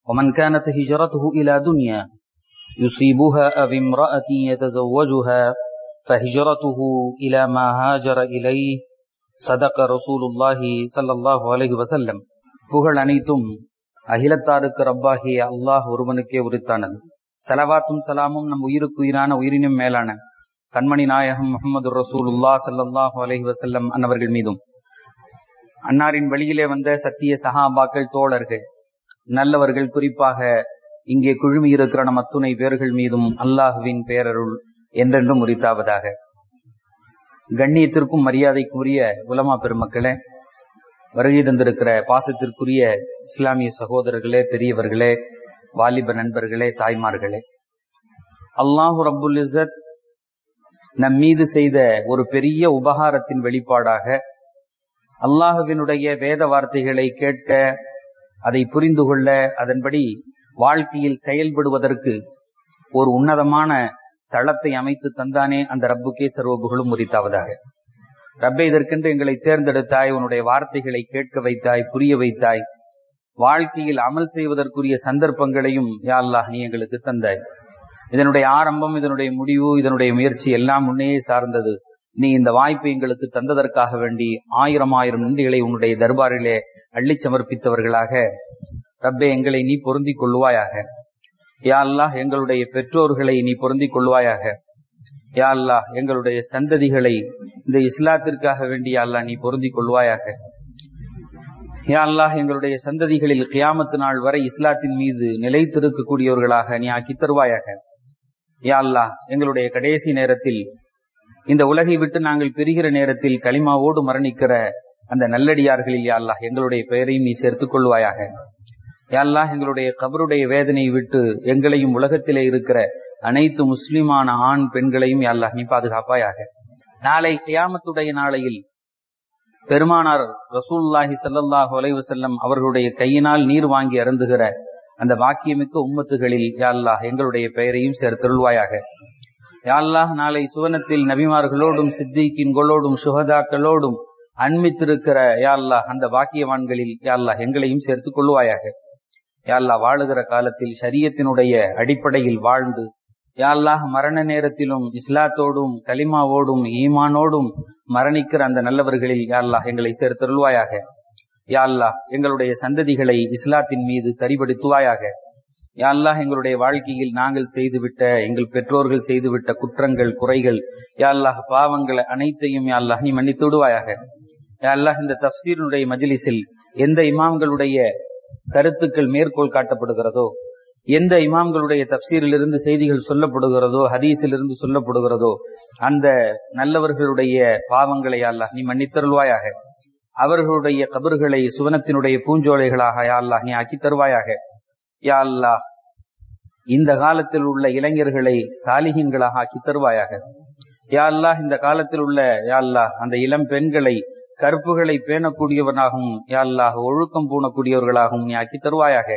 ومن كانت هجرته إلى دنيا يصيبها أو امرأة يتزوجها فهجرته إلى ما هاجر إليه صدق رسول الله صلى الله عليه وسلم புகழ் அனைத்தும் அகிலத்தாருக்கு ரப்பாகிய அல்லாஹ் ஒருவனுக்கே உரித்தானது சலவாத்தும் சலாமும் நம் உயிருக்கு உயிரான உயிரினும் மேலான கண்மணி நாயகம் முகமது ரசூலுல்லா சல்லாஹூ அலஹி வசல்லம் அன்னவர்கள் மீதும் அன்னாரின் வழியிலே வந்த சத்திய சகாபாக்கள் தோழர்கள் நல்லவர்கள் குறிப்பாக இங்கே குழுமி இருக்கிற நம் அத்துணை பேர்கள் மீதும் அல்லாஹுவின் பேரருள் என்றென்றும் உரித்தாவதாக கண்ணியத்திற்கும் மரியாதைக்குரிய உலமா பெருமக்களே வருகை தந்திருக்கிற பாசத்திற்குரிய இஸ்லாமிய சகோதரர்களே பெரியவர்களே வாலிப நண்பர்களே தாய்மார்களே அல்லாஹு ரபுல் இசத் நம் மீது செய்த ஒரு பெரிய உபகாரத்தின் வெளிப்பாடாக அல்லாஹுவினுடைய வேத வார்த்தைகளை கேட்க அதை புரிந்து கொள்ள அதன்படி வாழ்க்கையில் செயல்படுவதற்கு ஒரு உன்னதமான தளத்தை அமைத்து தந்தானே அந்த ரப்புக்கே சர்வபுகளும் உரித்தாவதாக ரப்பே இதற்கென்று எங்களை தேர்ந்தெடுத்தாய் உன்னுடைய வார்த்தைகளை கேட்க வைத்தாய் புரிய வைத்தாய் வாழ்க்கையில் அமல் செய்வதற்குரிய சந்தர்ப்பங்களையும் யா அல்லாஹ் நீ எங்களுக்கு தந்தாய் இதனுடைய ஆரம்பம் இதனுடைய முடிவு இதனுடைய முயற்சி எல்லாம் முன்னையே சார்ந்தது நீ இந்த வாய்ப்பை எங்களுக்கு தந்ததற்காக வேண்டி ஆயிரம் ஆயிரம் நன்றிகளை உன்னுடைய தர்பாரிலே அள்ளி சமர்ப்பித்தவர்களாக ரப்பே எங்களை நீ பொருந்திக் கொள்வாயாக யா அல்லாஹ் எங்களுடைய பெற்றோர்களை நீ பொருந்திக் கொள்வாயாக யா அல்லாஹ் எங்களுடைய சந்ததிகளை இந்த இஸ்லாத்திற்காக வேண்டி அல்லா நீ பொருந்திக் கொள்வாயாக யா அல்லாஹ் எங்களுடைய சந்ததிகளில் கியாமத்து நாள் வரை இஸ்லாத்தின் மீது நிலைத்திருக்கக்கூடியவர்களாக நீ ஆக்கி தருவாயாக யா அல்லாஹ் எங்களுடைய கடைசி நேரத்தில் இந்த உலகை விட்டு நாங்கள் பெறுகிற நேரத்தில் களிமாவோடு மரணிக்கிற அந்த நல்லடியார்களில் யா அல்லாஹ் எங்களுடைய பெயரையும் நீ சேர்த்துக் கொள்வாயாக யா அல்லாஹ் எங்களுடைய கபருடைய வேதனையை விட்டு எங்களையும் உலகத்திலே இருக்கிற அனைத்து முஸ்லிமான ஆண் பெண்களையும் யா அல்லாஹ் நீ பாதுகாப்பாயாக நாளை கியாமத்துடைய நாளையில் பெருமானார் ரசூல்லாஹி சல்லாஹு அலைவசல்லம் அவர்களுடைய கையினால் நீர் வாங்கி அருந்துகிற அந்த பாக்கியமிக்க உம்மத்துகளில் யா அல்லாஹ் எங்களுடைய பெயரையும் சேர்த்தருள்வாயாக யாழ்லாஹ் நாளை சுவனத்தில் நபிமார்களோடும் சித்திகின்களோடும் சுகதாக்களோடும் அண்மித்திருக்கிற யாழ்லாஹ் அந்த பாக்கியவான்களில் யாழ்லாஹ் எங்களையும் சேர்த்துக் கொள்வாயாக யாழ்லா வாழுகிற காலத்தில் சரியத்தினுடைய அடிப்படையில் வாழ்ந்து யாழ்லாஹ் மரண நேரத்திலும் இஸ்லாத்தோடும் கலிமாவோடும் ஈமானோடும் மரணிக்கிற அந்த நல்லவர்களில் யாழ்லாஹ் எங்களை சேர்த்தருள்வாயாக யாழ்லாஹ் எங்களுடைய சந்ததிகளை இஸ்லாத்தின் மீது தரிபடுத்துவாயாக யாழ்லாஹ் எங்களுடைய வாழ்க்கையில் நாங்கள் செய்துவிட்ட எங்கள் பெற்றோர்கள் செய்துவிட்ட குற்றங்கள் குறைகள் யாழ்லாஹ் பாவங்கள் அனைத்தையும் யாழ்லாஹ் நீ மன்னித்து விடுவாயாக யாழ்லாஹ் இந்த தப்சீருடைய மஜிலிஸில் எந்த இமாம்களுடைய கருத்துக்கள் மேற்கோள் காட்டப்படுகிறதோ எந்த இமாம்களுடைய தப்சீரிலிருந்து செய்திகள் சொல்லப்படுகிறதோ ஹதீஸிலிருந்து சொல்லப்படுகிறதோ அந்த நல்லவர்களுடைய பாவங்களை அல்லாஹ் நீ மன்னித்தருள்வாயாக அவர்களுடைய கபர்களை சுவனத்தினுடைய பூஞ்சோலைகளாக யா அல்லாஹ் நீ ஆக்கி தருவாயாக யா அல்லாஹ் இந்த காலத்தில் உள்ள இளைஞர்களை சாலிகின்களாக ஆக்கி தருவாயாக யா அல்லாஹ் இந்த காலத்தில் உள்ள யா அல்லாஹ் அந்த இளம் பெண்களை கற்புகளை பேணக்கூடியவனாகவும் யா அல்லாஹ் ஒழுக்கம் பூணக்கூடியவர்களாகவும் நீ ஆக்கி தருவாயாக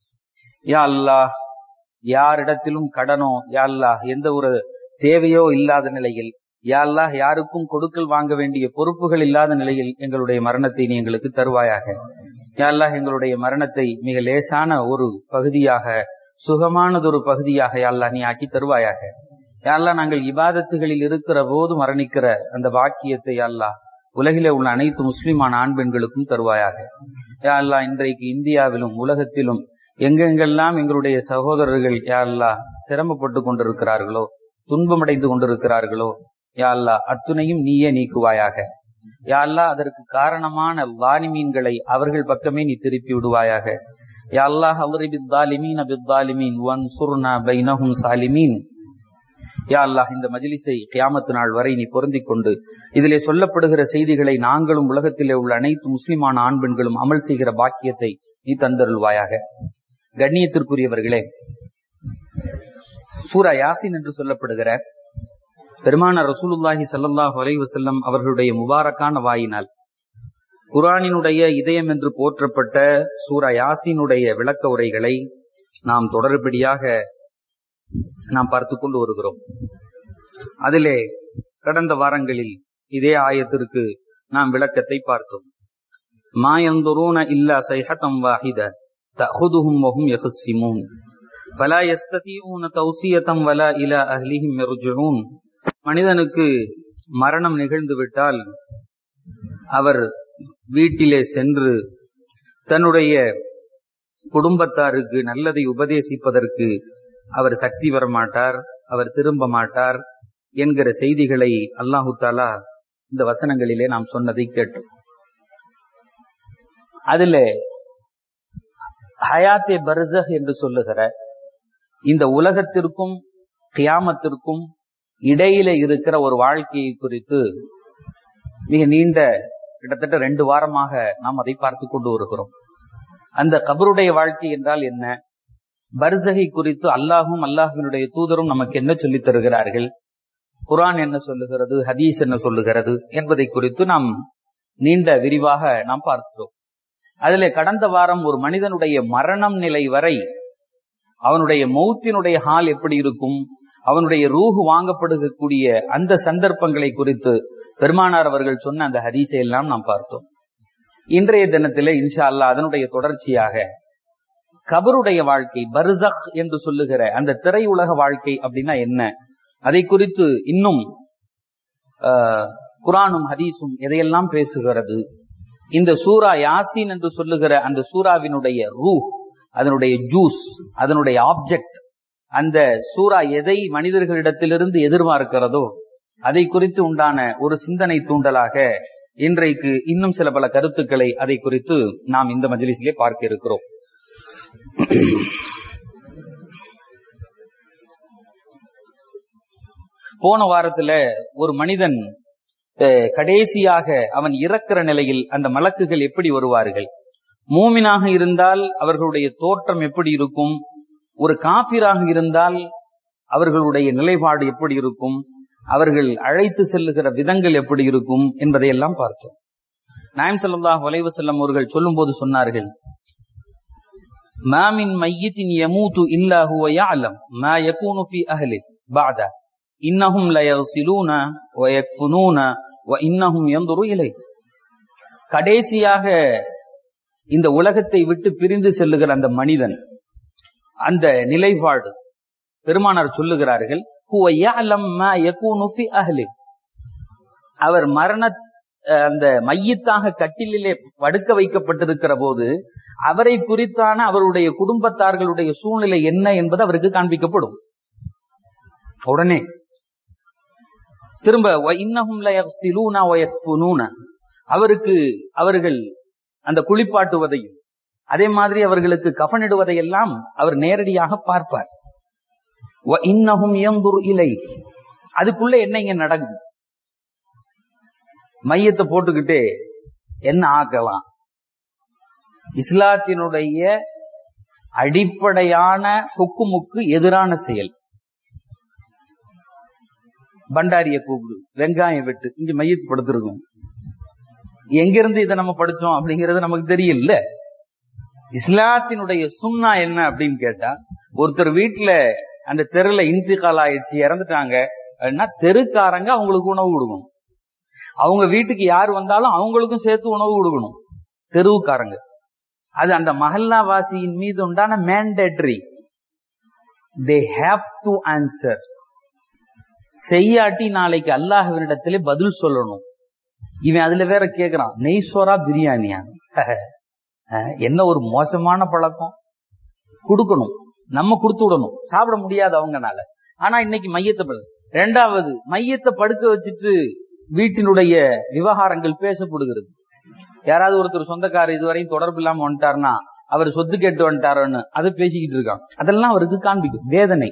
யா அல்லாஹ் யாரிடத்திலும் கடனோ யா அல்லாஹ் எந்த ஒரு தேவையோ இல்லாத நிலையில் யா அல்லாஹ் யாருக்கும் கொடுக்கல் வாங்க வேண்டிய பொறுப்புகள் இல்லாத நிலையில் எங்களுடைய மரணத்தை நீ எங்களுக்கு தருவாயாக யா அல்லாஹ் எங்களுடைய மரணத்தை மிக லேசான ஒரு பகுதியாக சுகமானதொரு பகுதியாக யா அல்லாஹ் நீ ஆக்கி தருவாயாக யா அல்லாஹ் நாங்கள் இபாதத்துகளில் இருக்கிற போது மரணிக்கிற அந்த வாக்கியத்தை யா அல்லாஹ் உலகிலே உள்ள அனைத்து முஸ்லிமான ஆண் பெண்களுக்கும் தருவாயாக யா அல்லாஹ் இன்றைக்கு இந்தியாவிலும் உலகத்திலும் எங்கெங்கெல்லாம் எங்களுடைய சகோதரர்கள் யா அல்லாஹ் சிரமப்பட்டு கொண்டிருக்கிறார்களோ துன்பமடைந்து கொண்டிருக்கிறார்களோ யா அல்லாஹ் அத்துணையும் நீயே நீக்குவாயாக யா அல்லாஹ் அதற்கு காரணமான வாலிமீன்களை அவர்கள் பக்கமே நீ திருப்பி விடுவாயாக யா அல்லாஹ் அவரிபித்தாலிமீன் அபித்தாலிமீன் ஒன் சுர்னா பைனஹும் சாலிமீன் யா அல்லாஹ் இந்த மஜிலிஸை கியாமத்து நாள் வரை நீ பொருந்திக் கொண்டு இதிலே சொல்லப்படுகிற செய்திகளை நாங்களும் உலகத்திலே உள்ள அனைத்து முஸ்லிமான ஆண் பெண்களும் அமல் செய்கிற பாக்கியத்தை நீ தந்தருள்வாயாக கண்ணியத்திற்குரியவர்களே சூரா யாசின் என்று சொல்லப்படுகிற பெருமான ரசூலுல்லாஹி சல்லாஹ் வசல்லம் அவர்களுடைய முபாரக்கான வாயினால் குரானினுடைய இதயம் என்று போற்றப்பட்ட சூரா யாசினுடைய விளக்க உரைகளை நாம் தொடர்படியாக நாம் பார்த்து கொண்டு வருகிறோம் அதிலே கடந்த வாரங்களில் இதே ஆயத்திற்கு நாம் விளக்கத்தை பார்த்தோம் மாயந்தொரூன இல்லா சைஹத்தம் வாஹித تأخذهم وهم يخصمون فلا يستطيعون توصية ولا إلى أهلهم يرجعون மனிதனுக்கு மரணம் நிகழ்ந்து விட்டால் அவர் வீட்டிலே சென்று தன்னுடைய குடும்பத்தாருக்கு நல்லதை உபதேசிப்பதற்கு அவர் சக்தி வர மாட்டார் அவர் திரும்ப மாட்டார் என்கிற செய்திகளை அல்லாஹு தாலா இந்த வசனங்களிலே நாம் சொன்னதை கேட்டோம் அதுல ஹயாத்தே பர்சஹ் என்று சொல்லுகிற இந்த உலகத்திற்கும் கியாமத்திற்கும் இடையில இருக்கிற ஒரு வாழ்க்கையை குறித்து மிக நீண்ட கிட்டத்தட்ட ரெண்டு வாரமாக நாம் அதை பார்த்து கொண்டு வருகிறோம் அந்த கபருடைய வாழ்க்கை என்றால் என்ன பர்சகை குறித்து அல்லாஹும் அல்லாஹினுடைய தூதரும் நமக்கு என்ன சொல்லித் தருகிறார்கள் குரான் என்ன சொல்லுகிறது ஹதீஸ் என்ன சொல்லுகிறது என்பதை குறித்து நாம் நீண்ட விரிவாக நாம் பார்க்கிறோம் அதிலே கடந்த வாரம் ஒரு மனிதனுடைய மரணம் நிலை வரை அவனுடைய மௌத்தினுடைய ஹால் எப்படி இருக்கும் அவனுடைய ரூஹு வாங்கப்படுகக்கூடிய அந்த சந்தர்ப்பங்களை குறித்து பெருமானார் அவர்கள் சொன்ன அந்த ஹதீஸை எல்லாம் நாம் பார்த்தோம் இன்றைய தினத்திலே இன்ஷா அல்லா அதனுடைய தொடர்ச்சியாக கபருடைய வாழ்க்கை பர்சக் என்று சொல்லுகிற அந்த திரையுலக வாழ்க்கை அப்படின்னா என்ன அதை குறித்து இன்னும் குரானும் ஹதீஸும் எதையெல்லாம் பேசுகிறது இந்த சூரா யாசின் என்று சொல்லுகிற அந்த சூறாவினுடைய ரூ அதனுடைய ஜூஸ் அதனுடைய ஆப்ஜெக்ட் அந்த சூரா எதை மனிதர்களிடத்திலிருந்து எதிர்பார்க்கிறதோ அதை குறித்து உண்டான ஒரு சிந்தனை தூண்டலாக இன்றைக்கு இன்னும் சில பல கருத்துக்களை அதை குறித்து நாம் இந்த மஜ்லிஸிலே பார்க்க இருக்கிறோம் போன வாரத்துல ஒரு மனிதன் கடைசியாக அவன் இறக்கிற நிலையில் அந்த மலக்குகள் எப்படி வருவார்கள் மூமினாக இருந்தால் அவர்களுடைய தோற்றம் எப்படி இருக்கும் ஒரு காபிராக இருந்தால் அவர்களுடைய நிலைப்பாடு எப்படி இருக்கும் அவர்கள் அழைத்து செல்லுகிற விதங்கள் எப்படி இருக்கும் என்பதையெல்லாம் பார்த்தோம் நாயம் சல்லாஹ் வலைவு செல்லம் அவர்கள் சொல்லும் போது சொன்னார்கள் மாமின் மையத்தின் யமூத்து இல்லாஹுவ யாலம் மா யகூனு ஃபி அஹ்லி பாத இன்னஹும் லயசிலூன வயக்ஃபுனூன வ இன்னஹும் யந்துரு இலை கடைசியாக இந்த உலகத்தை விட்டு பிரிந்து செல்லுகிற அந்த மனிதன் அந்த நிலைப்பாடு பெருமானார் சொல்லுகிறார்கள் அவர் மரண அந்த மையத்தாக கட்டிலே படுக்க வைக்கப்பட்டிருக்கிற போது அவரை குறித்தான அவருடைய குடும்பத்தார்களுடைய சூழ்நிலை என்ன என்பது அவருக்கு காண்பிக்கப்படும் உடனே திரும்ப இன்னகும் அவருக்கு அவர்கள் அந்த குளிப்பாட்டுவதையும் அதே மாதிரி அவர்களுக்கு கஃனிடுவதையெல்லாம் அவர் நேரடியாக பார்ப்பார் இன்னகும் இயம்புர் இலை அதுக்குள்ள என்ன இங்க நடக்குது மையத்தை போட்டுக்கிட்டே என்ன ஆக்கலாம் இஸ்லாத்தினுடைய அடிப்படையான ஹுக்குமுக்கு எதிரான செயல் பண்டாரிய கூப்பிடு வெங்காயம் வெட்டு இங்க மையத்து படுத்திருக்கோம் எங்கிருந்து இதை நம்ம படிச்சோம் அப்படிங்கறது நமக்கு தெரியல இஸ்லாத்தினுடைய சுண்ணா என்ன அப்படின்னு கேட்டா ஒருத்தர் வீட்டுல அந்த தெருல இன்திகால் ஆயிடுச்சு இறந்துட்டாங்க அப்படின்னா தெருக்காரங்க அவங்களுக்கு உணவு கொடுக்கணும் அவங்க வீட்டுக்கு யார் வந்தாலும் அவங்களுக்கும் சேர்த்து உணவு கொடுக்கணும் தெருவுக்காரங்க அது அந்த மஹல்லா வாசியின் மீது உண்டான mandatory they have to answer செய்யாட்டி நாளைக்கு அல்லாஹ்வினிடத்திலே பதில் சொல்லணும் இவன் அதுல வேற கேக்குறான் நெய் சோரா பிரியாணியா என்ன ஒரு மோசமான பழக்கம் கொடுக்கணும் நம்ம கொடுத்து விடணும் சாப்பிட முடியாது அவங்கனால ஆனா இன்னைக்கு மையத்தை ரெண்டாவது மையத்தை படுக்க வச்சுட்டு வீட்டினுடைய விவகாரங்கள் பேசப்படுகிறது யாராவது ஒருத்தர் சொந்தக்காரர் இதுவரையும் தொடர்பு இல்லாம வந்துட்டாருன்னா அவர் சொத்து கேட்டு வந்துட்டாருன்னு அதை பேசிக்கிட்டு இருக்கான் அதெல்லாம் அவருக்கு காண்பிக்கும் வேதனை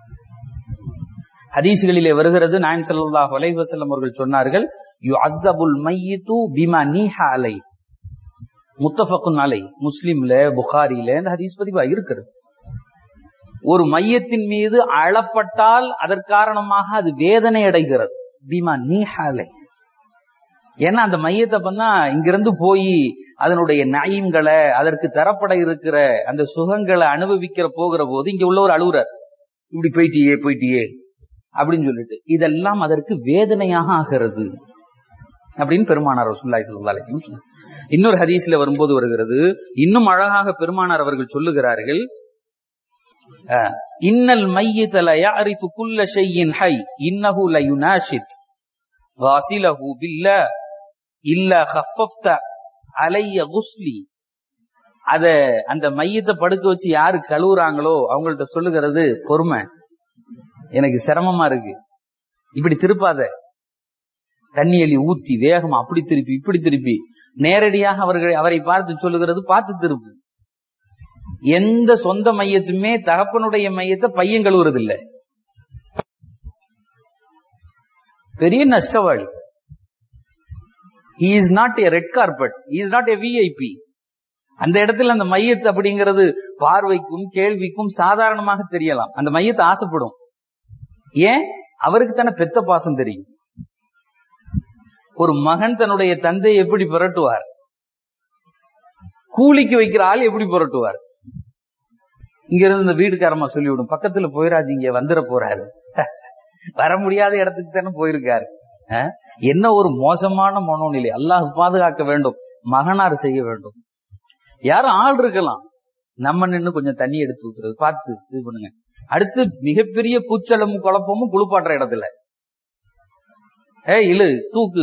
ஹதீசுகளிலே வருகிறது நாயம் சல்லாஹ் அலைவசல்லம் அவர்கள் சொன்னார்கள் யு அத்தபுல் மையித்து பிமா நீஹா அலை முத்தஃபக்குன் அலை முஸ்லிம்ல புகாரில இந்த ஹதீஸ் பதிவா இருக்கிறது ஒரு மையத்தின் மீது அழப்பட்டால் அதற்காரணமாக அது வேதனை அடைகிறது பீமா நீஹாலை ஏன்னா அந்த மையத்தை பண்ணா இங்கிருந்து போய் அதனுடைய நயங்களை அதற்கு தரப்பட இருக்கிற அந்த சுகங்களை அனுபவிக்கிற போகிற போது இங்க உள்ள ஒரு அழுகுறார் இப்படி போயிட்டியே போயிட்டியே அப்படின்னு சொல்லிட்டு இதெல்லாம் அதற்கு வேதனையாக ஆகிறது அப்படின்னு பெருமானார் ரசூலுல்லாஹி ஸல்லல்லாஹு அலைஹி வஸல்லம் சொன்னார். இன்னொரு ஹதீஸ்ல வரும்போது வருகிறது இன்னும் அழகாக பெருமானார் அவர்கள் சொல்லுகிறார்கள் அஹ், இன்னல் மையித ல யஅரிஃபு குல்ல ஷையின் ஹை இன்னஹு ல யுனாஷித் வாசிலஹு பில்லா இல்ல ஹஃபஃப்த அலைய குஸ்லி அத அந்த மையத்தை படுக்க வச்சு யாரு கழுவுறாங்களோ அவங்கள்ட்ட சொல்லுகிறது பொறுமை எனக்கு சிரமமா இருக்கு இப்படி திருப்பாத தண்ணி அள்ளி ஊத்தி வேகமா அப்படி திருப்பி இப்படி திருப்பி நேரடியாக அவர்கள் அவரை பார்த்து சொல்லுகிறது பார்த்து திருப்பு எந்த சொந்த மையத்துமே தகப்பனுடைய மையத்தை பையன் கழுவுறது இல்ல பெரிய நஷ்டவாளி he is not a red carpet he is not a VIP அந்த இடத்துல அந்த மையத்து அப்படிங்கிறது பார்வைக்கும் கேள்விக்கும் சாதாரணமாக தெரியலாம் அந்த மையத்தை ஆசைப்படும் ஏன் அவருக்கு தானே பெத்த பாசம் தெரியும் ஒரு மகன் தன்னுடைய தந்தை எப்படி புரட்டுவார் கூலிக்கு வைக்கிற ஆள் எப்படி புரட்டுவார் இங்க இருந்து இந்த வீடுக்காரமா சொல்லிவிடும் பக்கத்துல போயிடாதீங்க வந்துட போறாரு வர முடியாத இடத்துக்கு தானே போயிருக்காரு அஹ்? என்ன ஒரு மோசமான மனோநிலை அல்லாஹ் பாதுகாக்க வேண்டும் மகனார் செய்ய வேண்டும் யாரும் ஆள் இருக்கலாம் நம்ம நின்னு கொஞ்சம் தண்ணி எடுத்து ஊத்துறது பார்த்து இது பண்ணுங்க அடுத்து மிகப்பெரிய கூச்சலும் குழப்பமும் குளிப்பாட்டுற இடத்துல ஏ இழு தூக்கு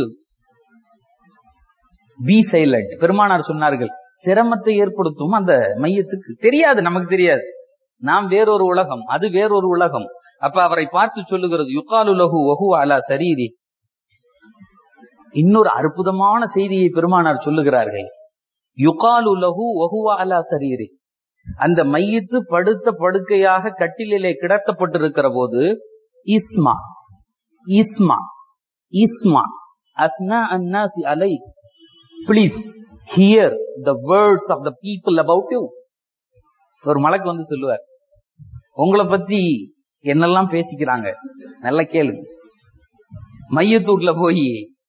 பி சைலண்ட் பெருமானார் சொன்னார்கள் சிரமத்தை ஏற்படுத்தும் அந்த மையத்துக்கு தெரியாது நமக்கு தெரியாது நாம் வேறொரு உலகம் அது வேறொரு உலகம் அப்ப அவரை பார்த்து சொல்லுகிறது யுகாலு லஹு வஹு அலா சரீரி இன்னொரு அற்புதமான செய்தியை பெருமானார் சொல்லுகிறார்கள் யுகாலு லஹு வஹுவ அலா சரீரி அந்த மையத்து படுத்த படுக்கையாக கட்டிலே கிடத்தப்பட்டிருக்கிற போது இஸ்மா இஸ்மா இஸ்மா அஸ்னா அன்னாசி அலை please hear the words of the people about you ஒரு மலக்கு வந்து சொல்லுவார் உங்களை பத்தி என்னெல்லாம் பேசிக்கிறாங்க நல்லா கேளுங்க மையத்தூட்ல போய்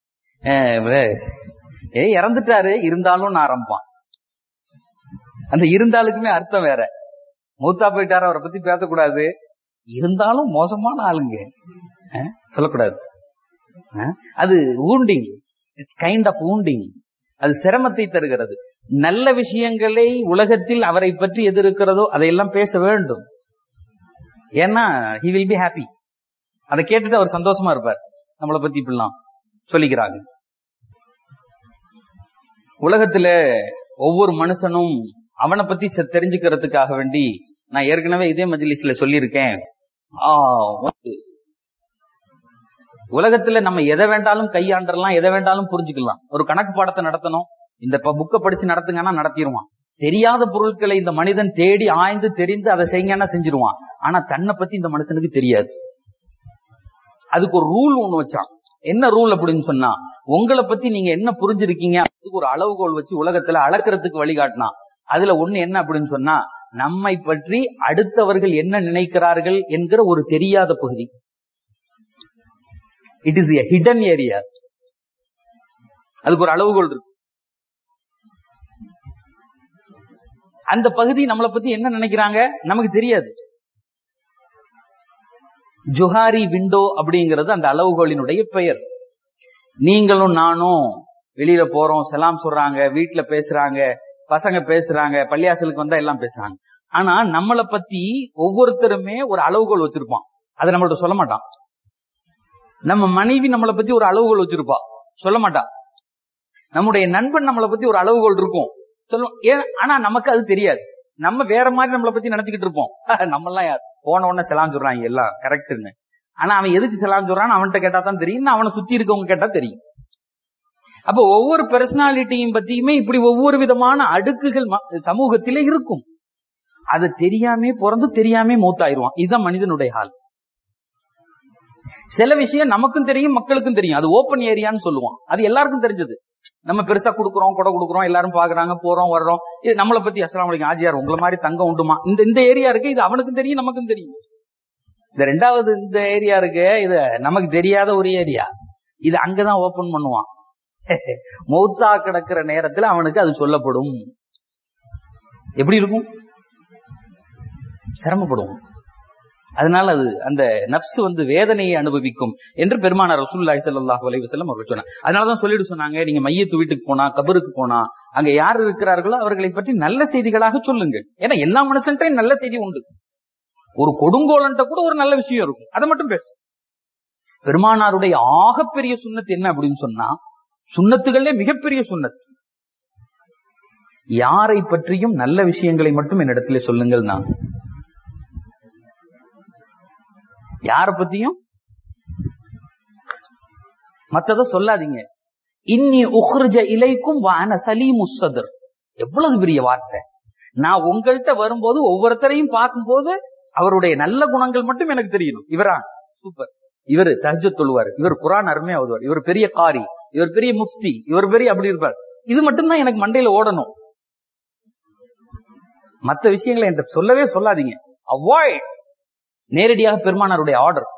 ஏ இறந்துட்டாரு இருந்தாலும் ஆரம்பிப்பான் அந்த இருந்தாலுக்குமே அர்த்தம் வேற மூத்தா போயிட்டாரு அவரை பத்தி பேசக்கூடாது இருந்தாலும் மோசமான ஆளுங்க அஹ், சொல்லக்கூடாது அஹ், அது wounding it's kind of wounding அது சிரமத்தை தருகிறது நல்ல விஷயங்களை உலகத்தில் அவரை பற்றி எது இருக்கிறதோ அதையெல்லாம் பேச வேண்டும் ஏன்னா ஹி வில் பி ஹாப்பி அதை கேட்டுட்டு அவர் சந்தோஷமா இருப்பார் நம்மளை பத்தி இப்படிலாம் சொல்லிக்கிறாங்க உலகத்துல ஒவ்வொரு மனுஷனும் அவனை பத்தி செ- தெரிஞ்சுக்கிறதுக்காக வேண்டி நான் ஏற்கனவே இதே மஜ்லிஸ்ல சொல்லியிருக்கேன் ஆ, வந்து உலகத்துல நம்ம எதை வேண்டாலும் கையாண்டறலாம் எதை வேண்டாலும் புரிஞ்சுக்கலாம் ஒரு கணக்கு பாடத்தை நடத்தணும் இந்த புக்கை படிச்சு நடத்துங்கன்னா நடத்திடுவான் தெரியாத பொருட்களை இந்த மனிதன் தேடி ஆய்ந்து தெரிந்து அதை செய்யுங்கன்னா செஞ்சிருவான் ஆனா தன்னை பத்தி இந்த மனுஷனுக்கு தெரியாது அதுக்கு ஒரு ரூல் ஒண்ணு வச்சான் என்ன ரூல் அப்படின்னு சொன்னா உங்களை பத்தி நீங்க என்ன புரிஞ்சிருக்கீங்க அதுக்கு ஒரு அளவுகோல் வச்சு உலகத்துல அளக்கிறதுக்கு வழிகாட்டினா அதுல ஒண்ணு என்ன அப்படின்னு சொன்னா நம்மை பற்றி அடுத்தவர்கள் என்ன நினைக்கிறார்கள் என்கிற ஒரு தெரியாத பகுதி it is a hidden area அதுக்கு ஒரு அளவுகோல் இருக்கு அந்த பகுதி நம்மளை பத்தி என்ன நினைக்கிறாங்க நமக்கு தெரியாது ஜுஹாரி விண்டோ அப்படிங்கிறது அந்த அளவுகோலினுடைய பெயர் நீங்களும் நானும் வெளியில போறோம் சலாம் சொல்றாங்க வீட்டுல பேசுறாங்க பசங்க பேசுறாங்க பள்ளியாசலுக்கு வந்தா எல்லாம் பேசுறாங்க ஆனா நம்மளை பத்தி ஒவ்வொருத்தருமே ஒரு அளவுகோல் வச்சிருப்பான் அதை நம்மள்ட்ட சொல்ல மாட்டான் நம்ம மனைவி நம்மளை பத்தி ஒரு அளவுகோல் வச்சிருப்பா சொல்ல மாட்டா நம்முடைய நண்பன் நம்மளை பத்தி ஒரு அளவுகோல் இருக்கும் சொல்லும் ஏன் ஆனா நமக்கு அது தெரியாது நம்ம வேற மாதிரி நம்மளை பத்தி நினைச்சுக்கிட்டு இருப்போம் நம்ம எல்லாம் யார் போன உடனே செலாம் சொல்றாங்க எல்லாம் கரெக்ட்னு ஆனா அவன் எதுக்கு செலாம் சொல்றான்னு அவன்கிட்ட கேட்டா தான் தெரியும் அவனை சுத்தி இருக்கவங்க கேட்டா தெரியும் அப்ப ஒவ்வொரு பர்சனாலிட்டியும் பத்தியுமே இப்படி ஒவ்வொரு விதமான அடுக்குகள் ம- சமூகத்திலே இருக்கும் அது தெரியாமே பிறந்து தெரியாமே மூத்தாயிருவான் இதுதான் மனிதனுடைய ஹால் சில விஷயம் நமக்கும் தெரியும் மக்களுக்கும் தெரியும் அது ஓப்பன் ஏரியான்னு சொல்லுவான் அது எல்லாருக்கும் தெரிஞ்சது நம்ம பெருசா குடுக்குறோம் கொடை குடுக்குறோம் எல்லாரும் பாக்குறாங்க போறோம் வர்றோம் இது நம்மளை பத்தி அஸ்லாம் வலைக்கும் ஆஜியார் உங்களை மாதிரி தங்கம் உண்டுமா இந்த இந்த ஏரியா இருக்கு இது அவனுக்கும் தெரியும் நமக்கும் தெரியும் இந்த ரெண்டாவது இந்த ஏரியா இருக்கு இது நமக்கு தெரியாத ஒரு ஏரியா இது அங்கதான் ஓபன் பண்ணுவான் மௌத்தா கிடக்கிற நேரத்துல அவனுக்கு அது சொல்லப்படும் எப்படி இருக்கும் சிரமப்படுவோம் அதனால அது அந்த நப்சு வந்து வேதனையை அனுபவிக்கும் என்று பெருமானார் ரசூல்லாய் ஸல்லல்லாஹு அலைஹி வஸல்லம் அவர்கள் சொன்னாங்க அதனாலதான் சொல்லிட்டு சொன்னாங்க நீங்க மையத்து வீட்டுக்கு போனா கபருக்கு போனா அங்க யார் இருக்கிறார்களோ அவர்களை பற்றி நல்ல செய்திகளாக சொல்லுங்கள் ஏன்னா எல்லா மனுஷன்ட்டையும் நல்ல செய்தி உண்டு ஒரு கொடுங்கோலன்ட்ட கூட ஒரு நல்ல விஷயம் இருக்கும் அதை மட்டும் பேசு பெருமானாருடைய ஆகப்பெரிய சுண்ணத்து என்ன அப்படின்னு சொன்னா சுண்ணத்துகளே மிகப்பெரிய சுண்ணத் யாரை பற்றியும் நல்ல விஷயங்களை மட்டும் என்னிடத்திலே சொல்லுங்கள் நான் யார பத்தியும் மத்தத சொல்லாதீங்க இன்னி உஹ்ருஜ இலைக்கும் வான சலீமு சதர் எவ்வளவு பெரிய வார்த்தை நான் உங்கள்கிட்ட வரும்போது ஒவ்வொருத்தரையும் பார்க்கும்போது அவருடைய நல்ல குணங்கள் மட்டும் எனக்கு தெரியணும் இவரா சூப்பர் இவர் தஹஜத் தொழுவார் இவர் குரான் அருமையா ஓதுவார் இவர் பெரிய காரி இவர் பெரிய முஃப்தி இவர் பெரிய அப்படி இருப்பார் இது மட்டும்தான் எனக்கு மண்டையில ஓடணும் மத்த விஷயங்களை என்கிட்ட சொல்லவே சொல்லாதீங்க அவாய்ட் நேரடியாக பெருமானாருடைய ஆர்டர்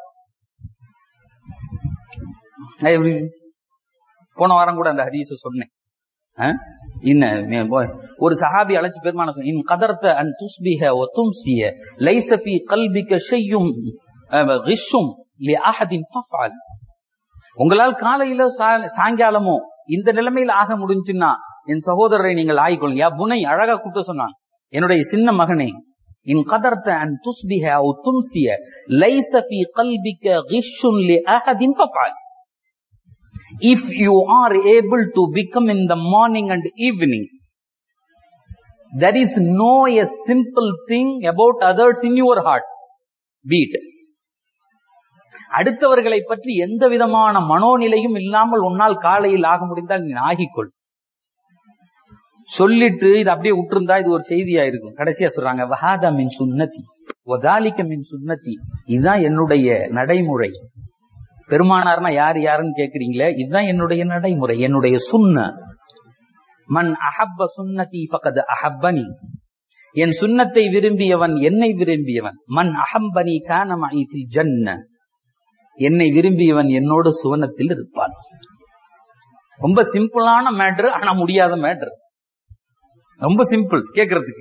போன வாரம் கூட அந்த ஹதீஸ சொன்னேன் ஆ? இன்ன ஒரு சஹாபி அழைச்சு பெருமான சொன்ன இன் கதர்த்த அன் துஸ்பிஹ ஒ தும்சிய லைஸ ஃபீ கல்பிக ஷையும் கிஷும் லி அஹதின் ஃபஃஅல் உங்களால் காலையில சா- சாயங்காலமோ இந்த நிலைமையில ஆக முடிஞ்சுன்னா என் சகோதரரை நீங்கள் ஆய்கொள்ளுங்க யா புனை அழகா கூப்பிட்டு சொன்னாங்க என்னுடைய சின்ன மகனே இன் கதர்த்த அன் துஸ்பிஹ ஒ தும்சிய லைஸ ஃபீ கல்பிக கிஷும் லி அஹதின் ஃபஃஅல் if you are able to become in the morning and evening there is no a simple thing about others in your heart beat அடுத்தவர்களை பற்றி எந்த விதமான மனோநிலையும் இல்லாமல் உன்னால் காலையில் ஆக முடிந்தால் நீ ஆகிக்கொள் சொல்லிட்டு இது அப்படியே விட்டுருந்தா இது ஒரு செய்தியா இருக்கும் கடைசியா சொல்றாங்க வஹாதா மின் சுன்னதி வதாலிக்க மின் சுன்னதி இதுதான் என்னுடைய நடைமுறை பெருமானார்னா யார் யாருன்னு கேக்குறீங்களே இதுதான் என்னுடைய நடைமுறை என்னுடைய சுன்ன மன் அஹப்ப சுன்னதி ஃபகத் அஹப்பனி என் சுன்னத்தை விரும்பியவன் என்னை விரும்பியவன் மன் அஹம்பனி கான மஇ ஃபில் ஜன்ன என்னை விரும்பியவன் என்னோட சுவனத்தில் இருப்பான் ரொம்ப சிம்பிளான மேட்ரு ஆனா முடியாத மேட்ரு ரொம்ப சிம்பிள் கேக்குறதுக்கு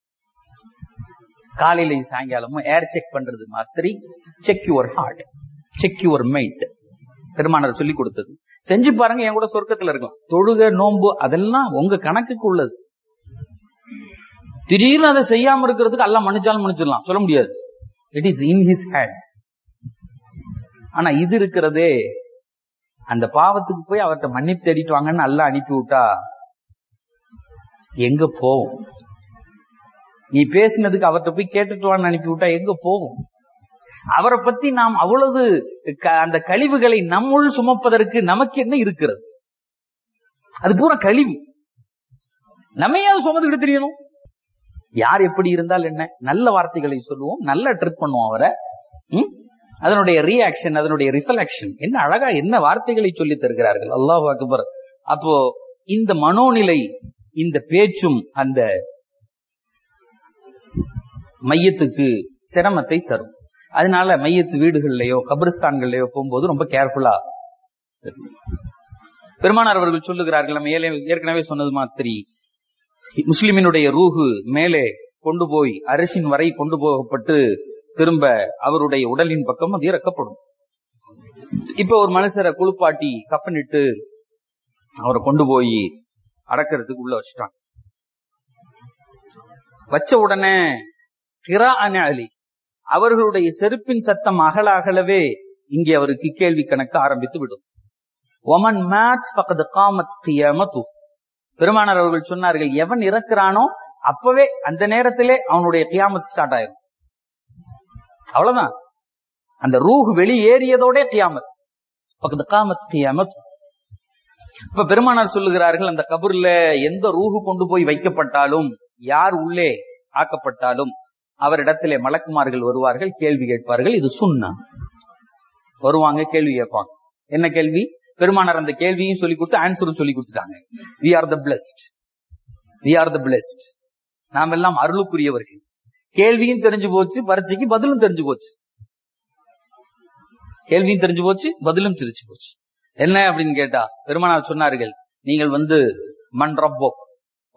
காலையில சாயங்காலமும் ஏர் செக் பண்றது மாதிரி check your heart check your mind பெருமானார் சொல்லி கொடுத்தது செஞ்சு பாருங்க என் கூட சொர்க்கத்துல இருக்கும் தொழுக நோன்பு அதெல்லாம் உங்க கணக்குக்கு உள்ளது திடீர்னு அதை செய்யாம இருக்கிறதுக்கு எல்லாம் மன்னிச்சாலும் மன்னிச்சிடலாம் சொல்ல முடியாது it is in his hand ஆனா இது இருக்கிறதே அந்த பாவத்துக்கு போய் அவர்கிட்ட மன்னிப்பு தேடிட்டு வாங்கன்னு அல்ல அனுப்பி விட்டா எங்க போவோம் நீ பேசினதுக்கு அவர்கிட்ட போய் கேட்டுட்டு வான்னு அனுப்பி விட்டா எங்க போவோம் அவரை பத்தி நாம் அவ்வளவு க- அந்த கழிவுகளை நம்முள் சுமப்பதற்கு நமக்கு என்ன இருக்கிறது அது பூரா கழிவு நம்ம ஏன் சுமந்துக்கிட்டு தெரியணும் யார் எப்படி இருந்தால் என்ன நல்ல வார்த்தைகளை சொல்லுவோம் நல்ல ட்ரிப் பண்ணுவோம் அவரை ம்? அதனுடைய ரியாக்ஷன் அதனுடைய ரிஃபலக்ஷன் என்ன அழகா என்ன வார்த்தைகளை சொல்லி தருகிறார்கள் அல்லாஹ் அக்பர் அப்போ இந்த மனோநிலை இந்த பேச்சும் அந்த மையத்துக்கு சிரமத்தை தரும் அதனால மையத்து வீடுகள்லயோ கபிரிஸ்தான்கள்லயோ போகும்போது ரொம்ப கேர்ஃபுல்லா பெருமானார் அவர்கள் சொல்லுகிறார்கள் நம்ம ஏலே- ஏற்கனவே சொன்னது மாதிரி முஸ்லிமினுடைய ரூஹு மேலே கொண்டு போய் அரசின் வரை கொண்டு போகப்பட்டு திரும்ப அவருடைய உடலின் பக்கம் அது இறக்கப்படும் இப்ப ஒரு மனுஷரை குளிப்பாட்டி கப்பனிட்டு அவரை கொண்டு போய் அடக்கிறதுக்கு உள்ள வச்சுட்டாங்க வச்ச உடனே கிரா அலி அவர்களுடைய செருப்பின் சத்தம் அகல அகலவே இங்கே அவருக்கு கேள்வி கணக்கு ஆரம்பித்து விடும் ஒமன் மேட்ச் பக்கத்து காமத் கியாமத்து பெருமானார் அவர்கள் சொன்னார்கள் எவன் இறக்குறானோ அப்பவே அந்த நேரத்திலே அவனுடைய கியாமத் ஸ்டார்ட் ஆயிரும் அவ்வளவுதான் அந்த ரூஹ் வெளியேறியதோட கியாமத் பக்கத்து காமத் கியாமத் இப்ப பெருமானார் சொல்லுகிறார்கள் அந்த கபூர்ல எந்த ரூஹு கொண்டு போய் வைக்கப்பட்டாலும் யார் உள்ளே ஆக்கப்பட்டாலும் அவரிடத்திலே மலக்குமார்கள் வருவார்கள் கேள்வி கேட்பார்கள் இது சுண்ணா வருவாங்க கேள்வி கேட்பாங்க என்ன கேள்வி பெருமானார் அந்த கேள்வியும் சொல்லி கொடுத்து ஆன்சரும் சொல்லி கொடுத்துட்டாங்க we are the blessed we are the blessed நாம் எல்லாம் அருளுக்குரியவர்கள் கேள்வியும் தெரிஞ்சு போச்சு பரீட்சைக்கு பதிலும் தெரிஞ்சு போச்சு கேள்வியும் தெரிஞ்சு போச்சு பதிலும் தெரிஞ்சு போச்சு என்ன அப்படின்னு கேட்டா பெருமானார் சொன்னார்கள் நீங்கள் வந்து மன் ரப்போ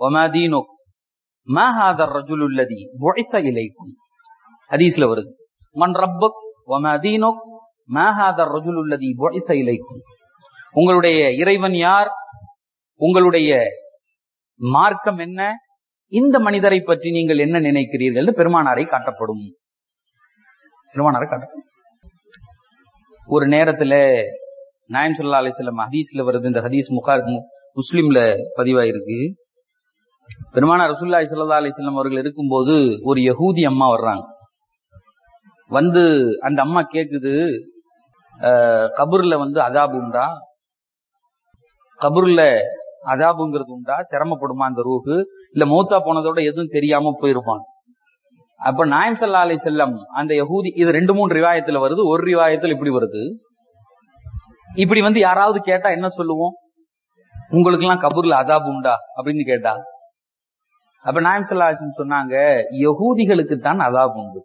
ஒமாதீனோ மாஹாதர் ரஜுலுல்லதி புழைத்த இலைக்கும் ஹதீஸ்ல வருது மன் ரப்பக் வமா தீனுக் மா ஹாதா الرجل الذي بعث இலைக்கும் உங்களுடைய இறைவன் யார் உங்களுடைய மார்க்கம் என்ன இந்த மனிதரை பற்றி நீங்கள் என்ன நினைக்கிறீர்கள் என்று பெருமானாரை காட்டப்படும் பெருமானாரை காட்டப்படும் ஒரு நேரத்துல நாயம் சொல்லா அலிஸ்லாம் ஹதீஸ்ல வருது இந்த ஹதீஸ் முகார் முஸ்லிம்ல பதிவாயிருக்கு பெருமானார் ரசூல்லாய் சல்லா அலிஸ்லாம் அவர்கள் இருக்கும்போது ஒரு யகூதி அம்மா வர்றாங்க வந்து அந்த அம்மா கேக்குது அஹ், கபூர்ல வந்து அதாபு உண்டா கபூர்ல அதாபுங்கிறது உண்டா சிரமப்படுமா அந்த ரூஹு இல்ல மூத்தா போனதோட எதுவும் தெரியாம போயிருப்பான் அப்ப நாயம் சல்லா அலி செல்லம் அந்த யகூதி இது ரெண்டு மூணு ரிவாயத்துல வருது ஒரு ரிவாயத்துல இப்படி வருது இப்படி வந்து யாராவது கேட்டா என்ன சொல்லுவோம் உங்களுக்கு எல்லாம் கபூர்ல அதாபு உண்டா அப்படின்னு கேட்டா அப்ப நாயம் சல்லா அலிஸ்லம் சொன்னாங்க யகூதிகளுக்கு தான் அதாபு உண்டு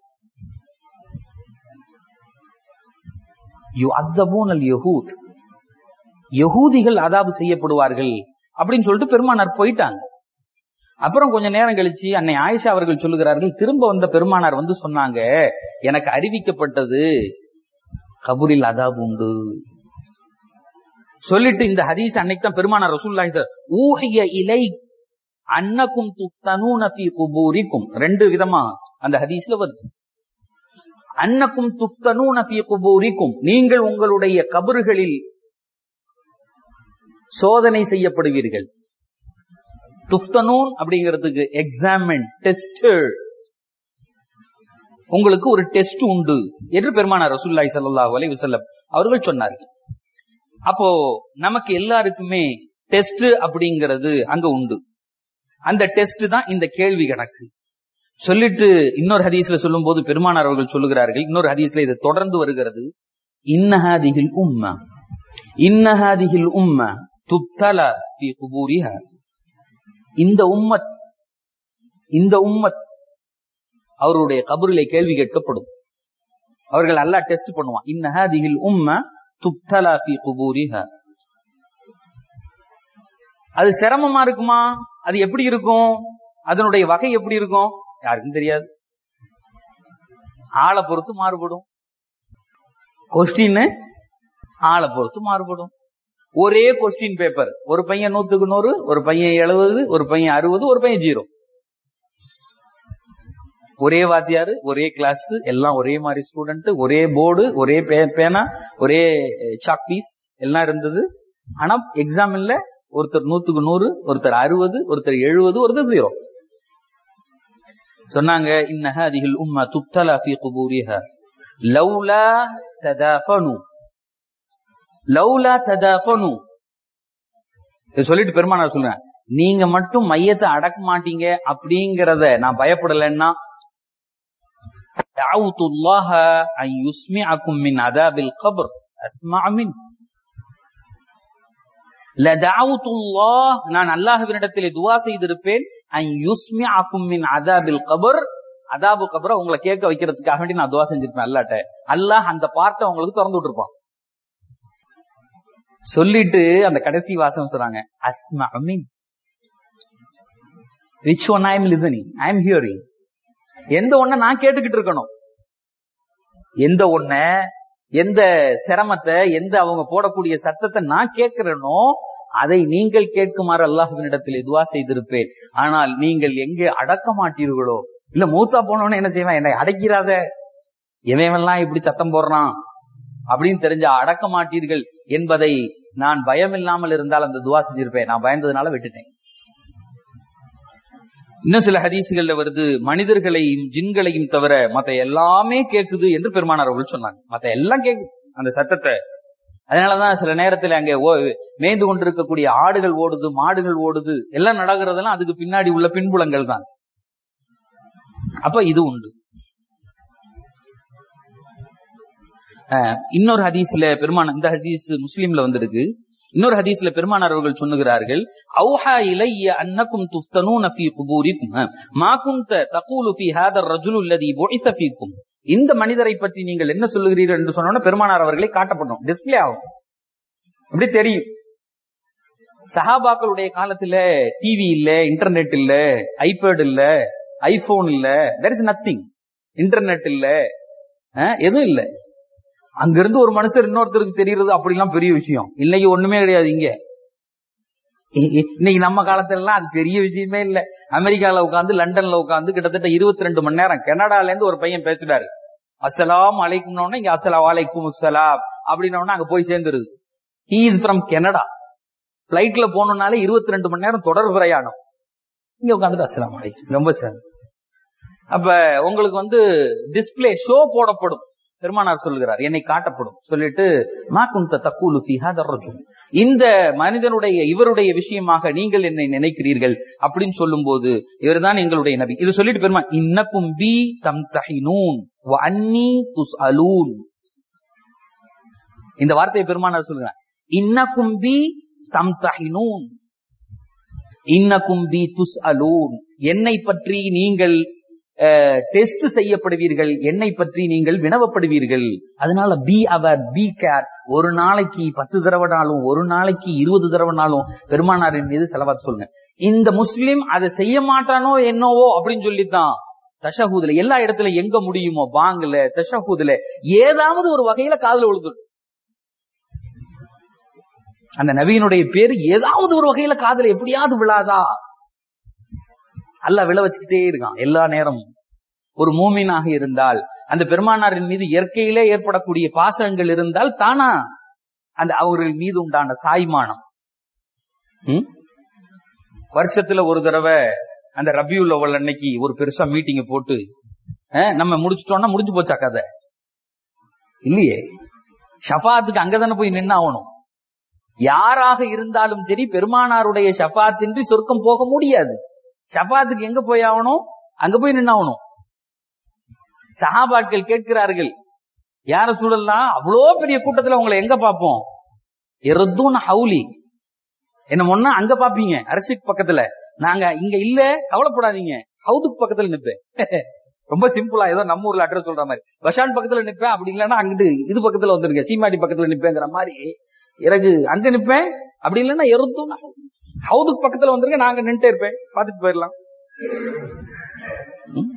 யு அத்தபூன் அல் யஹூத் யகூதிகள் அதாபு செய்யப்படுவார்கள் அப்படின்னு சொல்லிட்டு பெருமானார் போயிட்டாங்க அப்புறம் கொஞ்ச நேரம் கழிச்சு அன்னை ஆயிஷா அவர்கள் சொல்லுகிறார்கள் திரும்ப வந்த பெருமானார் வந்து சொன்னாங்க எனக்கு அறிவிக்கப்பட்டது கபூரில் அதாபு உண்டு சொல்லிட்டு இந்த ஹதீஸ் அன்னைக்கு தான் பெருமானார் ரசூலுல்லாஹி ஸ- ஊஹிய இலை அன்னக்கும் துஃப்தனூன ஃபீ குபூரிக்கும் ரெண்டு விதமா அந்த ஹதீஸ்ல வருது அன்னக்கும் துஃப்தனூன ஃபீ குபூரிக்கும் நீங்கள் உங்களுடைய கபறுகளில் சோதனை செய்யப்படுவீர்கள் துஃப்தனூன் அப்படிங்கிறதுக்கு எக்ஸாமின் டெஸ்ட் உங்களுக்கு ஒரு டெஸ்ட் உண்டு என்று பெருமானார் ரசூலுல்லாஹி ஸல்லல்லாஹு அலைஹி வஸல்லம் அவர்கள் சொன்னார்கள் அப்போ நமக்கு எல்லாருக்குமே டெஸ்ட் அப்படிங்கிறது அங்க உண்டு அந்த டெஸ்ட் தான் இந்த கேள்வி கணக்கு சொல்லிட்டு இன்னொரு ஹதீஸ்ல சொல்லும்போது பெருமானார் அவர்கள் சொல்லுகிறார்கள் இன்னொரு ஹதீஸ்ல இது தொடர்ந்து வருகிறது இன்னஹாதிஹில் உம்ம இன்னஹாதிஹில் உம்ம துப்தல ஃபீ குபூரிஹா இந்த உம்மத் இந்த உம்மத் அவருடைய கபரிலே கேள்வி கேட்கப்படும் அவர்கள் அல்லாஹ் டெஸ்ட் பண்ணுவான் இன்னஹாதிஹில் உம்ம துப்தலா ஃபீ குபூரிஹா அது சிரமமா இருக்குமா அது எப்படி இருக்கும் அதனுடைய வகை எப்படி இருக்கும் யாருக்கும் தெரியாது ஆளை பொறுத்து மாறுபடும் கொஸ்டின் ஆளை பொறுத்து மாறுபடும் ஒரே கொஸ்டின் பேப்பர் ஒரு பையன் நூத்துக்கு நூறு ஒரு பையன் எழுபது ஒரு பையன் அறுபது ஒரு பையன் ஜீரோ ஒரே வாத்தியாரு ஒரே கிளாஸ் எல்லாம் ஒரே மாதிரி ஸ்டூடெண்ட் ஒரே போர்டு ஒரே பே- பேனா ஒரே சாக் பீஸ் எல்லாம் இருந்தது ஆனா எக்ஸாம் இல்ல ஒருத்தர் நூத்துக்கு நூறு ஒருத்தர் அறுபது ஒருத்தர் எழுபது ஒருத்தர் ஜீரோ சொன்னாங்க இன்னஹ அதிகில் உம்மா துப்தலா ஃபீ குபூரிஹா லவ்லா ததாஃபனு லவ்லா ததாஃபனு இது சொல்லிட்டு பெருமானார் சொல்றேன் நீங்க மட்டும் மையத்தை அடக்க மாட்டீங்க அப்படிங்கறத நான் பயப்படலைன்னா دعوت الله أن يسمعكم من عذاب القبر أسمع منه لدعوت الله நான் அல்லாஹ்வினிடத்திலே துவா செய்திருப்பேன் அன் யுஸ்மிஅக்கும் மின் அதாபில் கபர் அதாபு கபரை உங்களை கேட்க வைக்கிறதுக்காக வேண்டி நான் துவா செஞ்சிருப்பேன் அல்லாட்ட அல்லாஹ் அந்த பார்ட்டை உங்களுக்கு திறந்து விட்டுருப்பான் சொல்லிட்டு அந்த கடைசி வாசகம் சொல்றாங்க அஸ்மா mean which one I am listening I am hearing எந்த ஒண்ண நான் கேட்டுக்கிட்டு இருக்கணும் எந்த ஒண்ண எந்த சிரமத்தை எந்த அவங்க போடக்கூடிய சத்தத்தை நான் கேட்கிறேனோ அதை நீங்கள் கேட்குமாறு அல்லாஹுவினிடத்தில் துவா செய்திருப்பேன் ஆனால் நீங்கள் எங்கே அடக்க மாட்டீர்களோ இல்ல மூத்தா போனோன்னு என்ன செய்வேன் என்னை அடக்கிறாத எவன்லாம் இப்படி சத்தம் போடுறான் அப்படின்னு தெரிஞ்சா அடக்க மாட்டீர்கள் என்பதை நான் பயம் இல்லாமல் இருந்தால் அந்த துவா செஞ்சிருப்பேன் நான் பயந்ததுனால விட்டுட்டேன் இன்னும் சில ஹதீசுகள்ல வருது மனிதர்களையும் ஜின்களையும் தவிர மத்த எல்லாமே கேக்குது என்று பெருமானார் அவர்கள் சொன்னாங்க மத்த எல்லாம் கேக்குது அந்த சத்தத்தை அதனாலதான் சில நேரத்துல அங்க ஓ மேய்ந்து கொண்டிருக்கக்கூடிய ஆடுகள் ஓடுது மாடுகள் ஓடுது எல்லாம் நடக்கிறதெல்லாம் அதுக்கு பின்னாடி உள்ள பின்புலங்கள் தான் அப்ப இது உண்டு அஹ், இன்னொரு ஹதீஸ்ல பெருமான இந்த ஹதீஸ் முஸ்லீம்ல வந்திருக்கு இன்னொரு ஹதீஸ்ல பெருமானார் அவர்கள் சொன்னுகிறார்கள் அவுஹா இலைய அன்னக்கும் துஃப்தனூன ஃபீ குபூரிக்கும் அஹ், மா குன்த தகூலு ஃபீ ஹாதர் ரஜுலு அல்லதி புஇஸ ஃபீக்கும் இந்த மனிதரை பற்றி நீங்கள் என்ன சொல்லுகிறீர்கள் என்று சொன்னோன்னா பெருமானார் அவர்களை காட்டப்படும் டிஸ்ப்ளே ஆகும் அப்படி தெரியும் சஹாபாக்களுடைய காலத்துல டிவி இல்ல இன்டர்நெட் இல்ல ஐபேட் இல்ல ஐபோன் இல்ல தெர் இஸ் நத்திங் இன்டர்நெட் இல்ல அஹ், எதுவும் இல்ல அங்கிருந்து ஒரு மனுஷர் இன்னொருத்தருக்கு தெரியறது அப்படிலாம் பெரிய விஷயம் இன்னைக்கு ஒண்ணுமே கிடையாது இங்க இ- இ- இன்னைக்கு நம்ம காலத்துல எல்லாம் அது பெரிய விஷயமே இல்ல அமெரிக்கால உட்காந்து லண்டன்ல உட்காந்து கிட்டத்தட்ட இருபத்தி ரெண்டு மணி நேரம் கனடால இருந்து ஒரு பையன் பேசுறாரு அஸ்ஸலாம் அலைக்கும்னு இங்க அஸ்ஸலாம் வலைக்கும் அஸ்ஸலாம் அப்படின்னோடனே அங்க போய் சேர்ந்துருது ஹீ இஸ் ஃப்ரம் கனடா பிளைட்ல போகணும்னாலே இருபத்தி ரெண்டு மணி நேரம் தொடர் பிரயாணம் இங்க உட்காந்துட்டு அஸ்ஸலாம் அலைக்கும் ரொம்ப சார் அப்ப உங்களுக்கு வந்து டிஸ்ப்ளே ஷோ போடப்படும் பெருமானார் சொல்லுகிறார் என்னை காட்டப்படும் சொல்லிட்டு மா குந்த தக்கூலு ஃபீ ஹாதர் ரஜுல் இந்த மனிதனுடைய இவருடைய விஷயமாக நீங்கள் என்னை நினைக்கிறீர்கள் அப்படின்னு சொல்லும்போது இவர்தான் எங்களுடைய நபி இது சொல்லிட்டு பெருமா இன்னக்கும் பி தம் தஹினூன் அன்னி துஸ் அலூன் இந்த வார்த்தையை பெருமானார் சொல்லுகிறார் இன்னக்கும் பி தம் தஹினூன் இன்னக்கும் பி துஸ் அலூன் என்னை பற்றி நீங்கள் டெஸ்ட் செய்யப்படுவீர்கள் என்னை பற்றி நீங்கள் வினவப்படுவீர்கள் அதனால பி அவர் பி கேர் ஒரு நாளைக்கு பத்து தடவைனாலும் ஒரு நாளைக்கு இருபது தடவைனாலும் பெருமானாரின் மீது செலவாத்து சொல்லுங்க இந்த முஸ்லிம் அதை செய்ய மாட்டானோ என்னவோ அப்படின்னு சொல்லித்தான் தஷஹூதுல எல்லா இடத்துல எங்க முடியுமோ பாங்குல தஷஹூதுல ஏதாவது ஒரு வகையில காதுல விழுந்துடும் அந்த நபியினுடைய பேரு ஏதாவது ஒரு வகையில காதுல எப்படியாவது விழாதா அல்ல விழ வச்சுக்கிட்டே இருக்கான் எல்லா நேரமும் ஒரு மூமினாக இருந்தால் அந்த பெருமானாரின் மீது இயற்கையிலே ஏற்படக்கூடிய பாசங்கள் இருந்தால் தானா அந்த அவர்கள் மீது உண்டான சாய்மானம் ம்? வருஷத்துல ஒரு தடவை அந்த ரபியுல் அவள் அன்னைக்கு ஒரு பெருசா மீட்டிங்க போட்டு அஹ், நம்ம முடிச்சிட்டோம்னா முடிஞ்சு போச்சா கதை இல்லையே ஷஃபாத்துக்கு அங்கதானே போய் நின்று ஆகணும் யாராக இருந்தாலும் சரி பெருமானாருடைய ஷஃபாத்தின்றி சொர்க்கம் போக முடியாது ஷஃபாத்துக்கு எங்க போய் ஆகணும் அங்க போய் நின்று ஆகணும் சஹாபாட்கள் கேட்கிறார்கள் யார சூழல்லாம் அவ்வளோ பெரிய கூட்டத்துல உங்களை எங்க பார்ப்போம் எருதும் ஹவுலி என்ன முன்னா அங்க பாப்பீங்க அரசிக் பக்கத்துல நாங்க இங்க இல்ல கவலைப்படாதீங்க ஹவுதுக்கு பக்கத்துல நிப்பேன் ரொம்ப சிம்பிளா ஏதோ நம்ம ஊர்ல அட்ரஸ் சொல்ற மாதிரி பஷான் பக்கத்துல நிப்பேன் அப்படி இல்லைன்னா அங்கிட்டு இது பக்கத்துல வந்துருங்க சீமாடி பக்கத்துல நிப்பேங்கிற மாதிரி எனக்கு அங்க நிப்பேன் அப்படி இல்லைன்னா எருதும் ஹவுதுக்கு பக்கத்துல வந்துருங்க நாங்க நின்றுட்டே இருப்பேன் பாத்துட்டு போயிடலாம் ம்?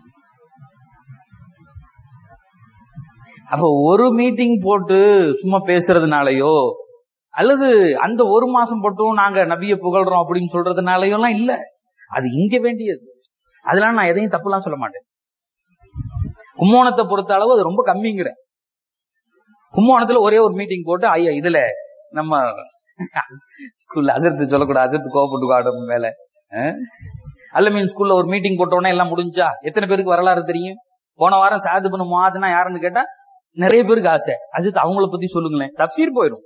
அப்ப ஒரு மீட்டிங் போட்டு சும்மா பேசுறதுனாலயோ அல்லது அந்த ஒரு மாசம் போட்டும் நாங்க நபிய புகழ்றோம் அப்படின்னு சொல்றதுனாலயோ எல்லாம் இல்ல அது இங்க வேண்டியது அதெல்லாம் நான் எதையும் தப்புலாம் சொல்ல மாட்டேன் கும்போணத்தை பொறுத்த அளவு அது ரொம்ப கம்மிங்கிறேன் கும்போணத்துல ஒரே ஒரு மீட்டிங் போட்டு ஐயா இதுல நம்ம ஸ்கூல்ல அசர்த்து சொல்லக்கூடாது அசர்த்து கோவப்பட்டு ஆடும் மேல அஹ்? அல்ல மீன் ஸ்கூல்ல ஒரு மீட்டிங் போட்டோன்னே எல்லாம் முடிஞ்சா எத்தனை பேருக்கு வரலாறு தெரியும் போன வாரம் சாது பண்ண மாதுனா யாருன்னு கேட்டா நிறைய பேருக்கு ஆசை அஜித் அவங்கள பத்தி சொல்லுங்களேன் தப்சீர் போயிடும்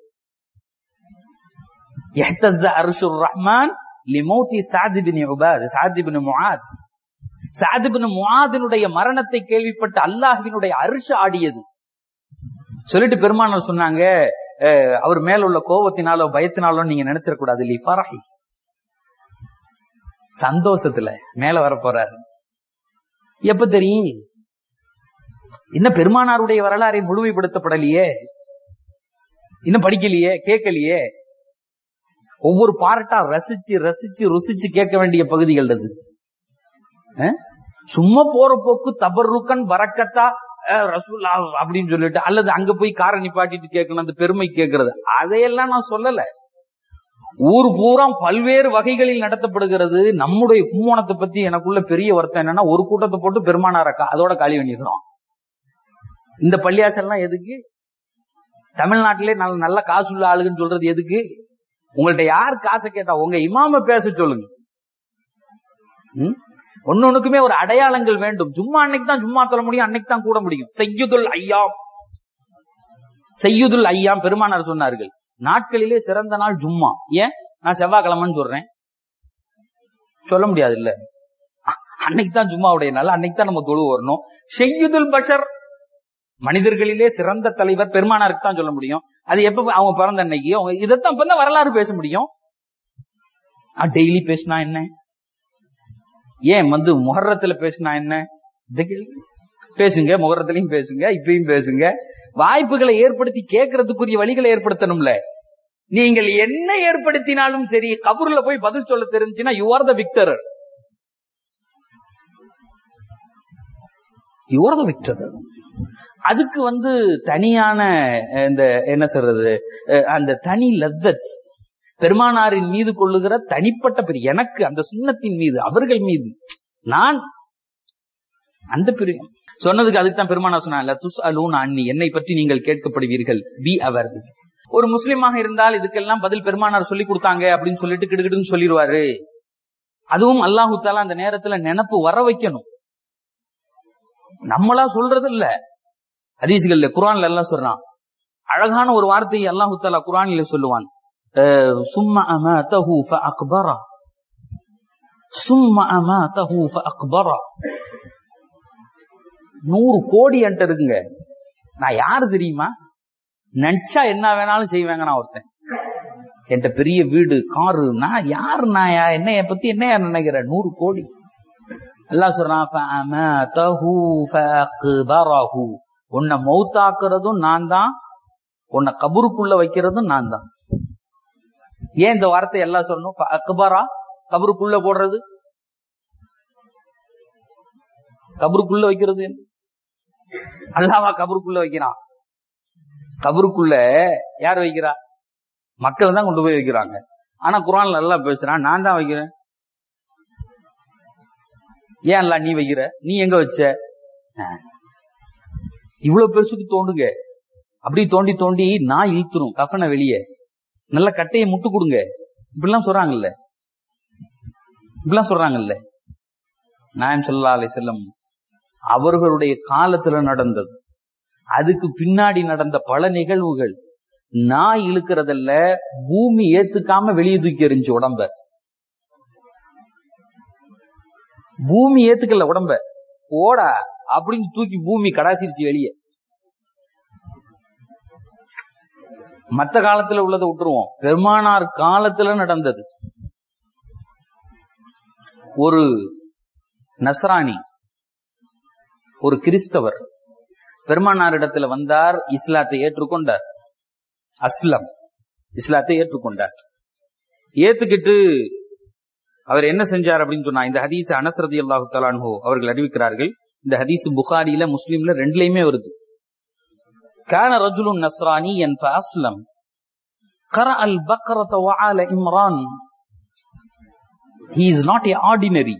يهتز عرش الرحمن لموت سعد بن عباد سعد بن معاذ سعد بن முஆதினுடைய மரணத்தை கேள்விப்பட்ட அல்லாஹ்வினுடைய அரிச ஆடியது சொல்லிட்டு பெருமானார் சொன்னாங்க அஹ், அவர் மேல உள்ள கோபத்தினாலோ பயத்தினாலோ நீங்க நினைச்சிடக்கூடாது லி ஃபரஹி சந்தோஷத்துல மேல வர போறாரு எப்ப தெரியும் இன்னும் பெருமானாருடைய வரலாறை முழுமைப்படுத்தப்படலையே இன்னும் படிக்கலையே கேட்கலையே ஒவ்வொரு பாரட்டா ரசிச்சு ரசிச்சு ருசிச்சு கேட்க வேண்டிய பகுதிகள் அது அஹ்? சும்மா போற போக்கு தபருக்கன் பறக்கத்தா அஹ், ரசூலா அப்படின்னு சொல்லிட்டு அல்லது அங்க போய் காரை நிப்பாட்டிட்டு கேட்கணும் அந்த பெருமை கேட்கறது அதையெல்லாம் நான் சொல்லல ஊர் பூரா பல்வேறு வகைகளில் நடத்தப்படுகிறது நம்முடைய கும்போணத்தை பத்தி எனக்குள்ள பெரிய வருத்தம் என்னன்னா ஒரு கூட்டத்தை போட்டு பெருமானார கா- அதோட காலி பண்ணிடுறோம் இந்த பள்ளியாசல்லாம் எதுக்கு தமிழ்நாட்டிலே நல்ல நல்ல காசு உள்ள ஆளுங்கன்னு சொல்றது எதுக்கு உங்கள்ட்ட யார் காசை கேட்டா உங்க இமாம பேச சொல்லுங்க ம்? ஒன்னொன்னுக்குமே ஒரு அடையாளங்கள் வேண்டும் சும்மா அன்னைக்கு தான் சும்மா சொல்ல முடியும் அன்னைக்கு தான் கூட முடியும் செய்யுதுல் ஐயாம் செய்யுதுல் ஐயாம் பெருமானார் சொன்னார்கள் நாட்களிலே சிறந்த நாள் ஜும்மா ஏன் நான் செவ்வாய்க்கிழமைன்னு சொல்றேன் சொல்ல முடியாது இல்ல அ- அன்னைக்கு தான் ஜும்மாவுடைய நாள் அன்னைக்கு தான் நம்ம தொழு வரணும் செய்யுதுல் பஷர் மனிதர்களிலே சிறந்த தலைவர் பெருமானாருக்கு தான் சொல்ல முடியும் அது எப்ப அவங்க பிறந்த அன்னைக்கு அவங்க இதைத்தான் இப்ப தான் வரலாறு பேச முடியும் டெய்லி பேசினா என்ன ஏன் வந்து முகர்றத்துல பேசினா என்ன இதை கேளு. பேசுங்க முகரத்திலையும் பேசுங்க இப்பயும் பேசுங்க வாய்ப்புகளை ஏற்படுத்தி கேட்கறதுக்குரிய வழிகளை ஏற்படுத்தணும்ல நீங்கள் என்ன ஏற்படுத்தினாலும் சரி கபூர்ல போய் பதில் சொல்ல தெரிஞ்சுன்னா you are the victor your the victor அதுக்கு வந்து தனியான அஹ், இந்த என்ன சொல்றது அஹ், அந்த தனி லத்தத் பெருமானாரின் மீது கொள்ளுகிற தனிப்பட்ட பெரிய எனக்கு அந்த சுண்ணத்தின் மீது அவர்கள் மீது நான் அந்த பெரிய சொன்னதுக்கு அதுக்கு தான் பெருமானா சொன்னாங்க துஸ் அலூன் அன்னி என்னை பற்றி நீங்கள் கேட்கப்படுவீர்கள் பி அவர் ஒரு முஸ்லிமாக இருந்தால் இதுக்கெல்லாம் பதில் பெருமானார் சொல்லி கொடுத்தாங்க அப்படின்னு சொல்லிட்டு கிடுகிடுன்னு சொல்லிடுவாரு அதுவும் அல்லாஹு தாலா அந்த நேரத்துல நினப்பு வர வைக்கணும் நம்மளா சொல்றது இல்ல ஹதீஸ்கள்ல குரான்ல எல்லாம் சொல்றான் அழகான ஒரு வார்த்தையை அல்லாஹு தாலா குரானில சொல்லுவான் அஹ், சும்ம அமாதஹு ஃபஅக்பரா சும்ம அமாதஹு ஃபஅக்பரா நூறு கோடி என்கிட்ட இருக்குங்க நான் யாரு தெரியுமா நினைச்சா என்ன வேணாலும் செய்வேங்க நான் ஒருத்தன் என்கிட்ட பெரிய வீடு காரு நான் யாரு நான் யா- என்னைய பத்தி என்னையா நினைக்கிற நூறு கோடி அல்லாஹ் சொல்றான் "ஃபஅமாதஹு ஃபஅக்பரஹு." உன்னை மௌத்தாக்குறதும் நான் தான் உன்னை கபருக்குள்ள வைக்கிறதும் நான் தான் ஏன் இந்த வார்த்தை எல்லாம் சொல்லணும் அக்பரா கபருக்குள்ள போடுறது கபருக்குள்ள வைக்கிறது என்ன? அல்லாவா கபருக்குள்ள வைக்கிறான் கபருக்குள்ள யார் வைக்கிறா மக்கள் தான் கொண்டு போய் வைக்கிறாங்க ஆனா குரான்ல நல்லா பேசுறான் நான் தான் வைக்கிறேன் ஏன் அல்ல நீ வைக்கிற நீ எங்க வச்ச ஆ. இவ்வளவு பெருசுக்கு தோண்டுங்க அப்படி தோண்டி தோண்டி நான் இழுத்துரும் கஃபனை வெளியே நல்ல கட்டையை முட்டு கொடுங்க இப்படிலாம் சொல்றாங்கல்ல இப்படிலாம் சொல்றாங்கல்ல நாயம் ஸல்லல்லாஹு அலைஹி செல்லம் அவர்களுடைய காலத்துல நடந்தது அதுக்கு பின்னாடி நடந்த பல நிகழ்வுகள் நான் இழுக்கிறதல்ல பூமி ஏத்துக்காம வெளியே தூக்கி எறிஞ்சு உடம்ப பூமி ஏத்துக்கல உடம்ப ஓடா அப்படின்னு தூக்கி பூமி கடாசிருச்சு வெளியே மத்த காலத்துல உள்ளதை விட்டுருவோம் பெருமானார் காலத்துல நடந்தது ஒரு நஸ்ரானி ஒரு கிறிஸ்தவர் பெருமானாரிடத்துல வந்தார் இஸ்லாத்தை ஏற்றுக்கொண்டார் அஸ்லம் இஸ்லாத்தை ஏற்றுக்கொண்டார் ஏத்துக்கிட்டு அவர் என்ன செஞ்சார் அப்படின்னு சொன்னா இந்த ஹதீஸ் அனஸ்ரதி அல்லாஹு தலான்ஹோ அவர்கள் அறிவிக்கிறார்கள் இந்த ஹதீஸ் புகாரில முஸ்லீம்ல ரெண்டுலயுமே வருது كان رجل نصرانيا فأسلم قرأ البقرة وآل إمران he is not a ordinary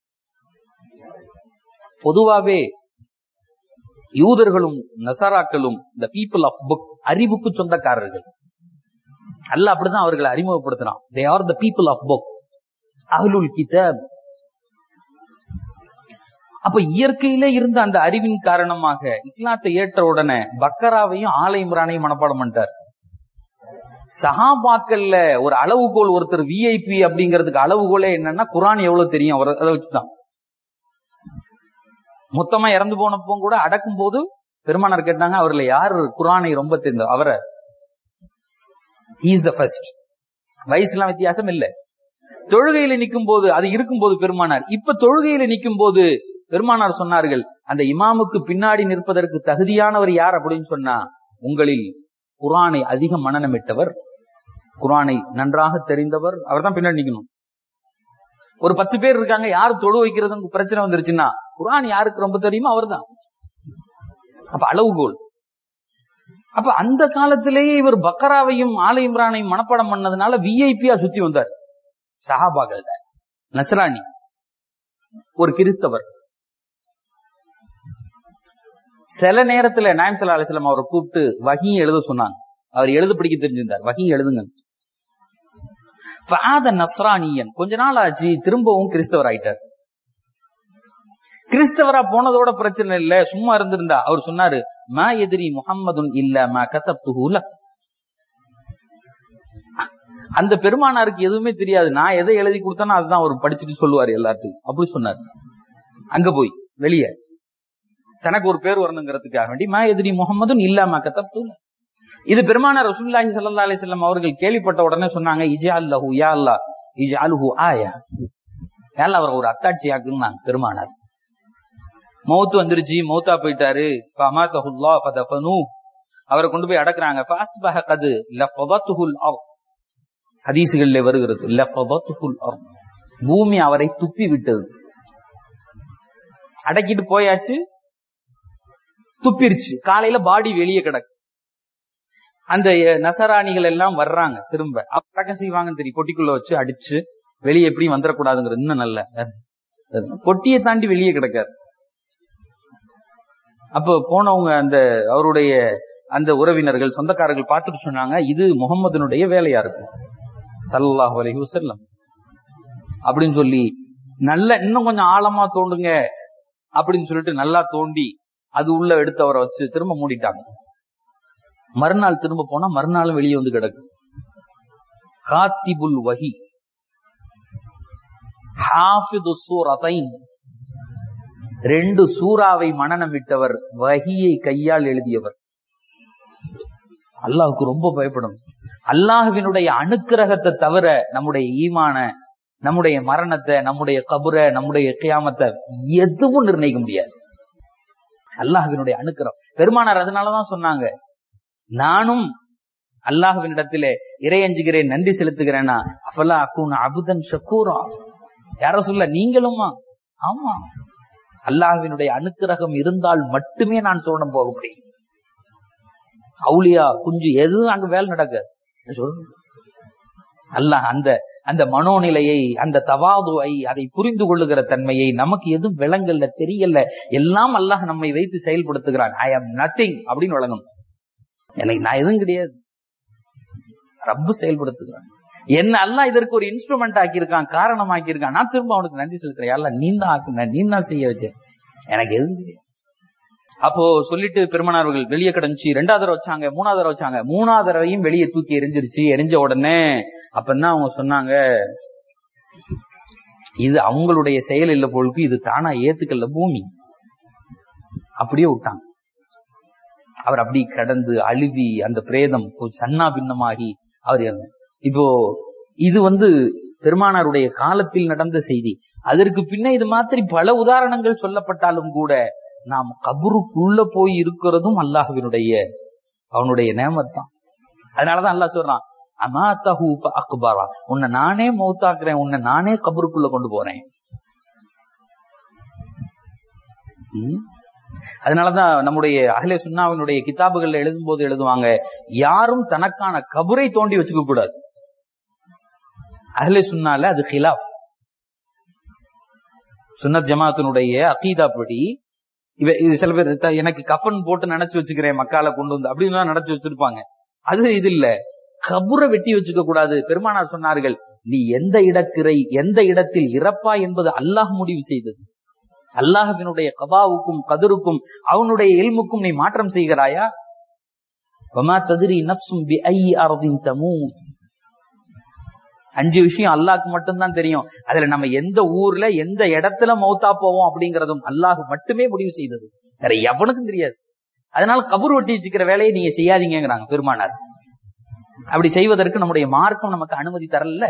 பொதுவாவே யூதர்களும் நசாராக்களும் the people of book அறிவுக்கு சொந்தக்காரர்கள் அல்ல அப்படிதான் அவர்களை அறிமுகப்படுத்தினான் they are the people of book அஹ்லுல் கிதாப் அப்ப இயற்கையில இருந்த அந்த அறிவின் காரணமாக இஸ்லாத்தை ஏற்ற உடனே பக்கராவையும் ஆலை இம்ரானையும் மனப்பாடம் பண்ணிட்டார் சஹாபாக்கள்ல ஒரு அளவுகோல் ஒருத்தர் விஐபி அப்படிங்கிறதுக்கு அளவுகோலே என்னன்னா குரான் எவ்வளவு தெரியும் அவர் அதை வச்சுதான் மொத்தமா இறந்து போனப்போ கூட அடக்கும் போது பெருமானார் கேட்டாங்க அவர்ல யாரு குரானை ரொம்ப தெரிந்த அவரை இஸ் த ஃபர்ஸ்ட் வயசுலாம் வித்தியாசம் இல்ல தொழுகையில நிற்கும் போது அது இருக்கும் போது பெருமானார் இப்ப தொழுகையில நிற்கும் போது பெருமானார் சொன்னார்கள் அந்த இமாமுக்கு பின்னாடி நிற்பதற்கு தகுதியானவர் யார் அப்படின்னு சொன்னா உங்களில் குரானை அதிக மனநமிட்டவர் குரானை நன்றாக தெரிந்தவர் அவர் தான் பின்னாடி நிக்கணும் ஒரு பத்து பேர் இருக்காங்க யார் தொழு வைக்கிறதுக்கு பிரச்சனை வந்துருச்சுன்னா குரான் யாருக்கு ரொம்ப தெரியுமோ அவர்தான் அப்ப அளவுகோல் அப்ப அந்த காலத்திலேயே இவர் பக்கராவையும் ஆலை இம்ரானையும் மனப்பாடம் பண்ணதுனால விஐபியா சுத்தி வந்தார் சஹாபாக்கள் நஸ்ரானி ஒரு கிறிஸ்தவர் சில நேரத்துல நாயம் சல்லா அலிஸ்லாம் அவரை கூப்பிட்டு வகியும் எழுத சொன்னாங்க அவர் எழுத படிக்க தெரிஞ்சிருந்தார் வகியும் எழுதுங்க ஃபாத நஸ்ரானியன் கொஞ்ச நாள் ஆச்சு திரும்பவும் கிறிஸ்தவர் ஆயிட்டார் கிறிஸ்தவரா போனதோட பிரச்சனை இல்ல சும்மா இருந்திருந்தா அவர் சொன்னாரு மா எதிரி முகம்மதுன் இல்ல மா கதப்துஹூல அந்த பெருமானாருக்கு எதுவுமே தெரியாது நான் எதை எழுதி கொடுத்தேனோ அதுதான் அவர் படிச்சுட்டு சொல்லுவாரு எல்லாத்துக்கும் அப்படி சொன்னார் அங்க போய் வெளியே தனக்கு ஒரு பேர் வரணுங்கிறதுக்காக வேண்டி மா எதிரி முகமதுன் இல்லாம கத்தப்துல இது பெருமானார் ரசூலுல்லாஹி ஸல்லல்லாஹு அலைஹி வஸல்லம் அவர்கள் கேள்விப்பட்ட உடனே சொன்னாங்க இஜா அல்லஹு யா அல்லாஹ் இஜ்அல்ஹு ஆயா யால அவர் ஒரு அத்தாட்சி ஆக்குனாங்க பெருமானார் மௌத் வந்துருச்சு மௌத்தா போயிட்டாரு ஃபமாதஹுல்லா ஃபதஃபனு அவரை கொண்டு போய் அடக்குறாங்க ஃபாஸ்பஹ கது லஃபதத்துஹுல் அர்த் ஹதீசுகளில் வருகிறது லஃபதத்துஹுல் அர்த் பூமி அவரை துப்பி விட்டது அடக்கிட்டு போயாச்சு துப்பிருச்சு காலையில பாடி வெளியே கிடக்கு அந்த அஹ், நசராணிகள் எல்லாம் வர்றாங்க திரும்ப அடக்கம் செய்வாங்கன்னு தெரியும் பொட்டிக்குள்ள வச்சு அடிச்சு வெளியே எப்படியும் வந்துடக்கூடாதுங்கிறது இன்னும் நல்ல பொட்டியை தாண்டி வெளியே கிடக்காது அப்போ போனவங்க அந்த அவருடைய அந்த உறவினர்கள் சொந்தக்காரர்கள் பார்த்துட்டு சொன்னாங்க இது முகம்மதுனுடைய வேலையா இருக்கும் சல்லல்லாஹு அலைஹி வஸல்லம் அப்படின்னு சொல்லி நல்ல இன்னும் கொஞ்சம் ஆழமா தோண்டுங்க அப்படின்னு சொல்லிட்டு நல்லா தோண்டி அது உள்ள எடுத்து அவரை வச்சு திரும்ப மூடிட்டாங்க மறுநாள் திரும்ப போனா மறுநாளும் வெளியே வந்து கிடக்கு காத்திபுல் வஹி ஹாஃபிது சூரத்தைன் ரெண்டு சூறாவை மனனம் விட்டவர் வஹியை கையால் எழுதியவர் அல்லாஹ்வுக்கு ரொம்ப பயப்படணும் அல்லாஹ்வினுடைய அனுக்கிரகத்தை தவிர நம்முடைய ஈமான நம்முடைய மரணத்தை நம்முடைய கபுர நம்முடைய கியாமத்தை எதுவும் நிர்ணயிக்க முடியாது அல்லாஹ்வினுடைய அனுக்கிரகம் பெருமானார் அதனாலதான் சொன்னாங்க நானும் அல்லாஹ்வினிடத்திலே இறையஞ்சுகிறேன் நன்றி செலுத்துகிறேனா அஃபலா அக்கூன் அபுதன் ஷக்கூரா யார சொல்ல நீங்களுமா ஆமா அல்லாஹ்வினுடைய அனுக்கிரகம் இருந்தால் மட்டுமே நான் சோழனம் போக முடியும் அவுளியா குஞ்சு எதுவும் அங்க வேலை நடக்காது சொல்லுங்க அல்லாஹ் அந்த அந்த மனோநிலையை அந்த தவாதுவை அதை புரிந்து கொள்ளுகிற தன்மையை நமக்கு எதுவும் விளங்கல்ல தெரியல எல்லாம் அல்லாஹ் நம்மை வைத்து செயல்படுத்துகிறான் ஐ ஆம் நத்திங் அப்படின்னு வழங்கணும் எனக்கு நான் எதுவும் கிடையாது ரப்பு செயல்படுத்துகிறான் என்ன அல்லாஹ் இதற்கு ஒரு இன்ஸ்ட்ருமெண்ட் ஆக்கியிருக்கான் காரணம் ஆக்கியிருக்கான் நான் திரும்ப அவனுக்கு நன்றி செலுத்துறேன் அல்ல நீ தான் ஆக்குன நீ தான் செய்ய வச்ச எனக்கு எதுவும் தெரியாது அப்போ சொல்லிட்டு பெருமனார்கள் வெளியே கிடந்துச்சு ரெண்டாவது தடவை வச்சாங்க மூணாவது தடவை வச்சாங்க மூணாவது தடவையும் வெளியே தூக்கி எரிஞ்சிருச்சு எரிஞ்ச உடனே அப்பதான் அவங்க சொன்னாங்க இது அவங்களுடைய செயல் இல்ல போலுக்கு இது தானா ஏத்துக்கல பூமி அப்படியே விட்டாங்க அவர் அப்படி கடந்து அழுவி அந்த பிரேதம் சன்னா பின்னமாகி அவர் இறந்தார். இப்போ இது வந்து பெருமானாருடைய காலத்தில் நடந்த செய்தி அதற்கு பின்ன இது மாதிரி பல உதாரணங்கள் சொல்லப்பட்டாலும் கூட நாம் கபருக்குள்ள போய் இருக்கிறதும் அல்லாஹ்வினுடைய அவனுடைய நேமத் தான் அதனாலதான் அல்லாஹ் சொல்றான் அமாத்தஹு அக்பரா உன்னை நானே மௌத்தாக்குறேன் உன்னை நானே கபருக்குள்ள கொண்டு போறேன் ம்? அதனாலதான் நம்முடைய அஹ்லே சுன்னாவினுடைய கிதாபுகள்ல எழுதும்போது எழுதுவாங்க யாரும் தனக்கான கபரை தோண்டி வச்சுக்க கூடாது அஹ்லே சுன்னால அது ஹிலாஃப் சுன்னத் ஜமாத்தினுடைய அகீதா படி இவ இது சில பேர் த- எனக்கு கஃபன் போட்டு நினைச்சு வச்சுக்கிறேன் மக்கால கொண்டு வந்து அப்படின்னு நினைச்சு வச்சிருப்பாங்க அது இது இல்ல கபுரை வெட்டி வச்சுக்க கூடாது பெருமானார் சொன்னார்கள் நீ எந்த இடக்கிறை எந்த இடத்தில் இறப்பா என்பது அல்லாஹ் முடிவு செய்தது அல்லாஹ்வினுடைய கபாவுக்கும் கதிருக்கும் அவனுடைய இல்முக்கும் நீ மாற்றம் செய்கிறாயா வமா ததிரி நப்சும் பி ஐ அர்தின் தமூத் அஞ்சு விஷயம் அல்லாஹ்க்கு மட்டும்தான் தெரியும் அதுல நம்ம எந்த ஊர்ல எந்த இடத்துல மௌத்தா போவோம் அப்படிங்கறதும் அல்லாஹ் மட்டுமே முடிவு செய்தது வேற எவனுக்கும் தெரியாது அதனால கபூர் ஒட்டி வச்சுக்கிற வேலையை நீங்க செய்யாதீங்கிறாங்க பெருமானார் அப்படி செய்வதற்கு நம்முடைய மார்க்கம் நமக்கு அனுமதி தரல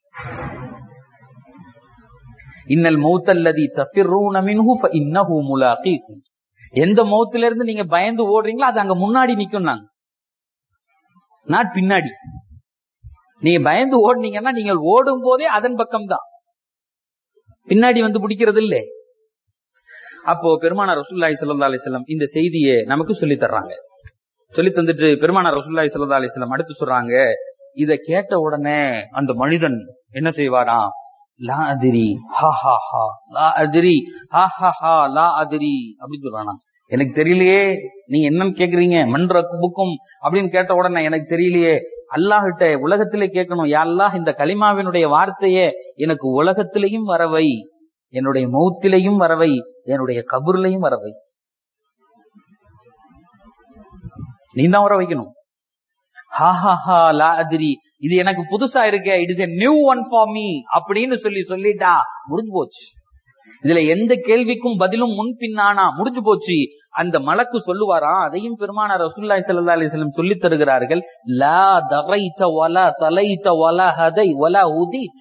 இன்னல் மௌத்தல்லதி தஃபிர்ரூன மின்ஹு ஃபஇன்னஹு முலாகீக்கும் எந்த மௌத்துல இருந்து நீங்க பயந்து ஓடுறீங்களோ அது அங்க முன்னாடி நிக்கும் நாங்க நாட் பின்னாடி நீங்க பயந்து ஓடுனீங்கன்னா நீங்கள் ஓடும் போதே அதன் பக்கம் தான் பின்னாடி வந்து பிடிக்கிறது இல்லை அப்போ பெருமானார் ரசூல்லாய் சல்லா அலிஸ்லாம் இந்த செய்தியை நமக்கு சொல்லி தர்றாங்க சொல்லி தந்துட்டு பெருமானார் ரசூல்லாய் சல்லா அலிஸ்லாம் அடுத்து சொல்றாங்க இத கேட்ட உடனே அந்த மனிதன் என்ன செய்வாராம் லா அதிரி ஹா ஹா ஹா லா அதிரி ஹா ஹா ஹா லா அதிரி அப்படின்னு சொல்றானா எனக்கு தெரியலையே நீங்க என்னன்னு கேக்குறீங்க மன்ற புக்கும் அப்படின்னு கேட்ட உடனே எனக்கு தெரியலையே அல்லாஹ்கிட்ட உலகத்திலே கேட்கணும் யா அல்லாஹ் இந்த கலிமாவினுடைய வார்த்தையே எனக்கு உலகத்திலையும் வரவை என்னுடைய மௌத்திலையும் வரவை என்னுடைய கபூர்லையும் வரவை நீ தான் வர வைக்கணும் ஹா ஹா ஹா லா அதிரி இது எனக்கு புதுசா இருக்கே it is a new one for me அப்படின்னு சொல்லி சொல்லிட்டா முடிஞ்சு போச்சு இதுல எந்த கேள்விக்கும் பதிலும் முன் பின்னானா முடிஞ்சு போச்சு அந்த மலக்கு சொல்லுவாராம் அதையும் பெருமானார் ரசூலுல்லாஹி ஸல்லல்லாஹு அலைஹி வஸல்லம் சொல்லி தருகிறார்கள் லா தகைத வலா தலைத வலா ஹதை வலா உதித்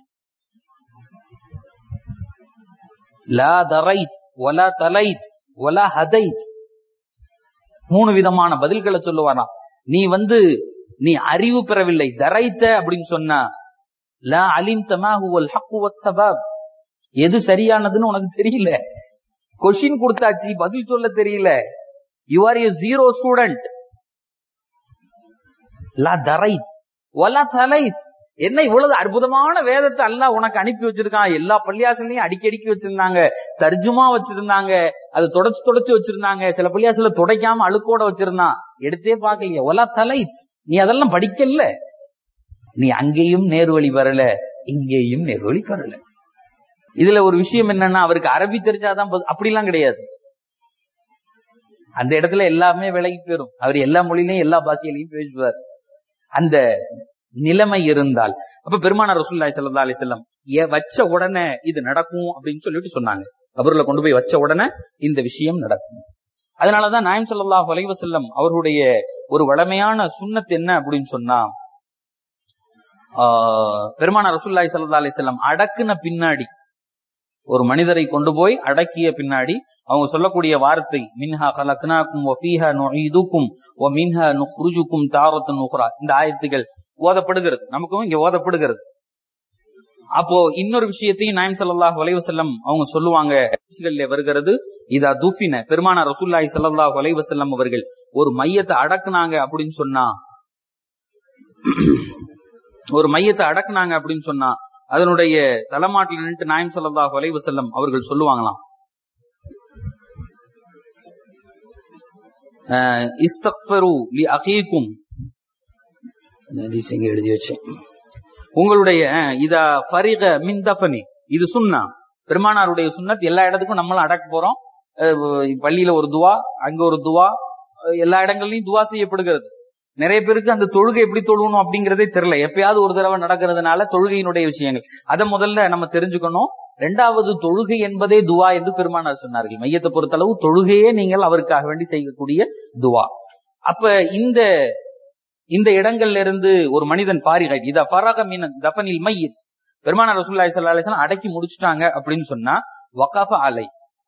லா தரைத் வலா தலைத் வலா ஹதைத் மூணு விதமான பதில்களை சொல்லுவாராம் நீ வந்து நீ அறிவு பெறவில்லை தரைத்த அப்படின்னு சொன்னா லா அலிம் தமாஹுவல் ஹக்கு வஸ்ஸபாப் எது சரியானதுன்னு உனக்கு தெரியல கொஷின் கொடுத்தாச்சு பதில் சொல்ல தெரியல you are a zero student லா தரைத் வலா தலைத் என்ன இவ்வளவு அற்புதமான வேதத்தை அல்லாஹ் உனக்கு அனுப்பி வச்சிருக்கான் எல்லா பள்ளியாசலையும் அடிக்கடிக்கு வச்சிருந்தாங்க தர்ஜுமா வச்சிருந்தாங்க அது தொடச்சு தொடச்சு வச்சிருந்தாங்க சில பள்ளியாசல துடைக்காம அழுக்கோட வச்சிருந்தான் எடுத்தே பார்க்கலையே ஒலா தலை நீ அதெல்லாம் படிக்கல நீ அங்கேயும் நேர்வழி வரல இங்கேயும் நேர்வழி வரல இதுல ஒரு விஷயம் என்னன்னா அவருக்கு அரபி தெரிஞ்சாதான் போதும். அப்படிலாம் கிடையாது அந்த இடத்துல எல்லாமே விலகி போயிரும் அவர் எல்லா மொழியிலையும் எல்லா பாஷையிலையும் பேசுவார் அந்த நிலைமை இருந்தால் அப்ப பெருமானார் ரசூலுல்லாஹி ஸல்லல்லாஹு அலைஹி வஸல்லம் ஏ- வச்ச உடனே இது நடக்கும் அப்படின்னு சொல்லிட்டு சொன்னாங்க கபர்ல கொண்டு போய் வச்ச உடனே இந்த விஷயம் நடக்கும் அதனாலதான் நாயம் ஸல்லல்லாஹு அலைஹி வஸல்லம் அவர்களுடைய ஒரு வளமையான சுன்னத் என்ன அப்படின்னு சொன்னா ஆஹ், பெருமானார் ரசூலுல்லாஹி ஸல்லல்லாஹு அலைஹி வஸல்லம் அடக்குன பின்னாடி ஒரு மனிதரை கொண்டு போய் அடக்கிய பின்னாடி அவங்க சொல்லக்கூடிய வார்த்தை மின்ஹா கலக்னாக்கும் வஃபீஹா நுஈதுக்கும் வ மின்ஹா நுக்ருஜுக்கும் தாரத்துன் உக்ரா இந்த ஆயத்துகள் ஓதப்படுகிறது நமக்கும் இங்க ஓதப்படுகிறது அப்போ இன்னொரு விஷயத்தையும் நாயம் ஸல்லல்லாஹு அலைஹி வஸல்லம் அவங்க சொல்லுவாங்க ஹதீஸ்கள்ல வருகிறது இதா துஃபின பெருமானார் ரசூலுல்லாஹி ஸல்லல்லாஹு அலைஹி வஸல்லம் அவர்கள் ஒரு மையத்தை அடக்குனாங்க அப்படின்னு சொன்னா ஒரு மையத்தை அடக்குனாங்க அப்படின்னு சொன்னா அதனுடைய தலைமாட்டில் நின்று நாயம் ஸல்லல்லாஹு அலைஹி வஸல்லம் அவர்கள் சொல்லுவாங்களாம் அஹ், இஸ்தக்ஃபிரு லி அகீக்கும் ஹதீஸ் எங்க எழுதி வச்சேன் உங்களுடைய அஹ், இதா ஃபரிக மின் தஃபனி இது சுன்னா பெருமானாருடைய சுன்னத் எல்லா இடத்துக்கும் நம்மளும் அடக்க போறோம் அஹ், பள்ளியில ஒரு துவா அங்க ஒரு துவா அஹ், எல்லா இடங்கள்லயும் துவா செய்யப்படுகிறது நிறைய பேருக்கு அந்த தொழுகை எப்படி தொழுகணும் அப்படிங்கறதே தெரியல எப்பயாவது ஒரு தடவை நடக்கிறதுனால தொழுகையினுடைய விஷயங்கள் அதை முதல்ல நம்ம தெரிஞ்சுக்கணும் ரெண்டாவது தொழுகை என்பதே துவா என்று பெருமானார் சொன்னார்கள் மையத்தை பொறுத்தளவு தொழுகையே நீங்கள் அவருக்காக வேண்டி செய்யக்கூடிய துவா அப்ப இந்த இந்த இடங்கள்ல இருந்து ஒரு மனிதன் பாரிகை இத ஃபரக மின் தஃபனில் மையத் பெருமானார் ரசூலுல்லாஹி ஸல்லல்லாஹு அலைஹி வஸல்லம் அடக்கி முடிச்சிட்டாங்க அப்படின்னு சொன்னா வகாஃப அலை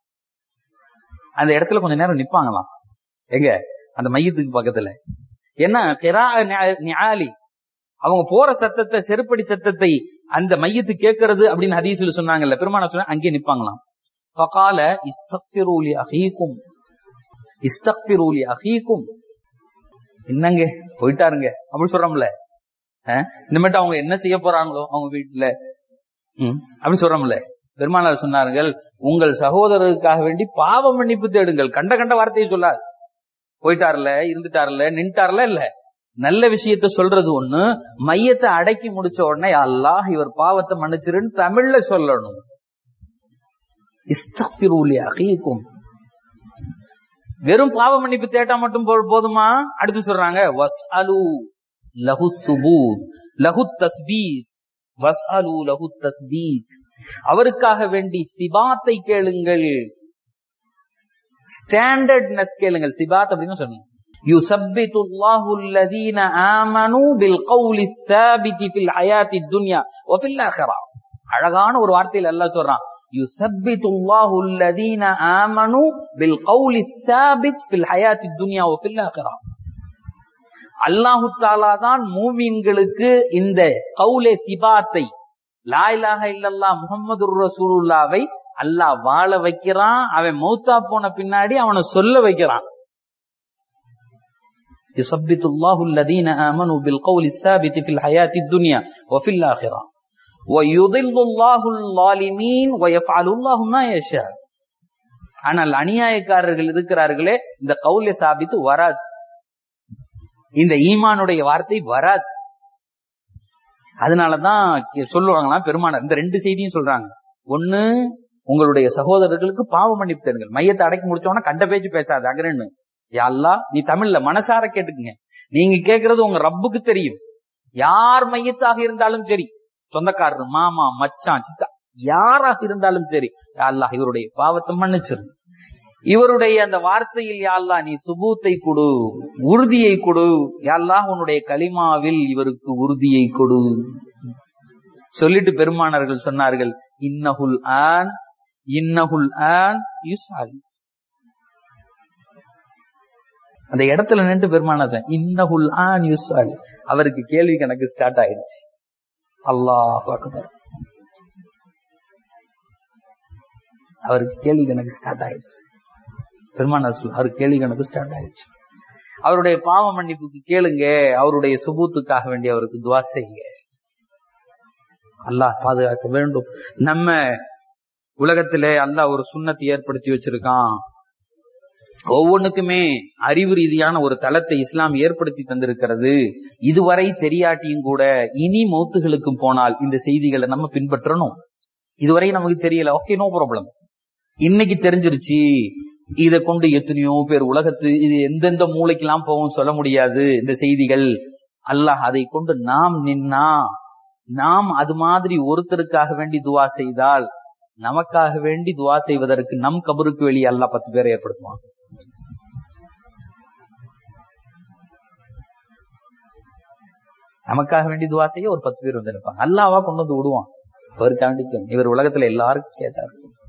அந்த இடத்துல கொஞ்ச நேரம் நிப்பாங்களாம் எங்க அந்த மையத்துக்கு பக்கத்துல என்ன கிரா நியாலி அவங்க போற சத்தத்தை செருப்படி சத்தத்தை அந்த மையத்து கேட்கறது அப்படின்னு ஹதீஸ்ல சொன்னாங்கல்ல பெருமானார் சொன்னா அங்கே நிப்பாங்களாம் ஃபகால இஸ்தக்ஃபிரு லி அஹீக்கும் இஸ்தக்ஃபிரு லி அஹீக்கும் என்னங்க போயிட்டாருங்க அப்படி சொல்றோம்ல அஹ், இனிமேட்டு அவங்க என்ன செய்ய போறாங்களோ அவங்க வீட்டுல ம், அப்படி சொல்றோம்ல பெருமானார் சொன்னார்கள் உங்கள் சகோதரருக்காக வேண்டி பாவ மன்னிப்பு தேடுங்கள் கண்ட கண்ட வார்த்தையை சொல்லாது போயிட்டார்ல இருந்துட்டார்ல நின்ட்டார்ல இல்ல நல்ல விஷயத்த சொல்றது ஒண்ணு மையத்தை அடக்கி முடிச்ச உடனே அல்லாஹ் இவர் பாவத்தை மன்னிச்சிருன்னு தமிழ்ல சொல்லணும் இஸ்தக்ஃபிரு லி அகீக்கும் வெறும் பாவ மன்னிப்பு தேட்டா மட்டும் போ- போதுமா அடுத்து சொல்றாங்க வஸ் அலு லஹு சுபூத் லஹு தஸ்பீத் வஸ் அலு லஹு தஸ்பீத் அவருக்காக வேண்டி சிபாத்தை கேளுங்கள் ஸ்டாண்டர்ட்னஸ் கேளுங்கள் சிபாத் அப்படின்னு சொல்லணும் يثبت الله الذين آمنوا بالقول الثابت في الحياة الدنيا وفي الآخرة அழகான ஒரு வார்த்தையில் அல்லாஹ் சொல்றான் يثبت الله الذين آمنوا بالقول الثابت في الحياة الدنيا وفي الآخرة அல்லாஹு தாலா தான் மூமின்களுக்கு இந்த கவுலே திபாத்தை லா இலாஹ இல்லல்லாஹ் முஹம்மது ரசூலுல்லாவை அல்லாஹ் வாழ வைக்கிறான் அவன் மௌத்தா போன பின்னாடி அவனை சொல்ல வைக்கிறான் يثبت الله الذين آمنوا بالقول الثابت في الحياة الدنيا وفي الآخرة ويضل الله الظالمين ويفعل الله ما يشاء ஆனால் அநியாயக்காரர்கள் இருக்கிறார்களே இந்த கவுல சாபித்து வராது இந்த ஈமானுடைய வார்த்தை வராது அதனாலதான் கே- சொல்லுவாங்களாம் பெருமானார் இந்த ரெண்டு செய்தியும் சொல்றாங்க ஒண்ணு உங்களுடைய சகோதரர்களுக்கு பாவ மன்னிப்பு தருங்கள் மையத்தை அடக்கி முடிச்சோன்னா கண்ட பேச்சு பேசாது அகரன்னு யா அல்லாஹ் நீ தமிழ்ல மனசார கேட்டுக்குங்க நீங்க கேக்குறது உங்க ரப்புக்கு தெரியும் யார் மையத்தாக இருந்தாலும் சரி சொந்தக்காரர் மாமா மச்சான் சித்தா யாராக இருந்தாலும் சரி யா அல்லாஹ் இவருடைய பாவத்தை மன்னிச்சிரு இவருடைய அந்த வார்த்தையில் யா அல்லாஹ் நீ சுபூத்தை கொடு உறுதியை கொடு யா அல்லாஹ் உன்னுடைய கலிமாவில் இவருக்கு உறுதியை கொடு சொல்லிட்டு பெருமானார்கள் சொன்னார்கள் இன்னஹுல் ஆன் இன்னஹுல் ஆன் யுஸ்அல் அந்த இடத்துல நின்று பெருமானா சொன்னார், இன்னஹுல் ஆன் யுஸ்அல் அவருக்கு கேள்வி கணக்கு ஸ்டார்ட் ஆயிடுச்சு அல்லாஹ் அக்பர் அவருக்கு கேள்வி கணக்கு ஸ்டார்ட் ஆயிடுச்சு பெருமானார் சொல்ல அவர் கேள்வி கணக்கு ஸ்டார்ட் ஆயிடுச்சு அவருடைய பாவ மன்னிப்புக்கு கேளுங்க அவருடைய சுபூத்துக்காக வேண்டிய அவருக்கு துவா செய்யுங்க அல்லாஹ் பாதுகாக்க வேண்டும் நம்ம உலகத்திலே அல்லாஹ் ஒரு சுண்ணத்தை ஏற்படுத்தி வச்சிருக்கான் ஒவ்வொன்றுக்குமே அறிவு ரீதியான ஒரு தளத்தை இஸ்லாம் ஏற்படுத்தி தந்திருக்கிறது இதுவரை தெரியாட்டியும் கூட இனி மௌத்துகளுக்கும் போனால் இந்த செய்திகளை நம்ம பின்பற்றணும் இதுவரை நமக்கு தெரியல ஓகே நோ ப்ராப்ளம் இன்னைக்கு தெரிஞ்சிருச்சு இதை கொண்டு எத்தனையோ பேர் உலகத்து இது எந்தெந்த மூளைக்கெல்லாம் போகும் சொல்ல முடியாது இந்த செய்திகள் அல்லாஹ் அதை கொண்டு நாம் நின்னா நாம் அது மாதிரி ஒருத்தருக்காக வேண்டி துவா செய்தால் நமக்காக வேண்டி துவா செய்வதற்கு நம் கபருக்கு வெளியே அல்லாஹ் பத்து பேரை ஏற்படுத்துவான் நமக்காக வேண்டி துவா செய்ய ஒரு பத்து பேர் வந்து இருப்பாங்க அல்லாவா கொண்டு வந்து விடுவான் அவருக்காக வேண்டி இவர் உலகத்துல எல்லாருக்கும் கேட்டார்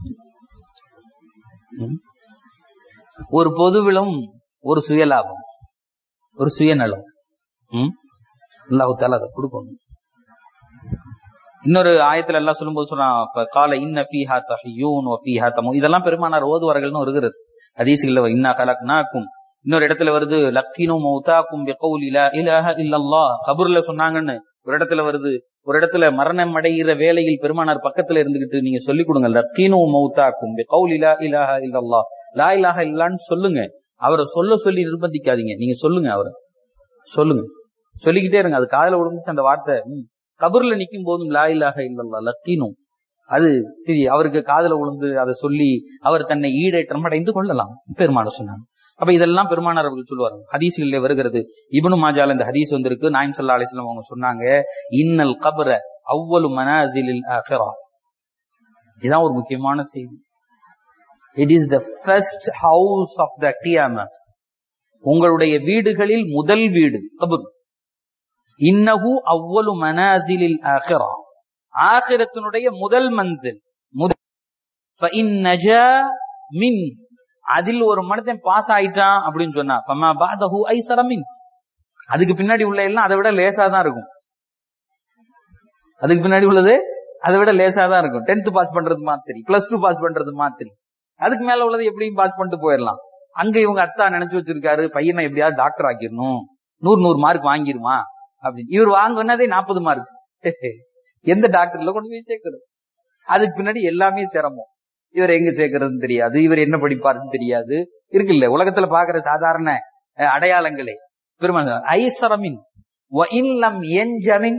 ம். ஒரு பொதுவிலும் ஒரு சுயலாபம் ஒரு சுயநலம் ம் அல்லாஹு தாலா அதை கொடுக்கணும் இன்னொரு ஆயத்துல எல்லாம் சொல்லும்போது சொல்றான் இப்ப கால இன்ன ஃபீஹா தஹியூன் வ ஃபீஹா தமு இதெல்லாம் பெருமானார் ஓதுவார்கள்னு வருகிறது ஹதீஸ்கள்ல இன்னா கலக்னாக்கும் இன்னொரு இடத்துல வருது லக்கினு மௌதாக்கும் பிகௌல் இலா இலாஹ இல்லல்லாஹ் கபூர்ல சொன்னாங்கன்னு ஒரு இடத்துல வருது ஒரு இடத்துல மரணம் அடைகிற வேலையில் பெருமானார் பக்கத்துல இருந்துகிட்டு நீங்க சொல்லிக் கொடுங்க லக்கினு மௌதாக்கும் பிகௌல் இலா இலாஹ இல்லல்லாஹ் லா இலாஹ இல்லான்னு சொல்லுங்க அவரை சொல்ல சொல்லி நிர்பந்திக்காதீங்க நீங்க சொல்லுங்க அவரை சொல்லுங்க சொல்லிக்கிட்டே இருங்க அது காதல விழுந்துச்சு அந்த வார்த்தை ம். கபர்ல நிக்கும் போதும் லா இலாஹ இல்லல்லா லக்கீனும் அது சரி அவருக்கு காதல விழுந்து அதை சொல்லி அவர் தன்னை ஈடேற்றம் அடைந்து கொள்ளலாம் பெருமானார் சொன்னாங்க அப்ப இதெல்லாம் பெருமானார் அவர்கள் சொல்லுவாங்க ஹதீஸ்களிலே வருகிறது இப்னு மாஜால இந்த ஹதீஸ் வந்திருக்கு நாயம் சல்லா அலிஸ்லாம் அவங்க சொன்னாங்க இன்னல் கபர அவ்வளு மனாசிலில் ஆஹிரா இதுதான் ஒரு முக்கியமான செய்தி it is the first house of the கியாம உங்களுடைய வீடுகளில் முதல் வீடு கபர் இன்னஹு அவ்வளு மனாசிலில் ஆஹிரா ஆகிரத்தினுடைய முதல் மன்சில் முதல் فإن نجا من அதில் ஒரு மனிதன் பாஸ் ஆயிட்டான் அப்படின்னு சொன்னா ஃபமா பாதஹு ஐஸர மின் அதுக்கு பின்னாடி உள்ள எல்லாம் அதை விட லேசா தான் இருக்கும் அதுக்கு பின்னாடி உள்ளது அதை விட லேசா தான் இருக்கும் டென்த் பாஸ் பண்றது மாதிரி பிளஸ் டூ பாஸ் பண்றது மாதிரி அதுக்கு மேல உள்ளது எப்படியும் பாஸ் பண்ணிட்டு போயிடலாம் அங்க இவங்க அத்தா நினைச்சு வச்சிருக்காரு பையனை எப்படியாவது டாக்டர் ஆக்கிடணும் நூறு நூறு மார்க் வாங்கிருமா அப்படின்னு இவர் வாங்கினதே நாற்பது மார்க் எந்த டாக்டர்ல கொண்டு போய் சேர்க்கிறது அதுக்கு பின்னாடி எல்லாமே சிரமம் இவர் எங்க சேர்க்கறதுன்னு தெரியாது இவர் என்ன படிப்பாருன்னு தெரியாது இருக்குல்ல உலகத்துல பாக்குற சாதாரண அஹ், அடையாளங்களே பெருமாள் ஐசரமின் இல்லம் என்ஜமின்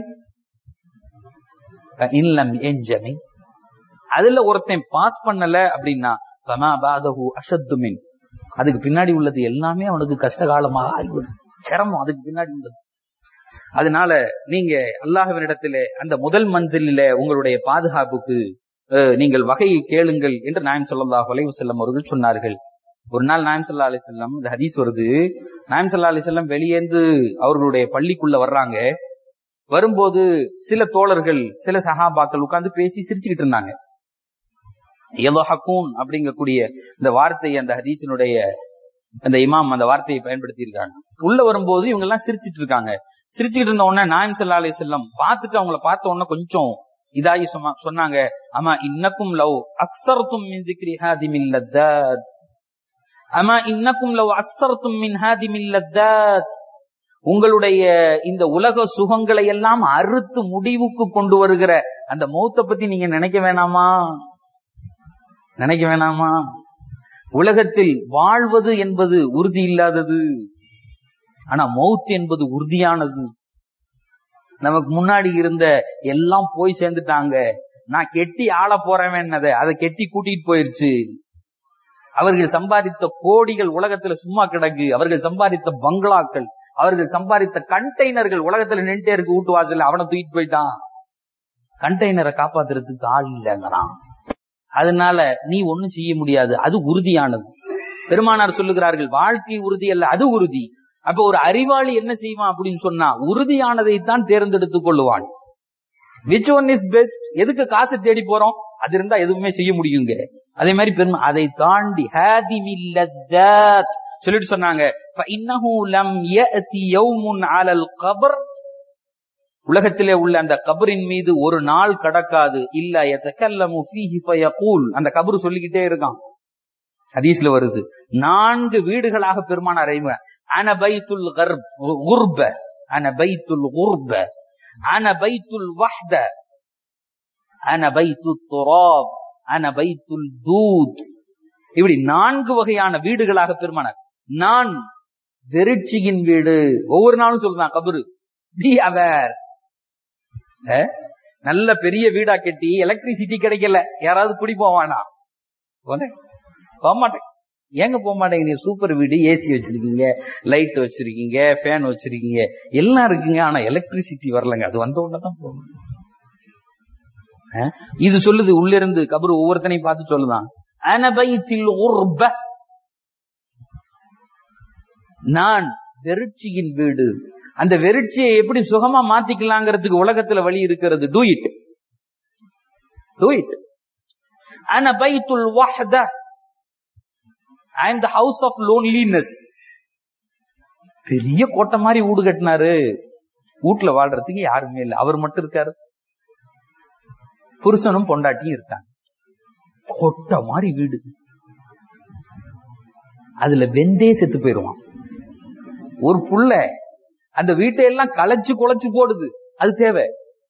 இல்லம் என்ஜமின் அதுல ஒருத்தன் பாஸ் பண்ணல அப்படின்னா ஃபமா பாதஹு அஷத்து மின் அதுக்கு பின்னாடி உள்ளது எல்லாமே அவனுக்கு கஷ்ட காலமாக ஆகிவிடும் சிரமம் அதுக்கு பின்னாடி உள்ளது அதனால நீங்க அல்லாஹ்வினிடத்திலே அந்த முதல் மன்சிலில உங்களுடைய பாதுகாப்புக்கு அஹ், நீங்கள் வகையை கேளுங்கள் என்று நாயம் ஸல்லல்லாஹு அலைஹி வஸல்லம் அவர்கள் சொன்னார்கள் ஒரு நாள் நாயம் ஸல்லல்லாஹு அலைஹி வஸல்லம் இந்த ஹதீஸ் வருது நாயம் ஸல்லல்லாஹு அலைஹி வஸல்லம் வெளியேந்து அவர்களுடைய பள்ளிக்குள்ள வர்றாங்க வரும்போது சில தோழர்கள் சில சஹாபாக்கள் உட்கார்ந்து பேசி சிரிச்சுக்கிட்டு இருந்தாங்க எலோஹக்கூன் அப்படிங்கக்கூடிய இந்த வார்த்தை அந்த ஹதீஸினுடைய அந்த இமாம் அந்த வார்த்தையை பயன்படுத்தி இருக்காங்க உள்ள வரும்போது இவங்க எல்லாம் சிரிச்சிட்டு இருக்காங்க சிரிச்சுக்கிட்டு இருந்த உடனே நாயம் ஸல்லல்லாஹு அலைஹி வஸல்லம் பார்த்துட்டு அவங்கள பார்த்த உடனே கொஞ்சம் இதாகி சொன்னா- சொன்னாங்க ஆமா இன்னக்கும் லவ் அக்ஸர்தும் மின் திக்ரி ஹாதிமில் லத்தாத் அமா இன்னக்கும் லவ் அக்ஸர்தும் மின் ஹாதிமில் லத்தாத் உங்களுடைய இந்த உலக சுகங்களை எல்லாம் அறுத்து முடிவுக்கு கொண்டு வருகிற அந்த மௌத்தை பத்தி நீங்க நினைக்க வேணாமா நினைக்க வேணாமா உலகத்தில் வாழ்வது என்பது உறுதி இல்லாதது ஆனா மௌத் என்பது உறுதியானது நமக்கு முன்னாடி இருந்த எல்லாம் போய் சேர்ந்துட்டாங்க நான் கெட்டி ஆள போறவேன்னதை அதை கெட்டி கூட்டிட்டு போயிருச்சு அவர்கள் சம்பாதித்த கோடிகள் உலகத்துல சும்மா கிடக்கு அவர்கள் சம்பாதித்த பங்களாக்கள் அவர்கள் சம்பாதித்த கண்டெய்னர்கள் உலகத்துல நின்றுட்டே இருக்கு வீட்டு வாசல்ல அவனை தூக்கிட்டு போயிட்டான் கண்டெய்னரை காப்பாத்துறதுக்கு ஆள் இல்லைங்கிறான் அதனால நீ ஒண்ணும் செய்ய முடியாது அது உறுதியானது பெருமானார் சொல்லுகிறார்கள் வாழ்க்கை உறுதி அல்ல அது உறுதி அப்ப ஒரு அறிவாளி என்ன செய்வான் அப்படின்னு சொன்னா உறுதியானதை தான் தேர்ந்தெடுத்துக் கொள்ளுவான் விச் ஒன் இஸ் பெஸ்ட் எதுக்கு காசு தேடி போறோம் அது இருந்தா எதுவுமே செய்ய முடியுங்க அதே மாதிரி பெருமை அதை தாண்டி ஹாதிமில் லத்தாத் சொல்லிட்டு சொன்னாங்க فَإِنَّهُ لَمْ يَأْتِ يَوْمٌ عَلَى الْقَبْرِ உலகத்திலே உள்ள அந்த கபரின் மீது ஒரு நாள் கடக்காது இல்ல எத்தக்கல்லமு ஃபீஹி ஃபயகூல் அந்த கபரு சொல்லிக்கிட்டே இருக்கான் ஹதீஸ்ல வருது நான்கு வீடுகளாக பெருமான அறைவ அன பைத்துல் கர்ப் குர்ப அன பைத்துல் குர்ப அன பைத்துல் வஹ்த அன பைத்து துராப் அன பைத்துல் தூத் இப்படி நான்கு வகையான வீடுகளாக பெருமானார் நான் வெறிச்சியின் வீடு ஒவ்வொரு நாளும் சொல்றான் கபரு பி அவர் நல்ல பெரிய வீடா கட்டி எலக்ட்ரிசிட்டி கிடைக்கல யாராவது குடி போவானா போக மாட்டேன் ஏங்க போக மாட்டேங்க சூப்பர் வீடு ஏசி வச்சிருக்கீங்க லைட் வச்சிருக்கீங்க ஃபேன் வச்சிருக்கீங்க எல்லாம் இருக்குங்க ஆனா எலக்ட்ரிசிட்டி வரலங்க அது வந்த உடனே தான் போகும் இது சொல்லுது உள்ள இருந்து கபரு ஒவ்வொருத்தனையும் பார்த்து சொல்லுதான் அனபைத்தில் உர்ப நான் வெறிச்சியின் வீடு அந்த வெறிச்சியை எப்படி சுகமா மாத்திக்கலாங்கிறதுக்கு உலகத்துல வழி இருக்கிறது டூ இட் டூ இட் அன பைத்துல் வஹத அண்ட் ஹவுஸ் ஆஃப் லோன்லினஸ் பெரிய கோட்டை மாதிரி வீடு கட்டினாரு வீட்டுல வாழ்றதுக்கு யாருமே இல்லை அவர் மட்டும் இருக்காரு புருஷனும் பொண்டாட்டியும் இருக்காங்க கொட்டை மாதிரி வீடு அதுல வெந்தே செத்து போயிருவான் ஒரு புள்ள அந்த வீட்டை எல்லாம் களைச்சு குலைச்சு போடுது அது தேவை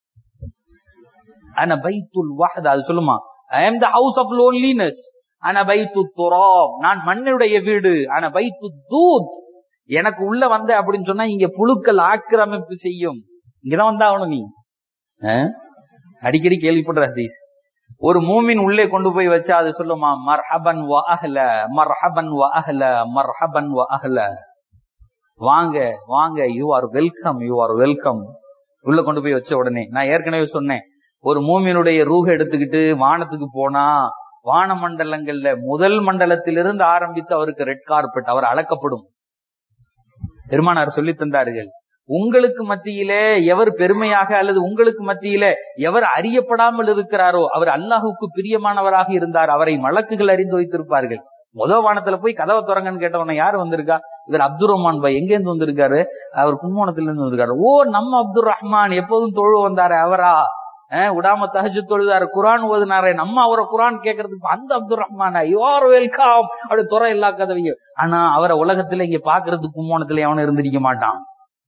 ஆனா பைத்துல் வாஹத் அது சொல்லுமா I am the house of loneliness ஆனா பைத்து துராப் நான் மண்ணுடைய வீடு ஆனா பைத்து தூத் எனக்கு உள்ள வந்த அப்படின்னு சொன்னா இங்க புழுக்கள் ஆக்கிரமிப்பு செய்யும் இங்கதான் வந்தா ஆகணும் நீ அடிக்கடி கேள்விப்படுற ஹதீஸ் ஒரு மூமின் உள்ளே கொண்டு போய் வச்சா அது சொல்லுமா மர்ஹபன் வ அஹ்ல மர்ஹபன் வ அஹ்ல மர்ஹபன் வ அஹ்ல வாங்க வாங்க you are welcome you are welcome உள்ள கொண்டு போய் வச்ச உடனே நான் ஏற்கனவே சொன்னேன் ஒரு மூமினுடைய ரூஹ எடுத்துக்கிட்டு வானத்துக்கு போனா வான மண்டலங்கள்ல முதல் மண்டலத்திலிருந்து ஆரம்பித்து அவருக்கு ரெட் கார்பெட் அவர் அளக்கப்படும் பெருமானார் சொல்லி தந்தார்கள் உங்களுக்கு மத்தியிலே எவர் பெருமையாக அல்லது உங்களுக்கு மத்தியிலே எவர் அறியப்படாமல் இருக்கிறாரோ அவர் அல்லாஹுக்கு பிரியமானவராக இருந்தார் அவரை மலக்குகள் அறிந்து வைத்திருப்பார்கள் முத வானத்துல போய் கதவை திறங்கன்னு கேட்டவன யாரு வந்திருக்கா இவர் அப்துல் ரஹ்மான் பாய் எங்க இருந்து வந்திருக்காரு அவர் கும்போணத்துல இருந்து வந்திருக்காரு ஓ நம்ம அப்துல் ரஹ்மான் எப்போதும் தொழு வந்தாரு அவரா விடாம தகஜு தொழுதாரு குரான் ஓதுனாரே நம்ம அவரை குரான் கேட்கறதுக்கு அந்த அப்துல் ரஹ்மானா யுவர் வெல்கம் அப்படி துறை எல்லா கதவையும் ஆனா அவரை உலகத்துல இங்க பாக்குறதுக்கு கும்போணத்துல எவனும் இருந்திருக்க மாட்டான்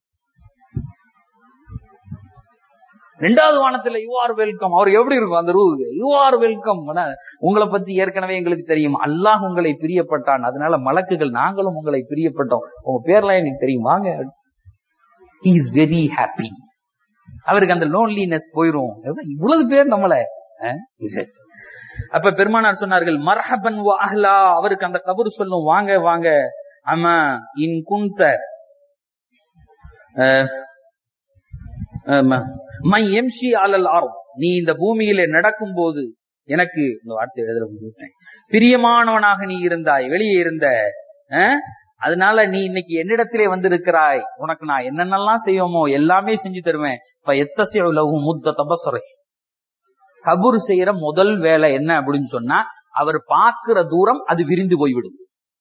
ரெண்டாவது வானத்துல யூ ஆர் வெல்கம் அவர் எப்படி இருக்கும் அந்த ரூ யூ ஆர் வெல்கம் உங்களை பத்தி ஏற்கனவே எங்களுக்கு தெரியும் அல்லாஹ் உங்களை பிரியப்பட்டான் அதனால மலக்குகள் நாங்களும் உங்களை பிரியப்பட்டோம் உங்க பேர்லாம் எனக்கு தெரியும் வாங்க இஸ் வெரி ஹாப்பி அவருக்கு அந்த லோன்லினஸ் போயிரும் இவ்வளவு பேர் நம்மள அப்ப பெருமானார் சொன்னார்கள் மர்ஹபன் அஹ்லா அவருக்கு அந்த கபர் சொல்லும் வாங்க வாங்க ஆமா இன் குந்த மை எம்ஷி அலல் ஆரம் நீ இந்த பூமியில நடக்கும் போது எனக்கு இந்த வார்த்தை எழுதுற விட்டேன் பிரியமானவனாக நீ இருந்தாய் வெளியே இருந்த அதனால நீ இன்னைக்கு என்னிடத்திலே வந்திருக்கிறாய் உனக்கு நான் என்னென்னலாம் செய்வோமோ எல்லாமே செஞ்சு தருவேன் இப்ப எத்தசை உலகு முத்த தபசரை கபூர் செய்யற முதல் வேலை என்ன அப்படின்னு சொன்னா அவர் பார்க்கிற தூரம் அது விரிந்து போய்விடும்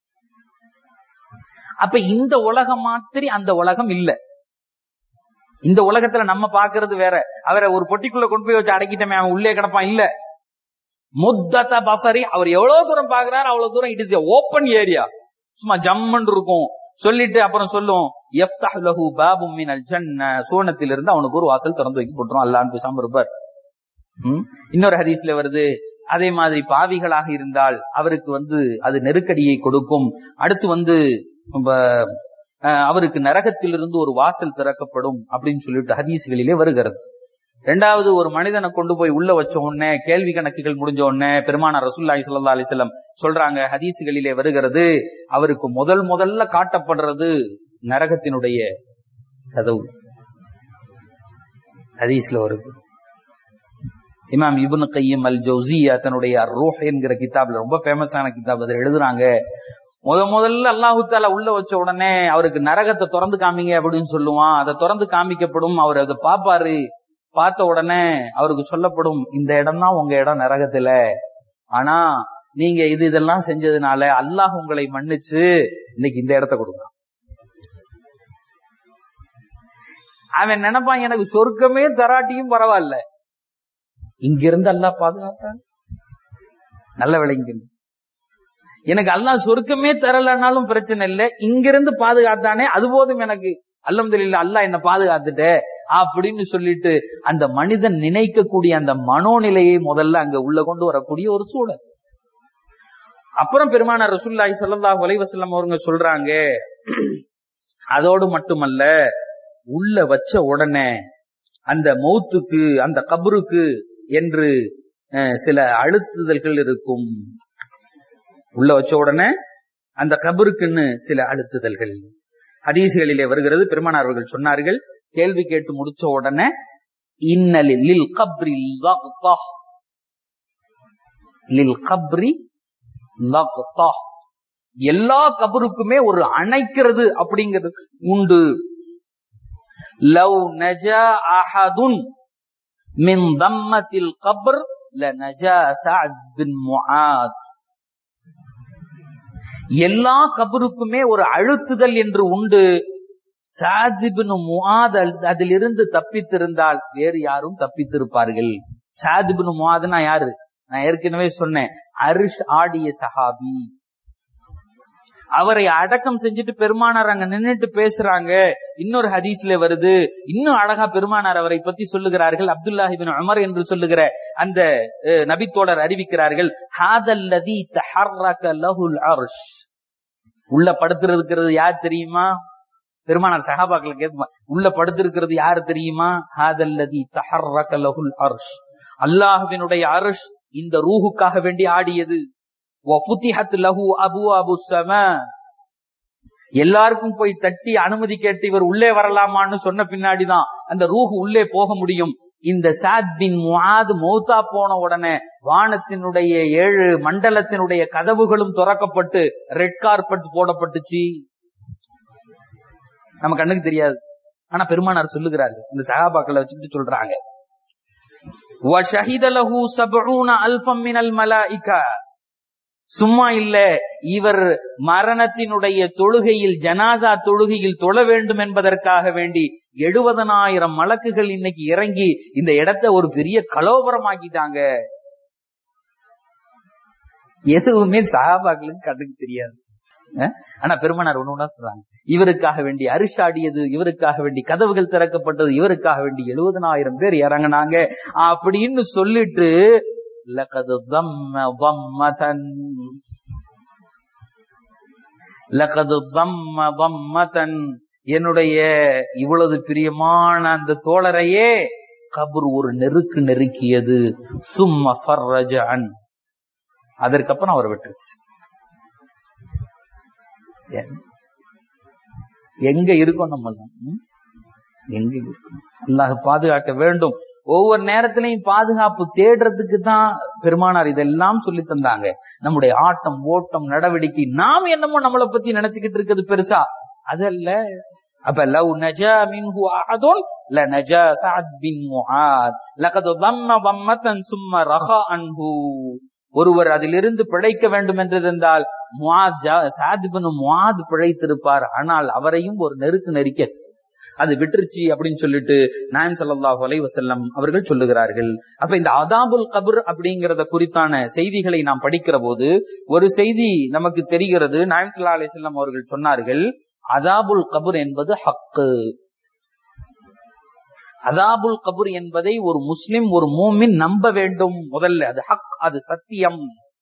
அப்ப இந்த உலகம் மாதிரி அந்த உலகம் இல்ல இந்த உலகத்துல நம்ம பாக்குறது வேற அவரை ஒரு பொட்டிக்குள்ள கொண்டு போய் வச்சு அடக்கிட்டமே அவன் உள்ளே கிடப்பான் இல்ல முத்தத்த பசரி அவர் எவ்வளவு தூரம் பாக்குறாரு அவ்வளவு தூரம் இட் இஸ் ஓப்பன் ஏரியா சும்மா ஜம்மன் இருக்கும் சொல்லிட்டு அப்புறம் சொல்லும் எஃப்தஹ் லஹு பாபும் மினல் ஜன்ன சூனத்திலிருந்து அவனுக்கு ஒரு வாசல் திறந்து வைக்க போட்டுரும் அல்லான்னு பேசாம இருப்பார் இன்னொரு ஹதீஸ்ல வருது அதே மாதிரி பாவிகளாக இருந்தால் அவருக்கு வந்து அது நெருக்கடியை கொடுக்கும் அடுத்து வந்து அவருக்கு நரகத்திலிருந்து ஒரு வாசல் திறக்கப்படும் அப்படின்னு சொல்லிட்டு ஹதீஸ்களிலே வருகிறது ரெண்டாவது ஒரு மனிதனை கொண்டு போய் உள்ள வச்ச உடனே கேள்வி கணக்குகள் முடிஞ்ச உடனே பெருமானார் ரசூல்லாய் சல்லா அலிசல்லம் சொல்றாங்க ஹதீசுகளிலே வருகிறது அவருக்கு முதல் முதல்ல காட்டப்படுறது நரகத்தினுடைய கதவு ஹதீஸ்ல வருது இமாம் இபுன் கையம் அல் ஜவுசியா தன்னுடைய ரூஹ் என்கிற கிதாப்ல ரொம்ப ஃபேமஸான கிதாப் அதில் எழுதுறாங்க முத முதல்ல அல்லாஹு தாலா உள்ள வச்ச உடனே அவருக்கு நரகத்தை திறந்து காமிங்க அப்படின்னு சொல்லுவான் அதை திறந்து காமிக்கப்படும் அவர் அதை பாப்பாரு பார்த்த உடனே அவருக்கு சொல்லப்படும் இந்த இடம் தான் உங்க இடம் நரகத்துல ஆனா நீங்க இது இதெல்லாம் செஞ்சதுனால அல்லாஹ் உங்களை மன்னிச்சு இன்னைக்கு இந்த இடத்த கொடுங்க அவன் நினைப்பான் எனக்கு சொர்க்கமே தராட்டியும் பரவாயில்ல இங்கிருந்து அல்லாஹ் பாதுகாத்தான் நல்ல விளைங்க எனக்கு அல்லாஹ் சொர்க்கமே தரலனாலும் பிரச்சனை இல்லை இங்கிருந்து பாதுகாத்தானே அது போதும் எனக்கு அல்ஹம்துலில்லாஹ் அல்லாஹ் என்ன பாதுகாத்துட்ட அப்படின்னு சொல்லிட்டு அந்த மனிதன் நினைக்கக்கூடிய அந்த மனோநிலையை முதல்ல அங்க உள்ள கொண்டு வரக்கூடிய ஒரு சூழல் அப்புறம் பெருமானார் ரசூலுல்லாஹி ஸல்லல்லாஹு அலைஹி வஸல்லம் அவங்க சொல்றாங்க அதோடு மட்டுமல்ல உள்ள வச்ச உடனே அந்த மௌத்துக்கு அந்த கபருக்கு என்று அஹ், சில அழுத்துதல்கள் இருக்கும் உள்ள வச்ச உடனே அந்த கபருக்குன்னு சில அழுத்துதல்கள் ஹதீஸ்களிலே வருகிறது பெருமானார் அவர்கள் சொன்னார்கள் கேள்வி கேட்டு முடிச்ச உடனே இன்னலில் லில் கப்ரி லக்தா. லில் கப்ரி லக்தா. எல்லா கபருக்குமே ஒரு அணைக்கிறது அப்படிங்கிறது உண்டு லவ் நஜா அஹதுன் மின் தம்மத்தில் கபர் லநஜா சஅத் பின் முஆத் எல்லா கபருக்குமே ஒரு அழுத்துதல் என்று உண்டு சாதிபின் முஆத் அல்- அதிலிருந்து தப்பித்திருந்தால் வேறு யாரும் தப்பித்திருப்பார்கள் சாதிபின் முஆத்னா யாரு நான் ஏற்கனவே சொன்னேன் அரிஷ் ஆடிய சஹாபி அவரை அடக்கம் செஞ்சுட்டு பெருமானார் அங்க நின்னுட்டு பேசுறாங்க இன்னொரு ஹதீஸ்ல வருது இன்னும் அழகா பெருமானார் அவரை பத்தி சொல்லுகிறார்கள் அப்துல்லாஹிபின் உமர் என்று சொல்லுகிற அந்த அஹ், நபித்தோழர் அறிவிக்கிறார்கள் ஹாதல்லதி தஹர்ரக லஹுல் அர்ஷ் உள்ள படுத்திருக்கிறது யார் தெரியுமா பெருமானார் சஹாபாக்கள் கேட்பா உள்ள படுத்திருக்கிறது யார் தெரியுமா ஹாதல்லதி தஹர்ரக லஹுல் அர்ஷ் அல்லாஹ்வினுடைய அர்ஷ் இந்த ரூஹுக்காக வேண்டி ஆடியது وَفُتِحَتْ لَهُ أَبْوَابُ السَّمَاءِ எல்லாருக்கும் போய் தட்டி அனுமதி கேட்டு இவர் உள்ளே வரலாமான்னு சொன்ன பின்னாடிதான் அந்த ரூஹ் உள்ளே போக முடியும் இந்த சாத் பின் முஆத் மௌத்தா போன உடனே வானத்தினுடைய ஏழு மண்டலத்தினுடைய கதவுகளும் திறக்கப்பட்டு ரெட் கார்பெட் போடப்பட்டுச்சு நம்ம கண்ணுக்கு தெரியாது ஆனா பெருமானார் சொல்லுகிறாரு இந்த சகாபாக்களை வச்சுட்டு சொல்றாங்க وَشَهِدَ لَهُ سَبْعُونَ أَلْفًا مِنَ الْمَلَائِكَةِ சும்மா இல்ல இவர் மரணத்தினுடைய தொழுகையில் ஜனாசா தொழுகையில் தொழ வேண்டும் என்பதற்காக வேண்டி எழுபதனாயிரம் மலக்குகள் இன்னைக்கு இறங்கி இந்த இடத்தை ஒரு பெரிய கலோபரமாக்கிட்டாங்க எதுவுமே சகாபாக்களுக்கு கண்ணுக்கு தெரியாது அஹ்? ஆனா பெருமனார் ஒண்ணு ஒண்ணா சொல்றாங்க இவருக்காக வேண்டி அரிசாடியது இவருக்காக வேண்டி கதவுகள் திறக்கப்பட்டது இவருக்காக வேண்டி எழுபதனாயிரம் பேர் இறங்குனாங்க அப்படின்னு சொல்லிட்டு لقد ضم ضمة لقد ضم ضمة என்னுடைய இவ்வளவு பிரியமான அந்த தோழரையே கபர் ஒரு நெருக்கு நெருக்கியது சும்ம ஃபர்ரஜ அன் அதற்கப்புறம் அவர் விட்டுருச்சு எ- எங்க இருக்கோம் நம்ம எல்லாம்? ம்? எங்க இருக்கும் அல்லாஹ் பாதுகாக்க வேண்டும் ஒவ்வொரு நேரத்திலையும் பாதுகாப்பு தேடுறதுக்கு தான் பெருமானார் இதெல்லாம் சொல்லி தந்தாங்க நம்முடைய ஆட்டம் ஓட்டம் நடவடிக்கை நாம் என்னமோ நம்மளை பத்தி நினைச்சுக்கிட்டு இருக்கிறது பெருசா அதல்ல அப்ப லவ் நஜா மின்ஹு அஹதுன் லநஜா சஅத் பின் முஆத் லகத் தம்ம தம்மத்தன் சும்ம ரஹா அன்ஹு ஒருவர் அதிலிருந்து பிழைக்க வேண்டும் என்றிருந்தால் முஆத் ஜா- சஅத் பின் முஆத் பிழைத்திருப்பார் ஆனால் அவரையும் ஒரு நெருக்கு நெருக்க அது விட்டுருச்சு அப்படின்னு சொல்லிட்டு நாயம் ஸல்லல்லாஹு அலைஹி வஸல்லம் அவர்கள் சொல்லுகிறார்கள் அப்ப இந்த அதாபுல் கபர் அப்படிங்கறத குறித்தான செய்திகளை நாம் படிக்கிற போது ஒரு செய்தி நமக்கு தெரிகிறது நாயம் ஸல்லல்லாஹு அலைஹி வஸல்லம் அவர்கள் சொன்னார்கள் அதாபுல் கபர் என்பது ஹக்கு அதாபுல் கபர் என்பதை ஒரு முஸ்லிம் ஒரு மூமின் நம்ப வேண்டும் முதல்ல அது ஹக் அது சத்தியம்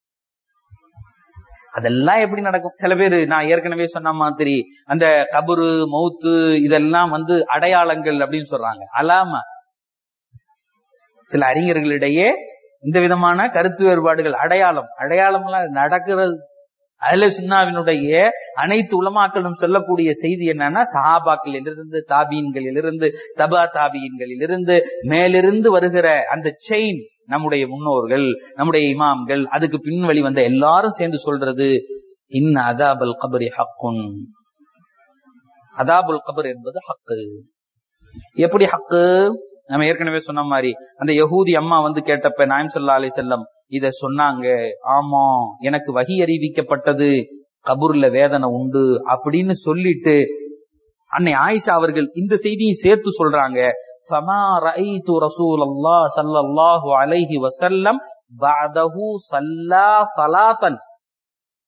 அதெல்லாம் எப்படி நடக்கும் சில பேர் நான் ஏற்கனவே சொன்ன மாதிரி அந்த கபரு மௌத்து இதெல்லாம் வந்து அடையாளங்கள் அப்படின்னு சொல்றாங்க அலாம சில அறிஞர்களிடையே இந்த விதமான கருத்து வேறுபாடுகள் அடையாளம் அடையாளம் எல்லாம் நடக்கிறது அதுல சுன்னாவினுடைய அனைத்து உலமாக்களும் சொல்லக்கூடிய செய்தி என்னன்னா சஹாபாக்களிலிருந்து தாபீன்களிலிருந்து தபா தாபீன்களிலிருந்து மேலிருந்து வருகிற அந்த செயின் நம்முடைய முன்னோர்கள் நம்முடைய இமாம்கள் அதுக்கு பின்வழி வந்த எல்லாரும் சேர்ந்து சொல்றது இன் அதாபல் கபரி ஹக்குன் அதாபுல் கபர் என்பது ஹக்கு எப்படி ஹக்கு நம்ம ஏற்கனவே சொன்ன மாதிரி அந்த யஹூதி அம்மா வந்து கேட்டப்ப நாயம் சொல்லா அலி செல்லம் இத சொன்னாங்க ஆமா எனக்கு வகி அறிவிக்கப்பட்டது கபூர்ல வேதனை உண்டு அப்படின்னு சொல்லிட்டு அன்னை ஆயிஷா அவர்கள் இந்த செய்தியும் சேர்த்து சொல்றாங்க فما رأيت رسول الله صلى الله عليه وسلم بعده صلى صلاة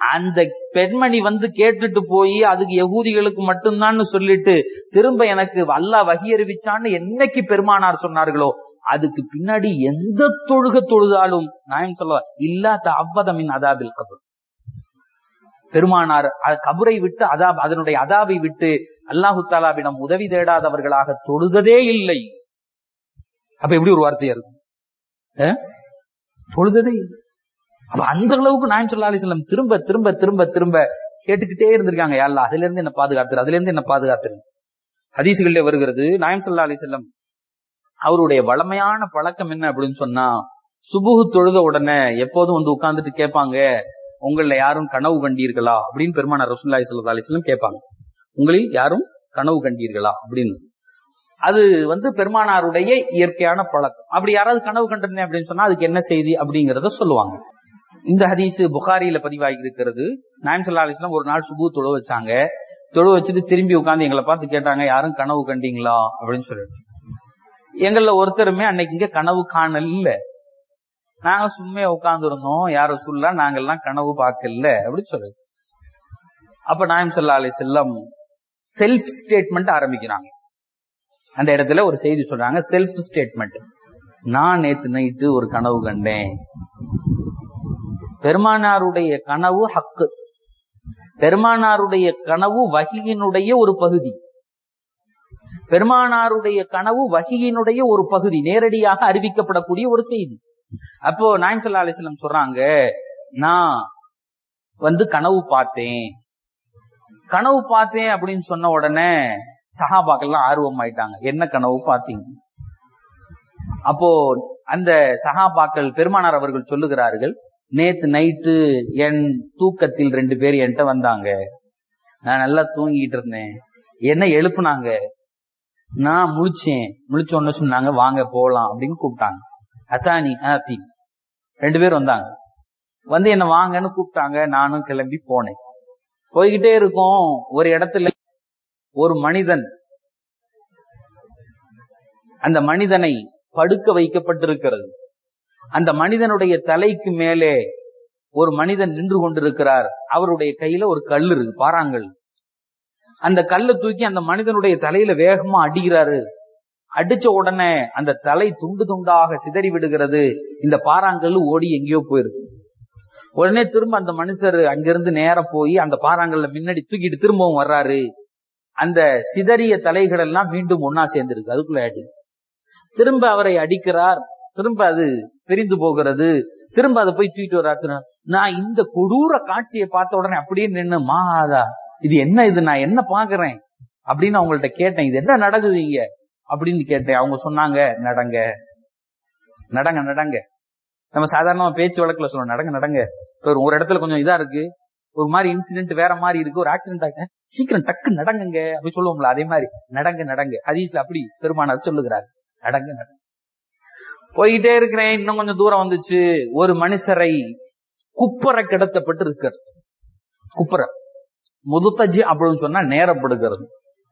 அந்த பெண்மணி வந்து கேட்டுட்டு போய் அதுக்கு யகூதிகளுக்கு மட்டும்தான் சொல்லிட்டு திரும்ப எனக்கு அல்லாஹ் வகி அறிவிச்சான்னு என்னைக்கு பெருமானார் சொன்னார்களோ அதுக்கு பின்னாடி எந்த தொழுக தொழுதாலும் நான் சொல்ல இல்லாத அவ்வதமின் அதாபில் கபர் பெருமானார் அ- கபரை விட்டு அதாப் அதனுடைய அதாபை விட்டு அல்லாஹு தாலாவிடம் உதவி தேடாதவர்களாக தொழுததே இல்லை அப்ப எப்படி ஒரு வார்த்தையா இருக்கும் அஹ்? தொழுததே இல்லை அப்ப அந்த அளவுக்கு நாயம் சொல்லா அலிஸ்லாம் திரும்ப திரும்ப திரும்ப திரும்ப கேட்டுக்கிட்டே இருந்திருக்காங்க யாழ்லா அதுல இருந்து என்ன பாதுகாத்துரு அதுல இருந்து என்ன பாதுகாத்துரு ஹதீசுகள்ல வருகிறது நாயம் சொல்லா அலிஸ்லாம் அவருடைய வளமையான பழக்கம் என்ன அப்படின்னு சொன்னா சுபுகு தொழுத உடனே எப்போதும் வந்து உட்கார்ந்துட்டு கேட்பாங்க உங்கள யாரும் கனவு கண்டீர்களா அப்படின்னு பெருமானார் ரசூல்லாய் சல்லா அலிஸ்லாம் கேட்பாங்க உங்களில் யாரும் கனவு கண்டீர்களா அப்படின்னு அது வந்து பெருமானாருடைய இயற்கையான பழக்கம் அப்படி யாராவது கனவு கண்டிருந்தேன் அப்படின்னு சொன்னா அதுக்கு என்ன செய்தி அப்படிங்கறத சொல்லுவாங்க இந்த ஹதீஸ் புகாரியில பதிவாகி இருக்கிறது நாயம் சல்லா அலிஸ்லாம் ஒரு நாள் சுபு தொழு வச்சாங்க தொழு வச்சுட்டு திரும்பி உட்கார்ந்து எங்களை பார்த்து கேட்டாங்க யாரும் கனவு கண்டீங்களா அப்படின்னு சொல்லிட்டு எங்கள ஒருத்தருமே அன்னைக்கு இங்க கனவு காணல் இல்ல நாங்க சும்மையா உட்கார்ந்து இருந்தோம் யார சொல்ல நாங்கெல்லாம் கனவு பார்க்கல அப்படி சொல்லுது அப்ப நாயம் சல்லா அலி செல்லம் செல்ஃப் ஸ்டேட்மெண்ட் ஆரம்பிக்கிறாங்க அந்த இடத்துல ஒரு செய்தி சொல்றாங்க செல்ஃப் ஸ்டேட்மெண்ட் நான் நேத்து நைட்டு ஒரு கனவு கண்டேன் பெருமானாருடைய கனவு ஹக்கு பெருமானாருடைய கனவு வகியினுடைய ஒரு பகுதி பெருமானாருடைய கனவு வகியினுடைய ஒரு பகுதி நேரடியாக அறிவிக்கப்படக்கூடிய ஒரு செய்தி அப்போ நாயம் சல்லா அலிஸ்லம் சொல்றாங்க நான் வந்து கனவு பார்த்தேன் கனவு பார்த்தேன் அப்படின்னு சொன்ன உடனே சஹாபாக்கள்லாம் ஆர்வம் ஆயிட்டாங்க என்ன கனவு பார்த்தீங்க அப்போ அந்த சஹாபாக்கள் பெருமானார் அவர்கள் சொல்லுகிறார்கள் நேத்து நைட்டு என் தூக்கத்தில் ரெண்டு பேர் என்கிட்ட வந்தாங்க நான் நல்லா தூங்கிட்டு இருந்தேன் என்ன எழுப்புனாங்க நான் முழிச்சேன் முழிச்ச உடனே சொன்னாங்க வாங்க போலாம் அப்படின்னு கூப்பிட்டாங்க அத்தானி ஆத்தி ரெண்டு பேர் வந்தாங்க வந்து என்ன வாங்கன்னு கூப்பிட்டாங்க நானும் கிளம்பி போனேன் போய்கிட்டே இருக்கோம் ஒரு இடத்துல ஒரு மனிதன் அந்த மனிதனை படுக்க வைக்கப்பட்டிருக்கிறது அந்த மனிதனுடைய தலைக்கு மேலே ஒரு மனிதன் நின்று கொண்டிருக்கிறார் அவருடைய கையில ஒரு கல் இருக்கு பாறாங்கல் அந்த கல்லை தூக்கி அந்த மனிதனுடைய தலையில வேகமா அடிக்கிறாரு அடிச்ச உடனே அந்த தலை துண்டு துண்டாக சிதறி விடுகிறது இந்த பாறாங்கல் ஓடி எங்கேயோ போயிருக்கு உடனே திரும்ப அந்த மனுஷர் அங்கிருந்து நேர போய் அந்த பாறாங்கல்ல முன்னாடி தூக்கிட்டு திரும்பவும் வர்றாரு அந்த சிதறிய தலைகள் எல்லாம் மீண்டும் ஒன்னா சேர்ந்திருக்கு அதுக்குள்ள அடி திரும்ப அவரை அடிக்கிறார் திரும்ப அது பிரிந்து போகிறது திரும்ப அதை போய் தூக்கிட்டு வர்றாரு நான் இந்த கொடூர காட்சியை பார்த்த உடனே அப்படியே நின்னு மாதா இது என்ன இது நான் என்ன பாக்குறேன் அப்படின்னு அவங்கள்ட்ட கேட்டேன் இது என்ன நடக்குது இங்க அப்படின்னு கேட்டேன் அவங்க சொன்னாங்க நடங்க நடங்க நடங்க நம்ம சாதாரணமா பேச்சு வழக்குல சொல்லுவோம் நடங்க நடங்க இப்ப ஒரு இடத்துல கொஞ்சம் இதா இருக்கு ஒரு மாதிரி இன்சிடென்ட் வேற மாதிரி இருக்கு ஒரு ஆக்சிடென்ட் ஆச்சு சீக்கிரம் டக்கு நடங்குங்க அப்படி சொல்லுவோம்ல அதே மாதிரி நடங்க நடங்க ஹதீஸ்ல அப்படி பெருமானார் சொல்லுகிறார் நடங்க நடங்க போய்கிட்டே இருக்கிறேன் இன்னும் கொஞ்சம் தூரம் வந்துச்சு ஒரு மனுஷரை குப்பர கிடத்தப்பட்டு இருக்கிறது குப்பர முதுத்தஜி அப்படின்னு சொன்னா நேரப்படுகிறது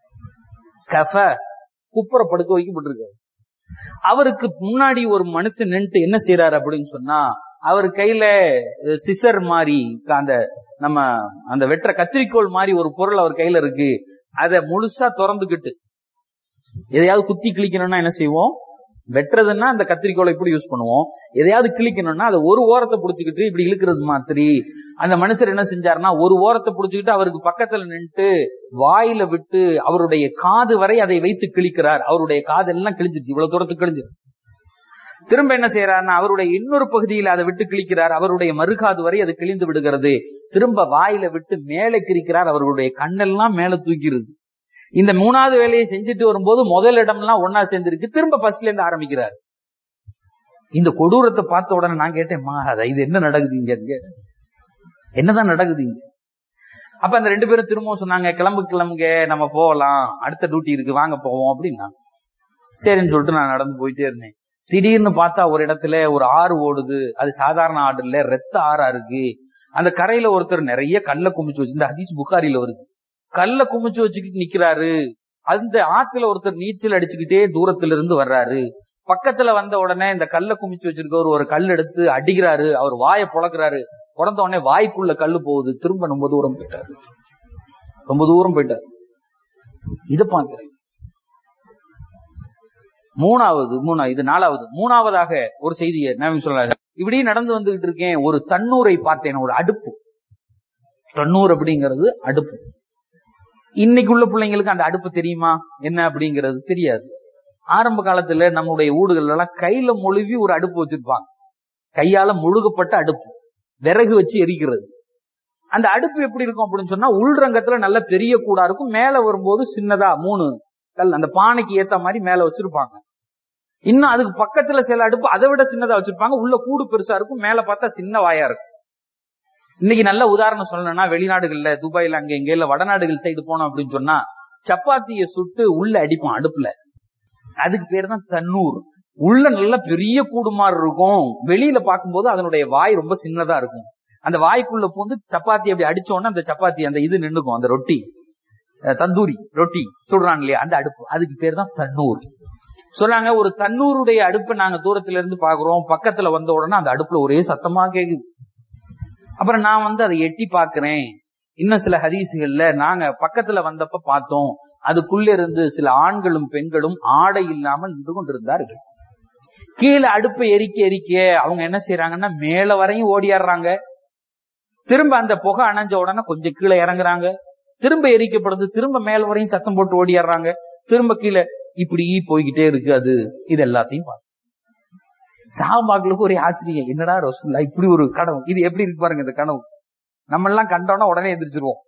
கஃப குப்பர படுக்க வைக்கப்பட்டிருக்காரு அவருக்கு முன்னாடி ஒரு மனுஷன் நின்று என்ன செய்யறாரு அப்படின்னு சொன்னா அவர் கையில சிசர் மாதிரி அந்த நம்ம அந்த வெற்ற கத்திரிக்கோள் மாதிரி ஒரு பொருள் அவர் கையில இருக்கு அதை முழுசா திறந்துகிட்டு எதையாவது குத்தி கிழிக்கணும்னா என்ன செய்வோம் வெட்டுறதுன்னா அந்த கத்திரிக்கோளை இப்படி யூஸ் பண்ணுவோம் எதையாவது கிழிக்கணும்னா அதை ஒரு ஓரத்தை புடிச்சுக்கிட்டு இப்படி இழுக்கிறது மாதிரி அந்த மனுஷர் என்ன செஞ்சாருன்னா ஒரு ஓரத்தை புடிச்சுக்கிட்டு அவருக்கு பக்கத்துல நின்று வாயில விட்டு அவருடைய காது வரை அதை வைத்து கிழிக்கிறார் அவருடைய காது எல்லாம் கிழிஞ்சிருச்சு இவ்வளவு தூரத்துக்கு கிழிஞ்சிரு திரும்ப என்ன செய்யறாருன்னா அவருடைய இன்னொரு பகுதியில் அதை விட்டு கிழிக்கிறார் அவருடைய மறுகாது வரை அது கிழிந்து விடுகிறது திரும்ப வாயில விட்டு மேலே கிழிக்கிறார் அவர்களுடைய கண்ணெல்லாம் மேல தூக்கிடுது இந்த மூணாவது வேலையை செஞ்சுட்டு வரும்போது முதல் இடம்லாம் ஒன்னா சேர்ந்திருக்கு திரும்ப ஃபர்ஸ்ட்ல இருந்து ஆரம்பிக்கிறார் இந்த கொடூரத்தை பார்த்த உடனே நான் கேட்டேன் மாதா இது என்ன நடக்குது இங்க இங்க என்னதான் நடக்குது இங்க அப்ப அந்த ரெண்டு பேரும் திரும்பவும் சொன்னாங்க கிளம்பு கிளம்புங்க நம்ம போகலாம் அடுத்த டியூட்டி இருக்கு வாங்க போவோம் அப்படின்னா சரின்னு சொல்லிட்டு நான் நடந்து போயிட்டே இருந்தேன் திடீர்னு பார்த்தா ஒரு இடத்துல ஒரு ஆறு ஓடுது அது சாதாரண ஆறு இல்ல ரத்த ஆறா இருக்கு அந்த கரையில ஒருத்தர் நிறைய கல்ல குமிச்சு வச்சு இந்த ஹதீஸ் புகாரில வருது கல்ல குமிச்சு வச்சுக்கிட்டு நிக்கிறாரு அந்த ஆத்துல ஒருத்தர் நீச்சல் அடிச்சுக்கிட்டே தூரத்துல இருந்து வர்றாரு பக்கத்துல வந்த உடனே இந்த கல்ல குமிச்சு வச்சிருக்கவர் ஒரு கல் எடுத்து அடிக்கிறாரு அவர் வாயை புழக்கிறாரு பிறந்த உடனே வாய்க்குள்ள கல்லு போகுது திரும்ப ரொம்ப தூரம் போயிட்டாரு ரொம்ப தூரம் போயிட்டாரு இத பாக்குறேன் மூணாவது மூணா இது நாலாவது மூணாவதாக ஒரு செய்தியை நான் சொல்றாரு இப்படி நடந்து வந்துகிட்டு இருக்கேன் ஒரு தண்ணூரை பார்த்தேன் ஒரு அடுப்பு தண்ணூர் அப்படிங்கிறது அடுப்பு இன்னைக்கு உள்ள பிள்ளைங்களுக்கு அந்த அடுப்பு தெரியுமா என்ன அப்படிங்கிறது தெரியாது ஆரம்ப காலத்துல நம்முடைய ஊடுகள் எல்லாம் கையில மொழுவி ஒரு அடுப்பு வச்சிருப்பாங்க கையால முழுகப்பட்ட அடுப்பு விறகு வச்சு எரிக்கிறது அந்த அடுப்பு எப்படி இருக்கும் அப்படின்னு சொன்னா உள்ரங்கத்துல நல்ல பெரிய கூடா இருக்கும் மேல வரும்போது சின்னதா மூணு கல் அந்த பானைக்கு ஏத்த மாதிரி மேல வச்சிருப்பாங்க இன்னும் அதுக்கு பக்கத்துல சில அடுப்பு அதை விட சின்னதா வச்சிருப்பாங்க உள்ள கூடு பெருசா இருக்கும் மேல பார்த்தா சின்ன வாயா இருக்கும் இன்னைக்கு நல்ல உதாரணம் சொல்லணும்னா வெளிநாடுகள்ல துபாயில அங்க எங்க இல்ல வடநாடுகள் சைடு போனோம் அப்படின்னு சொன்னா சப்பாத்திய சுட்டு உள்ள அடிப்போம் அடுப்புல அதுக்கு பேர் தான் தண்ணூர் உள்ள நல்ல பெரிய கூடு மாதிரி இருக்கும் வெளியில பார்க்கும்போது அதனுடைய வாய் ரொம்ப சின்னதா இருக்கும் அந்த வாய்க்குள்ள பூந்து சப்பாத்தி அப்படி அடிச்சோன்னா அந்த சப்பாத்தி அந்த இது நின்னுக்கும் அந்த ரொட்டி அஹ் தந்தூரி ரொட்டி சுடுறான் இல்லையா அந்த அடுப்பு அதுக்கு பேர் தான் தண்ணூர் சொன்னாங்க ஒரு தண்ணூருடைய அடுப்பை நாங்க தூரத்துல இருந்து பாக்குறோம் பக்கத்துல வந்த உடனே அந்த அடுப்புல ஒரே சத்தமா கேக்குது அப்புறம் நான் வந்து அதை எட்டி பாக்குறேன் இன்னும் சில ஹதீசுகள்ல நாங்க பக்கத்துல வந்தப்ப பார்த்தோம் அதுக்குள்ள இருந்து சில ஆண்களும் பெண்களும் ஆடை இல்லாமல் நின்று கொண்டிருந்தார்கள் கீழே அடுப்பை எரிக்க எரிக்க அவங்க என்ன செய்யறாங்கன்னா மேல வரையும் ஓடியாடுறாங்க திரும்ப அந்த புகை அணைஞ்ச உடனே கொஞ்சம் கீழே இறங்குறாங்க திரும்ப எரிக்கப்படுது திரும்ப மேல வரையும் சத்தம் போட்டு ஓடியாடுறாங்க திரும்ப கீழே இப்படி போய்கிட்டே இருக்கு அது இது எல்லாத்தையும் பார்த்து சாபாக்களுக்கு ஒரே ஆச்சரியம் என்னடா ரசூல்லா இப்படி ஒரு கனவு இது எப்படி இருக்கு பாருங்க இந்த கனவு நம்ம எல்லாம் கண்டோம்னா உடனே எந்திரிச்சிருவோம்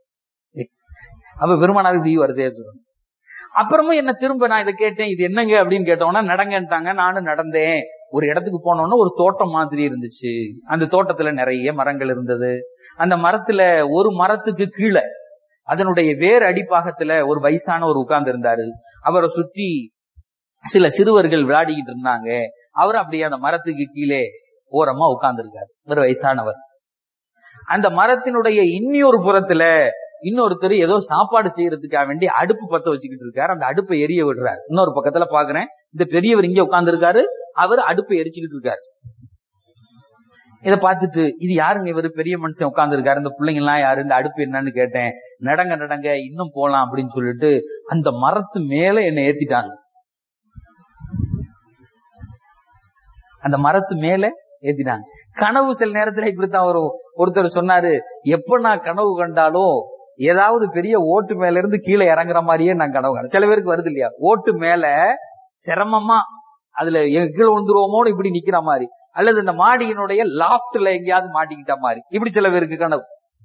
அப்ப பெருமானார் இப்படி வரிசையா சொல்லுவாங்க அப்புறமும் என்ன திரும்ப நான் இதை கேட்டேன் இது என்னங்க அப்படின்னு கேட்டோம்னா நடங்கன்ட்டாங்க நானும் நடந்தேன் ஒரு இடத்துக்கு போனோம்னா ஒரு தோட்டம் மாதிரி இருந்துச்சு அந்த தோட்டத்துல நிறைய மரங்கள் இருந்தது அந்த மரத்துல ஒரு மரத்துக்கு கீழே அதனுடைய வேர் அடிப்பாகத்துல ஒரு வயசான ஒரு உட்கார்ந்து இருந்தாரு அவரை சுற்றி சில சிறுவர்கள் விளையாடிக்கிட்டு இருந்தாங்க அவர் அப்படியே அந்த மரத்துக்கு கீழே ஓரமா உட்கார்ந்து இருக்காரு ஒரு வயசானவர் அந்த மரத்தினுடைய இன்னொரு புறத்துல இன்னொருத்தர் ஏதோ சாப்பாடு செய்யறதுக்காக வேண்டி அடுப்பு பத்த வச்சுக்கிட்டு இருக்காரு அந்த அடுப்பை எரிய விடுறாரு இன்னொரு பக்கத்துல பாக்குறேன் இந்த பெரியவர் இங்க உட்கார்ந்து இருக்காரு அவர் அடுப்பை எரிச்சுக்கிட்டு இருக்காரு இத பார்த்துட்டு இது யாருங்க இவரு பெரிய மனுஷன் உட்கார்ந்து இருக்காரு இந்த பிள்ளைங்க எல்லாம் யாரு இந்த அடுப்பு என்னன்னு கேட்டேன் நடங்க நடங்க இன்னும் போலாம் அப்படின்னு சொல்லிட்டு அந்த மரத்து மேல என்னை ஏத்திட்டாங்க அந்த மரத்து மேல ஏத்திட்டாங்க கனவு சில நேரத்துல இப்படித்தான் ஒரு ஒருத்தர் சொன்னாரு எப்ப நான் கனவு கண்டாலும் ஏதாவது பெரிய ஓட்டு மேல இருந்து கீழே இறங்குற மாதிரியே நான் கனவு கண்டேன் சில பேருக்கு வருது இல்லையா ஓட்டு மேல சிரமமா அதுல எங்க கீழே விழுந்துருவோமோன்னு இப்படி நிக்கிற மாதிரி அல்லது இந்த மாடியினுடைய லாப்ட்ல எங்கேயாவது மாட்டிக்கிட்ட மாதிரி இப்படி சில பேருக்கு கனவு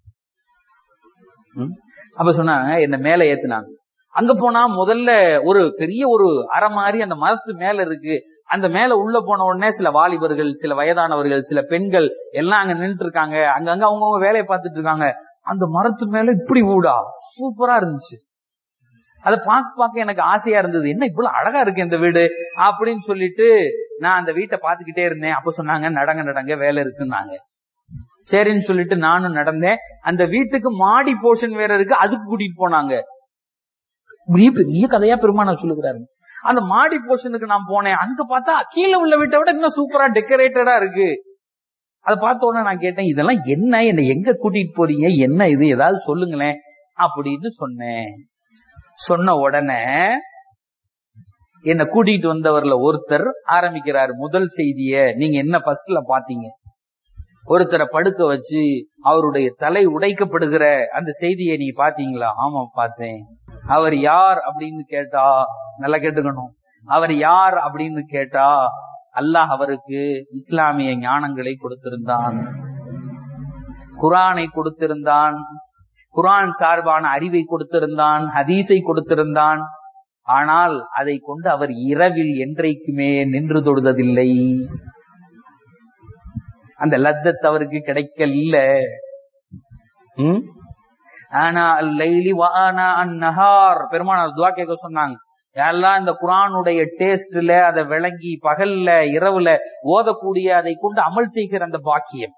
ம்? அப்ப சொன்னாங்க என்ன மேல ஏத்துனாங்க அங்க போனா முதல்ல ஒரு பெரிய ஒரு அறை மாதிரி அந்த மரத்து மேல இருக்கு அந்த மேல உள்ள போன உடனே சில வாலிபர்கள் சில வயதானவர்கள் சில பெண்கள் எல்லாம் அங்க நின்றுட்டு இருக்காங்க அங்கங்க அவங்கவுங்க வேலையை பார்த்துட்டு இருக்காங்க அந்த மரத்து மேல இப்படி ஊடா சூப்பரா இருந்துச்சு அதை பார்க்க பார்க்க எனக்கு ஆசையா இருந்தது என்ன இவ்வளவு அழகா இருக்கு இந்த வீடு அப்படின்னு சொல்லிட்டு நான் அந்த வீட்டை பார்த்துக்கிட்டே இருந்தேன் அப்ப சொன்னாங்க நடங்க நடங்க வேலை இருக்குன்னாங்க சரின்னு சொல்லிட்டு நானும் நடந்தேன் அந்த வீட்டுக்கு மாடி போர்ஷன் வேற இருக்கு அதுக்கு கூட்டிட்டு போனாங்க இப்படியே பெரிய கதையா பெருமானார் சொல்லுகிறாரு அந்த மாடி போர்ஷனுக்கு நான் போனேன் அங்க பார்த்தா கீழே உள்ள வீட்டை விட இன்னும் சூப்பரா டெக்கரேட்டடா இருக்கு அதை பார்த்த உடனே நான் கேட்டேன் இதெல்லாம் என்ன என்ன எங்க கூட்டிட்டு போறீங்க என்ன இது ஏதாவது சொல்லுங்களேன் அப்படின்னு சொன்னேன் சொன்ன உடனே என்ன கூட்டிட்டு வந்தவர்ல ஒருத்தர் ஆரம்பிக்கிறார் முதல் செய்திய நீங்க என்ன ஃபர்ஸ்ட்ல பாத்தீங்க ஒருத்தரை படுக்க வச்சு அவருடைய தலை உடைக்கப்படுகிற அந்த செய்தியை நீங்க பாத்தீங்களா ஆமா பார்த்தேன் அவர் யார் அப்படின்னு கேட்டா நல்லா கேட்டுக்கணும் அவர் யார் அப்படின்னு கேட்டா அல்லாஹ் அவருக்கு இஸ்லாமிய ஞானங்களை கொடுத்திருந்தான் குரானை கொடுத்திருந்தான் குரான் சார்பான அறிவை கொடுத்திருந்தான் ஹதீஸை கொடுத்திருந்தான் ஆனால் அதை கொண்டு அவர் இரவில் என்றைக்குமே நின்று தொழுததில்லை அந்த லத்தத் அவருக்கு கிடைக்கல ம்? ஆனா லைலி வானா அந்நஹார் பெருமானார் துவா கேட்க சொன்னாங்க எல்லாம் இந்த குரானுடைய டேஸ்ட்ல அதை விளங்கி பகல்ல இரவுல ஓதக்கூடிய அதை கொண்டு அமல் செய்கிற அந்த பாக்கியம்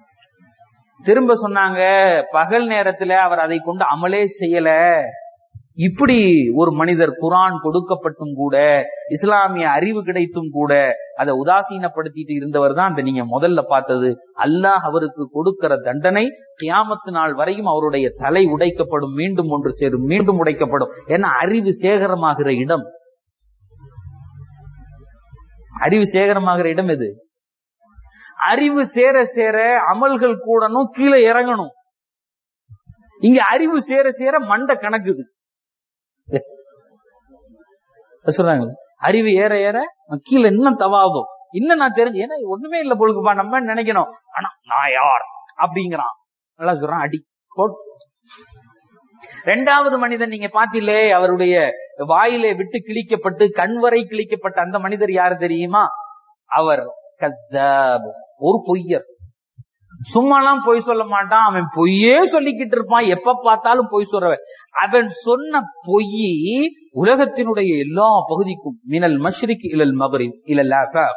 திரும்ப சொன்னாங்க பகல் நேரத்துல அவர் அதை கொண்டு அமலே செய்யல இப்படி ஒரு மனிதர் குரான் கொடுக்கப்பட்டும் கூட இஸ்லாமிய அறிவு கிடைத்தும் கூட அதை உதாசீனப்படுத்திட்டு இருந்தவர் தான் அந்த நீங்க முதல்ல பார்த்தது அல்லாஹ் அவருக்கு கொடுக்கிற தண்டனை கியாமத்து நாள் வரையும் அவருடைய தலை உடைக்கப்படும் மீண்டும் ஒன்று சேரும் மீண்டும் உடைக்கப்படும் ஏன்னா அறிவு சேகரமாகிற இடம் அறிவு சேகரமாகிற இடம் எது அறிவு சேர சேர அமல்கள் கூடணும் கீழே இறங்கணும் இங்க அறிவு சேர சேர மண்டை கணக்குது சொல்றாங்க அறிவு ஏற ஏற கீழே இன்னும் தவாகும் இன்னும் நான் தெரிஞ்சு ஏன்னா ஒண்ணுமே இல்ல பொழுதுப்பா நம்ம நினைக்கணும் ஆனா நான் யார் அப்படிங்கிறான் நல்லா சொல்றான் அடி போட். ரெண்டாவது மனிதன் நீங்க பாத்தீங்களே அவருடைய வாயிலே விட்டு கிழிக்கப்பட்டு கண் வரை கிழிக்கப்பட்ட அந்த மனிதர் யாரு தெரியுமா அவர் கத்தாப் ஒரு பொய்யர் சும்மாலாம் பொய் சொல்ல மாட்டான் அவன் பொய்யே சொல்லிக்கிட்டு இருப்பான் எப்ப பார்த்தாலும் பொய் சொல்றவன் அவன் சொன்ன பொய் உலகத்தினுடைய எல்லா பகுதிக்கும் மினல் மஷ்ரிக் இலல் மகரிப் இலல் ஆஃபாக்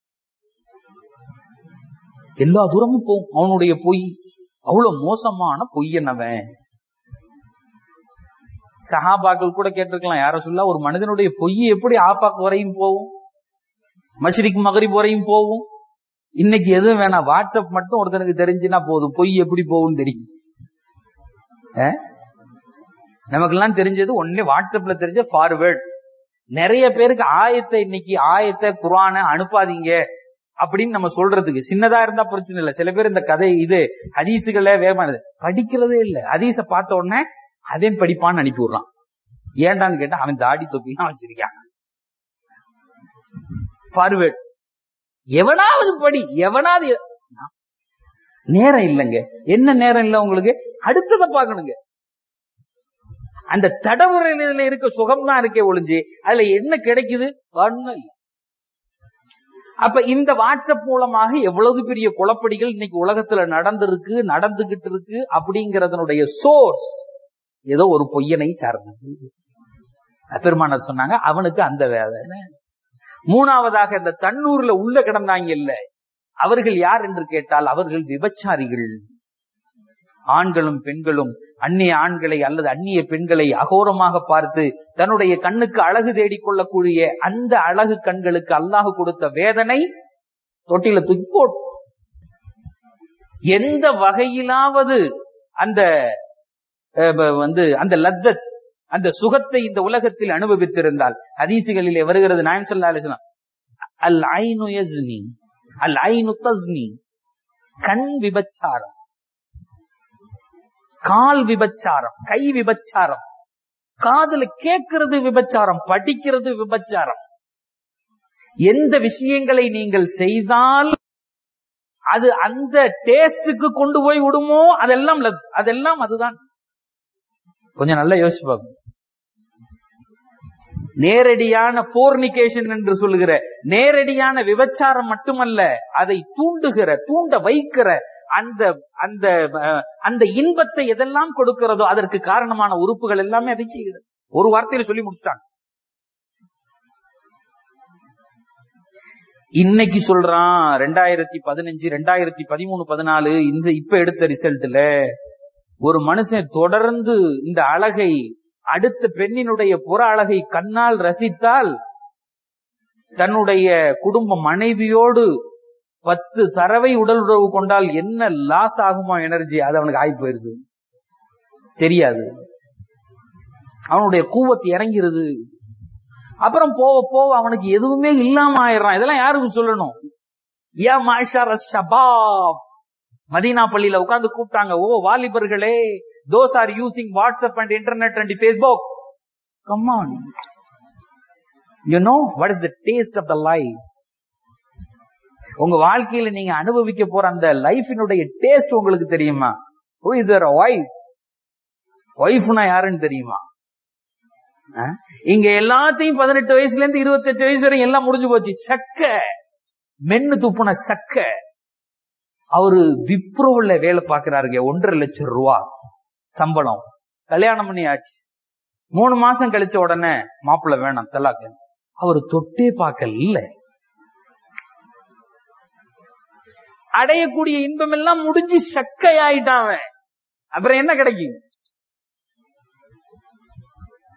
எல்லா தூரமும் போகும் அவனுடைய பொய் அவ்வளவு மோசமான பொய்யன் அவன் சஹாபாக்கள் கூட கேட்டிருக்கலாம் யார சொல்ல ஒரு மனிதனுடைய பொய் எப்படி ஆஃபாக் வரையும் போகும் மஷ்ரிக் மகரிப் வரையும் போகும் இன்னைக்கு எதுவும் வேணாம் வாட்ஸ்அப் மட்டும் ஒருத்தனுக்கு தெரிஞ்சுனா போதும் பொய் எப்படி போகும்னு தெரியும் அஹ்? நமக்கெல்லாம் தெரிஞ்சது ஒன்னே வாட்ஸ்அப்ல தெரிஞ்ச ஃபார்வேர்ட் நிறைய பேருக்கு ஆயத்தை இன்னைக்கு ஆயத்தை குரான அனுப்பாதீங்க அப்படின்னு நம்ம சொல்றதுக்கு சின்னதா இருந்தா பிரச்சனை இல்ல சில பேர் இந்த கதை இது ஹதீசுகளே வேகமானது படிக்கிறதே இல்ல ஹதீஸ பார்த்த உடனே அதே படிப்பான்னு அனுப்பி விடுறான் ஏன்டான்னு கேட்டா அவன் தாடி தொப்பிலாம் வச்சிருக்கான் ஃபார்வேர்ட் எவனாவது படி எவனாவது நேரம் இல்லைங்க என்ன நேரம் இல்ல உங்களுக்கு அடுத்ததை பார்க்கணுங்க அந்த தடமுறையில இருக்க சுகம் தான் இருக்கே ஒளிஞ்சு அதுல என்ன கிடைக்குது ஒண்ணும் இல்ல அப்ப இந்த வாட்ஸ்அப் மூலமாக எவ்வளவு பெரிய குழப்படிகள் இன்னைக்கு உலகத்துல நடந்திருக்கு நடந்துகிட்டு இருக்கு அப்படிங்கறதனுடைய சோர்ஸ் ஏதோ ஒரு பொய்யனை சார்ந்தது பெருமானார் சொன்னாங்க அவனுக்கு அந்த வேதனை மூணாவதாக இந்த தன்னூர்ல உள்ள கிடந்தாங்க இல்ல அவர்கள் யார் என்று கேட்டால் அவர்கள் விபச்சாரிகள் ஆண்களும் பெண்களும் அந்நிய ஆண்களை அல்லது அந்நிய பெண்களை அகோரமாக பார்த்து தன்னுடைய கண்ணுக்கு அழகு தேடிக்கொள்ளக்கூடிய அந்த அழகு கண்களுக்கு அல்லாஹ் கொடுத்த வேதனை தொட்டில தூக்கி போட்டு எந்த வகையிலாவது அந்த அஹ், வந்து அந்த லத்தத் அந்த சுகத்தை இந்த உலகத்தில் அனுபவித்திருந்தால் ஹதீசுகளிலே வருகிறது நாயம் சொல்லா அலிஸ்லாம் அல் ஐனு யஸ்னி அல் ஐனு தஸ்னி கண் விபச்சாரம் கால் விபச்சாரம் கை விபச்சாரம் காதுல கேட்கிறது விபச்சாரம் படிக்கிறது விபச்சாரம் எந்த விஷயங்களை நீங்கள் செய்தால் அது அந்த டேஸ்டுக்கு கொண்டு போய் விடுமோ அதெல்லாம் லத்- அதெல்லாம் அதுதான் கொஞ்சம் நல்லா யோசிச்சு பார்க்கணும் நேரடியான போர்னிகேஷன் என்று சொல்லுகிற நேரடியான விபச்சாரம் மட்டுமல்ல அதை தூண்டுகிற தூண்ட வைக்கிற அந்த அந்த அஹ், அந்த இன்பத்தை எதெல்லாம் கொடுக்கிறதோ அதற்கு காரணமான உறுப்புகள் எல்லாமே அதை செய்கிறது ஒரு வார்த்தையில சொல்லி முடிச்சிட்டாங்க இன்னைக்கு சொல்றான் ரெண்டாயிரத்தி பதினஞ்சு ரெண்டாயிரத்தி பதிமூணு பதினாலு இந்த இப்ப எடுத்த ரிசல்ட்ல ஒரு மனுஷன் தொடர்ந்து இந்த அழகை அடுத்த பெண்ணினுடைய புற அழகை கண்ணால் ரசித்தால் தன்னுடைய குடும்ப மனைவியோடு பத்து தரவை உடல் உறவு கொண்டால் என்ன லாஸ் ஆகுமா எனர்ஜி அது அவனுக்கு ஆகி போயிருது தெரியாது அவனுடைய கூவத்து இறங்கிறது அப்புறம் போக போக அவனுக்கு எதுவுமே இல்லாம ஆயிடுறான் இதெல்லாம் யாருக்கு சொல்லணும் யா மாஷார ஷபாப் மதீனா பள்ளியில உட்கார்ந்து கூப்பிட்டாங்க ஓ வாலிபர்களே those are using WhatsApp and internet and Facebook come on you know what is the taste of the life உங்க வாழ்க்கையில நீங்க அனுபவிக்க போற அந்த லைஃபினுடைய டேஸ்ட் உங்களுக்கு தெரியுமா ஹூ இஸ் யர் ஒய்ஃப் ஒய்ஃப்னா யாருன்னு தெரியுமா அஹ்? இங்க எல்லாத்தையும் பதினெட்டு வயசுல இருந்து இருபத்தெட்டு வயசு வரையும் எல்லாம் முடிஞ்சு போச்சு சக்க மென்னு துப்புன சக்க அவரு விப்ரோல வேலை பாக்குறாருங்க ஒன்றரை லட்சம் ரூபா சம்பளம் கல்யாணம் பண்ணி ஆச்சு மூணு மாசம் கழிச்ச உடனே மாப்பிள்ளை வேணாம் தலாக்கு அவரு தொட்டே பார்க்கல இல்ல அடையக்கூடிய இன்பம் எல்லாம் முடிஞ்சு சக்கையாயிட்டான் அவன் அப்புறம் என்ன கிடைக்கும்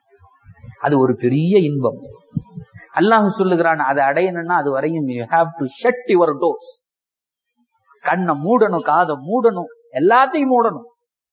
அது ஒரு பெரிய இன்பம் அல்லாஹ் சொல்லுகிறான் அதை அடையணும்னா அது வரையும் you have to shut your doors கண்ணை மூடணும் காதை மூடணும் எல்லாத்தையும் மூடணும்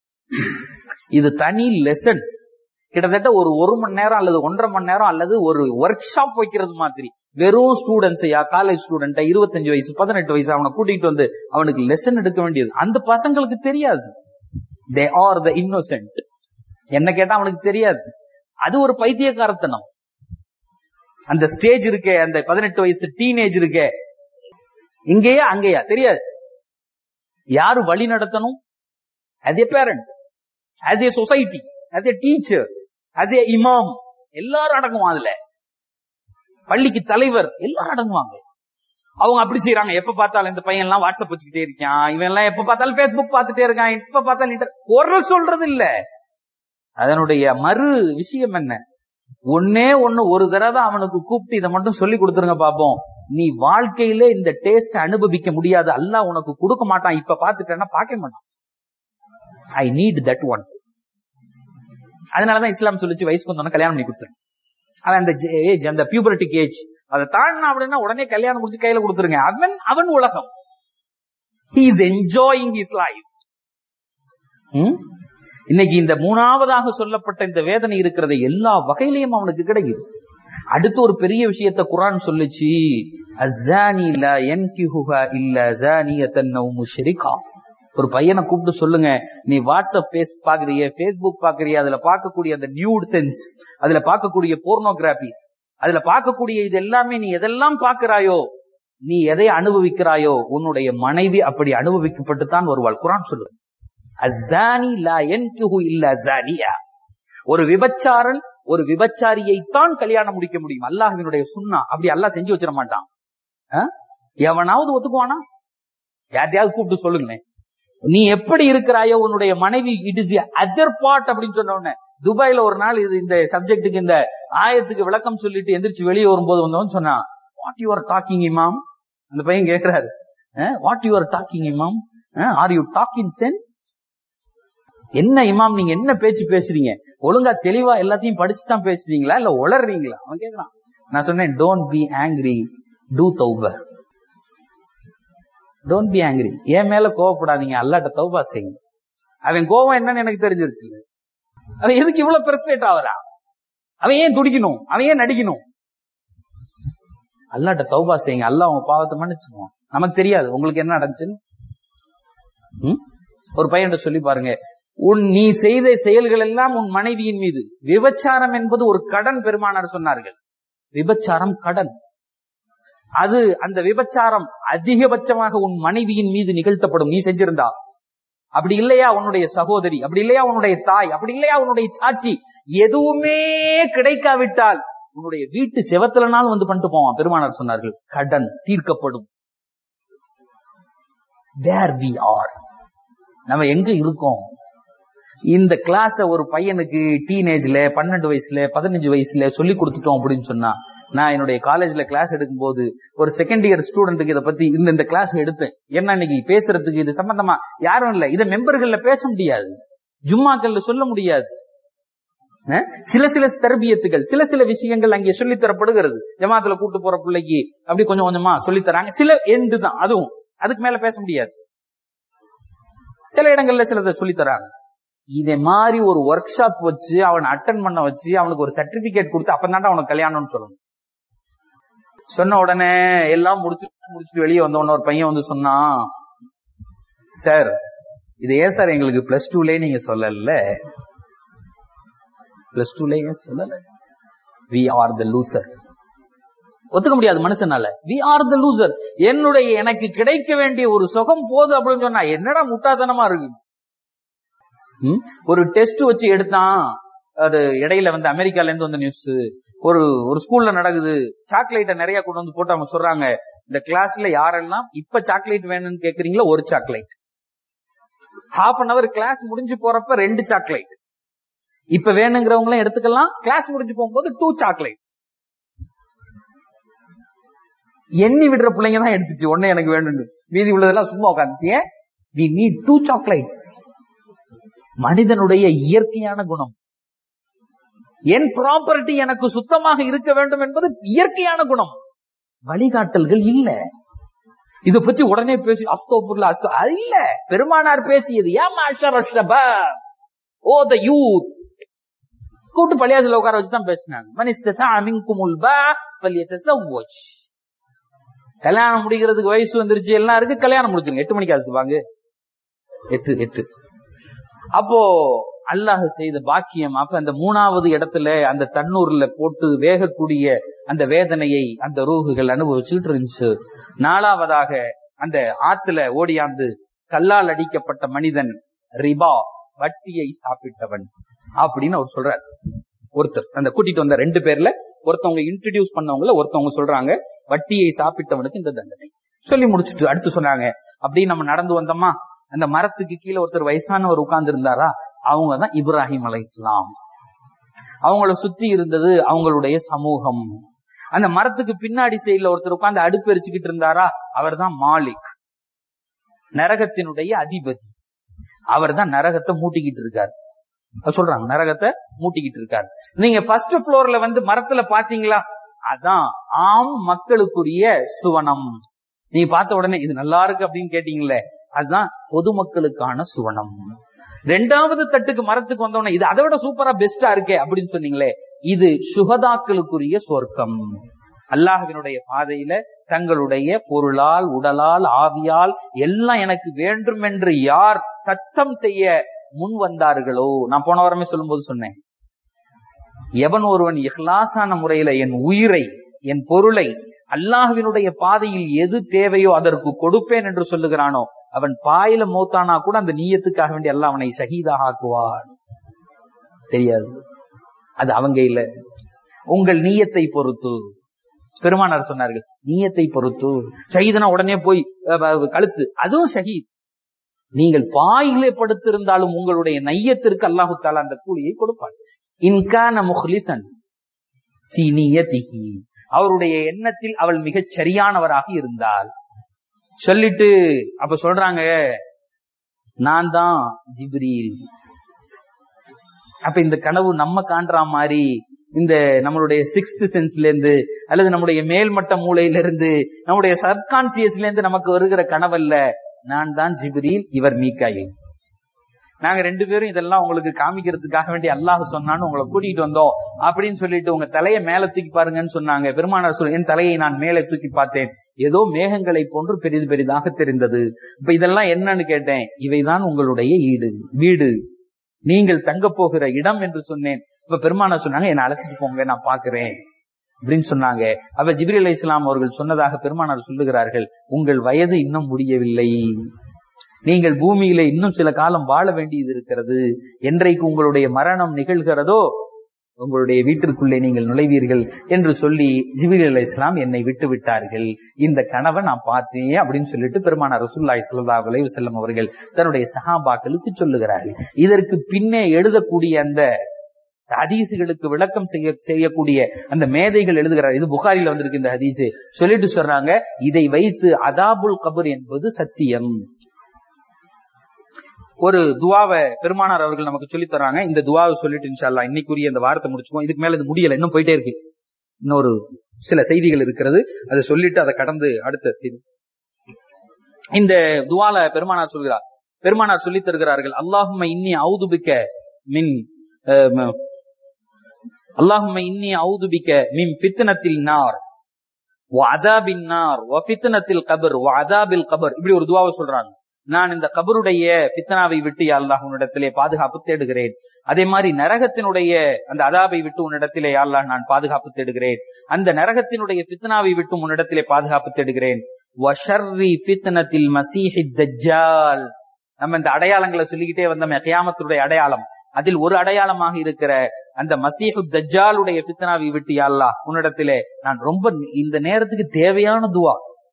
இது தனி லெசன் கிட்டத்தட்ட ஒரு ஒரு மணி நேரம் அல்லது ஒன்றரை மணி நேரம் அல்லது ஒரு ஒர்க் ஷாப் வைக்கிறது மாதிரி வெறும் ஸ்டூடெண்ட்ஸையா காலேஜ் ஸ்டூடெண்ட்டை இருபத்தஞ்சு வயசு பதினெட்டு வயசு அவனை கூட்டிட்டு வந்து அவனுக்கு லெசன் எடுக்க வேண்டியது அந்த பசங்களுக்கு தெரியாது தே ஆர் த இன்னோசென்ட் என்ன கேட்டா அவனுக்கு தெரியாது அது ஒரு பைத்தியக்காரத்தனம் அந்த ஸ்டேஜ் இருக்கே அந்த பதினெட்டு வயசு டீனேஜ் இருக்கே இங்கேயா அங்கேயா தெரியாது யாரு வழி நடத்தணும் as a parent as a society as a teacher as a imam எல்லாரும் அடங்குவான் அதுல பள்ளிக்கு தலைவர் எல்லாரும் அடங்குவாங்க அவங்க அப்படி செய்யறாங்க எப்ப பார்த்தாலும் இந்த பையன் எல்லாம் வாட்ஸ்அப் வச்சுக்கிட்டே இருக்கான் இவன் எல்லாம் எப்ப பார்த்தாலும் பேஸ்புக் பார்த்துட்டே இருக்கான் எப்ப பார்த்தாலும் inter- குறை சொல்றது இல்ல அதனுடைய மறு விஷயம் என்ன ஒன்னே ஒண்ணு ஒரு தடவை அவனுக்கு கூப்பிட்டு இதை மட்டும் சொல்லி கொடுத்துருங்க பாப்போம் நீ வாழ்க்கையில இந்த டேஸ்ட் அனுபவிக்க முடியாது அல்லாஹ் உனக்கு கொடுக்க மாட்டான் இப்ப பாத்துட்டேன்னா பார்க்க மாட்டான் ஐ நீட் தட் ஒன் அதனாலதான் இஸ்லாம் சொல்லிச்சு வயசுக்கு வந்தோன்னா கல்யாணம் பண்ணி கொடுத்துருங்க அவன் அந்த ஏஜ் அந்த பியூபர்டிக் ஏஜ் அதை தாண்டினா அப்படின்னா உடனே கல்யாணம் முடிச்சு கையில கொடுத்துருங்க அவன் அவன் உலகம் he is enjoying his life ம்? இன்னைக்கு இந்த மூணாவதாக சொல்லப்பட்ட இந்த வேதனை இருக்கிறது எல்லா வகையிலையும் அவனுக்கு கிடைக்குது அடுத்து ஒரு பெரிய விஷயத்த குரான் சொல்லுச்சு அஸ்ஸானி லா யன்கிஹுஹா இல்ல ஜானியத்தன் அவு முஷ்ரிகா ஒரு பையனை கூப்பிட்டு சொல்லுங்க நீ வாட்ஸ்அப் பேஸ் பாக்குறிய பேஸ்புக் பாக்குறிய அதுல பார்க்கக்கூடிய அந்த நியூட் சென்ஸ் அதுல பார்க்கக்கூடிய போர்னோகிராபிஸ் அதுல பார்க்கக்கூடிய இது எல்லாமே நீ எதெல்லாம் பார்க்கிறாயோ நீ எதை அனுபவிக்கிறாயோ உன்னுடைய மனைவி அப்படி அனுபவிக்கப்பட்டு தான் வருவாள் குரான் சொல்லு அஸ்ஸானி லா யன்கிஹு இல்ல ஜானியா ஒரு விபச்சாரன் ஒரு விபச்சாரியை தான் கல்யாணம் முடிக்க முடியும் அல்லாஹ்வினுடைய சுன்னா அப்படி அல்லாஹ் செஞ்சு வச்சிட மாட்டான் ஆ? எவனாவது ஒத்துக்குவானா யார்ட்டையாவது கூப்பிட்டு சொல்லுங்களேன் நீ எப்படி இருக்கிறாயோ உன்னுடைய மனைவி இட் இஸ் அதர் பார்ட் அப்படின்னு சொன்ன உடனே துபாயில ஒரு நாள் இது இந்த சப்ஜெக்ட்டுக்கு இந்த ஆயத்துக்கு விளக்கம் சொல்லிட்டு எந்திரிச்சு வெளியே வரும்போது வந்தவன் சொன்னா வாட் யூ ஆர் டாக்கிங் இமாம் அந்த பையன் கேக்குறாரு வாட் யூ ஆர் டாக்கிங் இமாம் ஆர் யூ டாக்கிங் சென்ஸ் என்ன இமாம் நீங்க என்ன பேச்சு பேசுறீங்க ஒழுங்கா தெளிவா எல்லாத்தையும் படிச்சு தான் பேசுறீங்களா இல்ல உளறீங்களா அவன் கேக்குறான் நான் சொன்னேன் டோன்ட் பி ஆங்கிரி டூ தௌப டோன்ட் பி ஆங்கிரி என் மேல கோவப்படாதீங்க அல்லாட்ட தௌபா செய்யுங்க அவன் கோவம் என்னன்னு எனக்கு தெரிஞ்சிருச்சு அவன் எதுக்கு இவ்வளவு பிரஸ்ட்ரேட் ஆகுறா அவன் ஏன் துடிக்கணும் அவன் ஏன் நடிக்கணும் அல்லாட்ட தௌபா செய்யுங்க அல்லாஹ் உங்க பாவத்தை மன்னிச்சுக்குவான் நமக்கு தெரியாது உங்களுக்கு என்ன நடந்துச்சுன்னு ம்? ஒரு பையன் சொல்லி பாருங்க உன் நீ செய்த செயல்கள் எல்லாம் உன் மனைவியின் மீது விபச்சாரம் என்பது ஒரு கடன் பெருமானார் சொன்னார்கள் விபச்சாரம் கடன் அது அந்த விபச்சாரம் அதிகபட்சமாக உன் மனைவியின் மீது நிகழ்த்தப்படும் நீ செஞ்சிருந்தா அப்படி இல்லையா உன்னுடைய சகோதரி அப்படி இல்லையா உன்னுடைய தாய் அப்படி இல்லையா உன்னுடைய சாட்சி எதுவுமே கிடைக்காவிட்டால் உன்னுடைய வீட்டு செவத்துலனாலும் வந்து பண்ணிட்டு போவான் பெருமானார் சொன்னார்கள் கடன் தீர்க்கப்படும் தேர் வி ஆர் நம்ம எங்க இருக்கோம் இந்த கிளாஸ ஒரு பையனுக்கு டீனேஜ்ல பன்னெண்டு வயசுல பதினஞ்சு வயசுல சொல்லி கொடுத்துட்டோம் அப்படின்னு சொன்னா நான் என்னுடைய காலேஜ்ல கிளாஸ் எடுக்கும்போது ஒரு செகண்ட் இயர் ஸ்டூடெண்ட்டுக்கு இதை பத்தி இந்த இந்த கிளாஸ் எடுத்தேன் என்ன இன்னைக்கு பேசுறதுக்கு இது சம்பந்தமா யாரும் இல்ல இதை மெம்பர்கள்ல பேச முடியாது ஜும்மாக்கள்ல சொல்ல முடியாது அஹ்? சில சில தர்பியத்துகள் சில சில விஷயங்கள் அங்கே சொல்லித் தரப்படுகிறது ஜமாத்துல கூட்டு போற பிள்ளைக்கு அப்படி கொஞ்சம் கொஞ்சமா சொல்லித் தராங்க சில எண்டு தான் அதுவும் அதுக்கு மேல பேச முடியாது சில இடங்கள்ல சிலதை சொல்லித் தராங்க இதே மாதிரி ஒரு ஒர்க் ஷாப் வச்சு அவனை அட்டன் பண்ண வச்சு அவனுக்கு ஒரு சர்டிபிகேட் கொடுத்து அப்பதான்டா அவனுக்கு கல்யாணம்னு சொல்லணும் சொன்ன உடனே எல்லாம் முடிச்சு முடிச்சுட்டு வெளியே வந்த உடனே ஒரு பையன் வந்து சொன்னான் சார் இது ஏன் சார் எங்களுக்கு பிளஸ் டூலயே நீங்க சொல்லல பிளஸ் டூலயே ஏன் சொல்லல வி ஆர் த லூசர் ஒத்துக்க முடியாது மனுஷனால வி ஆர் த லூசர் என்னுடைய எனக்கு கிடைக்க வேண்டிய ஒரு சுகம் போது அப்படின்னு சொன்னா என்னடா முட்டாத்தனமா இருக்கு ம்? ஒரு டெஸ்ட் வச்சு எடுத்தான் அது இடையில வந்து அமெரிக்கால இருந்து வந்த நியூஸ் ஒரு ஒரு ஸ்கூல்ல நடக்குது சாக்லேட்டை நிறைய கொண்டு வந்து போட்டு அவங்க சொல்றாங்க இந்த கிளாஸ்ல யாரெல்லாம் இப்ப சாக்லேட் வேணும்னு கேக்குறீங்களோ ஒரு chocolate half an hour class முடிஞ்சு போறப்ப ரெண்டு சாக்லேட் இப்ப வேணுங்கிறவங்களும் எடுத்துக்கலாம் கிளாஸ் முடிஞ்சு போகும்போது டூ சாக்லேட்ஸ் எண்ணி விடுற பிள்ளைங்க தான் எடுத்துச்சு ஒண்ணு எனக்கு வேணும்னு மீதி உள்ளதெல்லாம் சும்மா உட்காந்துச்சு ஏன் வி நீட் டூ சாக்லேட்ஸ் மனிதனுடைய இயற்கையான குணம் என் ப்ராப்பர்ட்டி எனக்கு சுத்தமாக இருக்க வேண்டும் என்பது இயற்கையான குணம் வழிகாட்டல்கள் இல்ல இத பத்தி உடனே பேசி அஸ்தோபுர்ல அஸ்தோ அது இல்ல பெருமானார் பேசியது ஏன் ஓ த யூத் கூட்டு பள்ளியாசில உட்கார வச்சு தான் பேசினாங்க மனிஸ்தா அமின்குமுல் பா பல்யத்தசவ்வஜ் கல்யாணம் முடிக்கிறதுக்கு வயசு வந்துருச்சு எல்லாம் இருக்கு கல்யாணம் முடிச்சிருங்க எட்டு மணிக்கு அதுக்கு வாங்க எட்டு எட்டு அப்போ அல்லாஹ் செய்த பாக்கியம் அப்ப அந்த மூணாவது இடத்துல அந்த தண்ணூர்ல போட்டு வேகக்கூடிய அந்த வேதனையை அந்த ரூகுகள் அனுபவிச்சுட்டு இருந்துச்சு நாலாவதாக அந்த ஆத்துல ஓடியாந்து கல்லால் அடிக்கப்பட்ட மனிதன் ரிபா வட்டியை சாப்பிட்டவன் அப்படின்னு அவர் சொல்றார் ஒருத்தர் அந்த கூட்டிட்டு வந்த ரெண்டு பேர்ல ஒருத்தவங்க இன்ட்ரடியூஸ் பண்ணவங்கள ஒருத்தவங்க சொல்றாங்க வட்டியை சாப்பிட்டவனுக்கு இந்த தண்டனை சொல்லி முடிச்சுட்டு அடுத்து சொன்னாங்க அப்படி நம்ம நடந்து வந்தோமா அந்த மரத்துக்கு கீழே ஒருத்தர் வயசானவர் உட்கார்ந்து இருந்தாரா அவங்க தான் இப்ராஹிம் அலை இஸ்லாம் அவங்கள சுத்தி இருந்தது அவங்களுடைய சமூகம் அந்த மரத்துக்கு பின்னாடி சைடுல ஒருத்தர் உட்கார்ந்து அடுப்பு எரிச்சுக்கிட்டு இருந்தாரா அவர் தான் மாலிக் நரகத்தினுடைய அதிபதி அவர் தான் நரகத்தை மூட்டிக்கிட்டு இருக்காரு சொல்றாங்க நரகத்தை மூட்டிக்கிட்டு இருக்காரு நீங்க ஃபர்ஸ்ட் புளோர்ல வந்து மரத்துல பாத்தீங்களா அதான் ஆம் மக்களுக்குரிய சுவனம் நீங்க பார்த்த உடனே இது நல்லா இருக்கு அப்படின்னு கேட்டீங்களே அதுதான் பொதுமக்களுக்கான சுவனம் ரெண்டாவது தட்டுக்கு மரத்துக்கு வந்தோடனே இது அதை விட சூப்பரா பெஸ்டா இருக்கே அப்படின்னு சொன்னீங்களே இது சுகதாக்களுக்குரிய சொர்க்கம் அல்லாஹினுடைய பாதையில தங்களுடைய பொருளால் உடலால் ஆவியால் எல்லாம் எனக்கு வேண்டும் என்று யார் தத்தம் செய்ய முன் வந்தார்களோ நான் போன வாரமே சொல்லும்போது சொன்னேன் எவன் ஒருவன் இஹ்லாசான முறையில என் உயிரை என் பொருளை அல்லாஹுவினுடைய பாதையில் எது தேவையோ அதற்கு கொடுப்பேன் என்று சொல்லுகிறானோ அவன் பாயில மூத்தானா கூட அந்த நீயத்துக்காக வேண்டி எல்லாம் அவனை ஷஹீதாக ஆக்குவான் தெரியாது அது அவங்க இல்ல உங்கள் நீயத்தை பொறுத்து பெருமானார் சொன்னார்கள் நீயத்தை பொறுத்து ஷஹீதனா உடனே போய் கழுத்து அதுவும் ஷஹீத் நீங்கள் பாயிலே படுத்திருந்தாலும் உங்களுடைய நையத்திற்கு அல்லாஹு தாலா அந்த கூலியை கொடுப்பார் இன்கான முஹ்லிசன் அவருடைய எண்ணத்தில் அவள் மிகச் சரியானவராக இருந்தால் சொல்லிட்டு அப்ப சொல்றாங்க நான் தான் ஜிப்ரீல் அப்ப இந்த கனவு நம்ம காண்ற மாதிரி இந்த நம்மளுடைய சிக்ஸ்த் சென்ஸ்ல இருந்து அல்லது நம்முடைய மேல்மட்ட மூளையில இருந்து நம்முடைய சப்கான்சியஸ்ல இருந்து நமக்கு வருகிற கனவல்ல நான் தான் ஜிப்ரீல் இவர் மீக்காயில் நாங்க ரெண்டு பேரும் இதெல்லாம் உங்களுக்கு காமிக்கிறதுக்காக வேண்டி அல்லாஹ் சொன்னான்னு உங்களை கூட்டிட்டு வந்தோம் அப்படின்னு சொல்லிட்டு உங்க தலையை மேல தூக்கி பாருங்கன்னு சொன்னாங்க பெருமானார் சொல்ல என் தலையை நான் மேலே தூக்கி பார்த்தேன் ஏதோ மேகங்களை போன்று பெரிது பெரிதாக தெரிந்தது இப்ப இதெல்லாம் என்னன்னு கேட்டேன் இவைதான் உங்களுடைய ஈடு வீடு நீங்கள் தங்க போகிற இடம் என்று சொன்னேன் இப்ப பெருமானார் சொன்னாங்க என்ன அழைச்சிட்டு போங்க நான் பாக்குறேன் அப்படின்னு சொன்னாங்க அப்ப ஜிபிரி அலி இஸ்லாம் அவர்கள் சொன்னதாக பெருமானார் சொல்லுகிறார்கள் உங்கள் வயது இன்னும் முடியவில்லை நீங்கள் பூமியில இன்னும் சில காலம் வாழ வேண்டியது இருக்கிறது என்றைக்கு உங்களுடைய மரணம் நிகழ்கிறதோ உங்களுடைய வீட்டிற்குள்ளே நீங்கள் நுழைவீர்கள் என்று சொல்லி ஜிபிரி அலி இஸ்லாம் என்னை விட்டு விட்டார்கள் இந்த கனவை நான் பார்த்தேன் அப்படின்னு சொல்லிட்டு பெருமானார் ரசூல்லாய் சல்லா அலைவு செல்லம் அவர்கள் தன்னுடைய சஹாபாக்களுக்கு சொல்லுகிறார்கள் இதற்கு பின்னே எழுதக்கூடிய அந்த ஹதீசுகளுக்கு விளக்கம் செய்ய செய்யக்கூடிய அந்த மேதைகள் எழுதுகிறார் இது புகாரில வந்திருக்கு இந்த ஹதீஸ் சொல்லிட்டு சொல்றாங்க இதை வைத்து அதாபுல் கபர் என்பது சத்தியம் ஒரு துவாவை பெருமானார் அவர்கள் நமக்கு சொல்லி தராங்க இந்த துவாவை சொல்லிட்டு இன்ஷால்லா இன்னைக்குரிய இந்த வாரத்தை முடிச்சுக்கோம் இதுக்கு மேல இது முடியல இன்னும் போயிட்டே இருக்கு இன்னொரு சில செய்திகள் இருக்கிறது அதை சொல்லிட்டு அதை கடந்து அடுத்த செய்தி இந்த துவால பெருமானார் சொல்கிறார் பெருமானார் சொல்லி தருகிறார்கள் அல்லாஹும இன்னி அவுதுபிக்க மின் அல்லாஹும இன்னி அவுதுபிக்க மின் பித்தனத்தில் நார் அதாபின் நார் ஃபித்னத்தில் கபர் அதாபில் கபர் இப்படி ஒரு துவாவை சொல்றாங்க நான் இந்த கபருடைய பித்தனாவை விட்டு அல்லாஹ் உன்னிடத்திலே பாதுகாப்பு தேடுகிறேன் அதே மாதிரி நரகத்தினுடைய அந்த அதாபை விட்டு உன்னிடத்திலே அல்லாஹ் நான் பாதுகாப்பு தேடுகிறேன் அந்த நரகத்தினுடைய பித்தனாவை விட்டு உன்னிடத்திலே பாதுகாப்பு தேடுகிறேன் வஷர்ரி பித்தனத்தில் மசீஹி தஜ்ஜால் நம்ம இந்த அடையாளங்களை சொல்லிக்கிட்டே வந்தோம் கியாமத்துடைய அடையாளம் அதில் ஒரு அடையாளமாக இருக்கிற அந்த மசீஹு தஜ்ஜாலுடைய பித்தனாவை விட்டு அல்லாஹ் உன்னிடத்திலே நான் ரொம்ப இந்த நேரத்துக்கு தேவையான துவா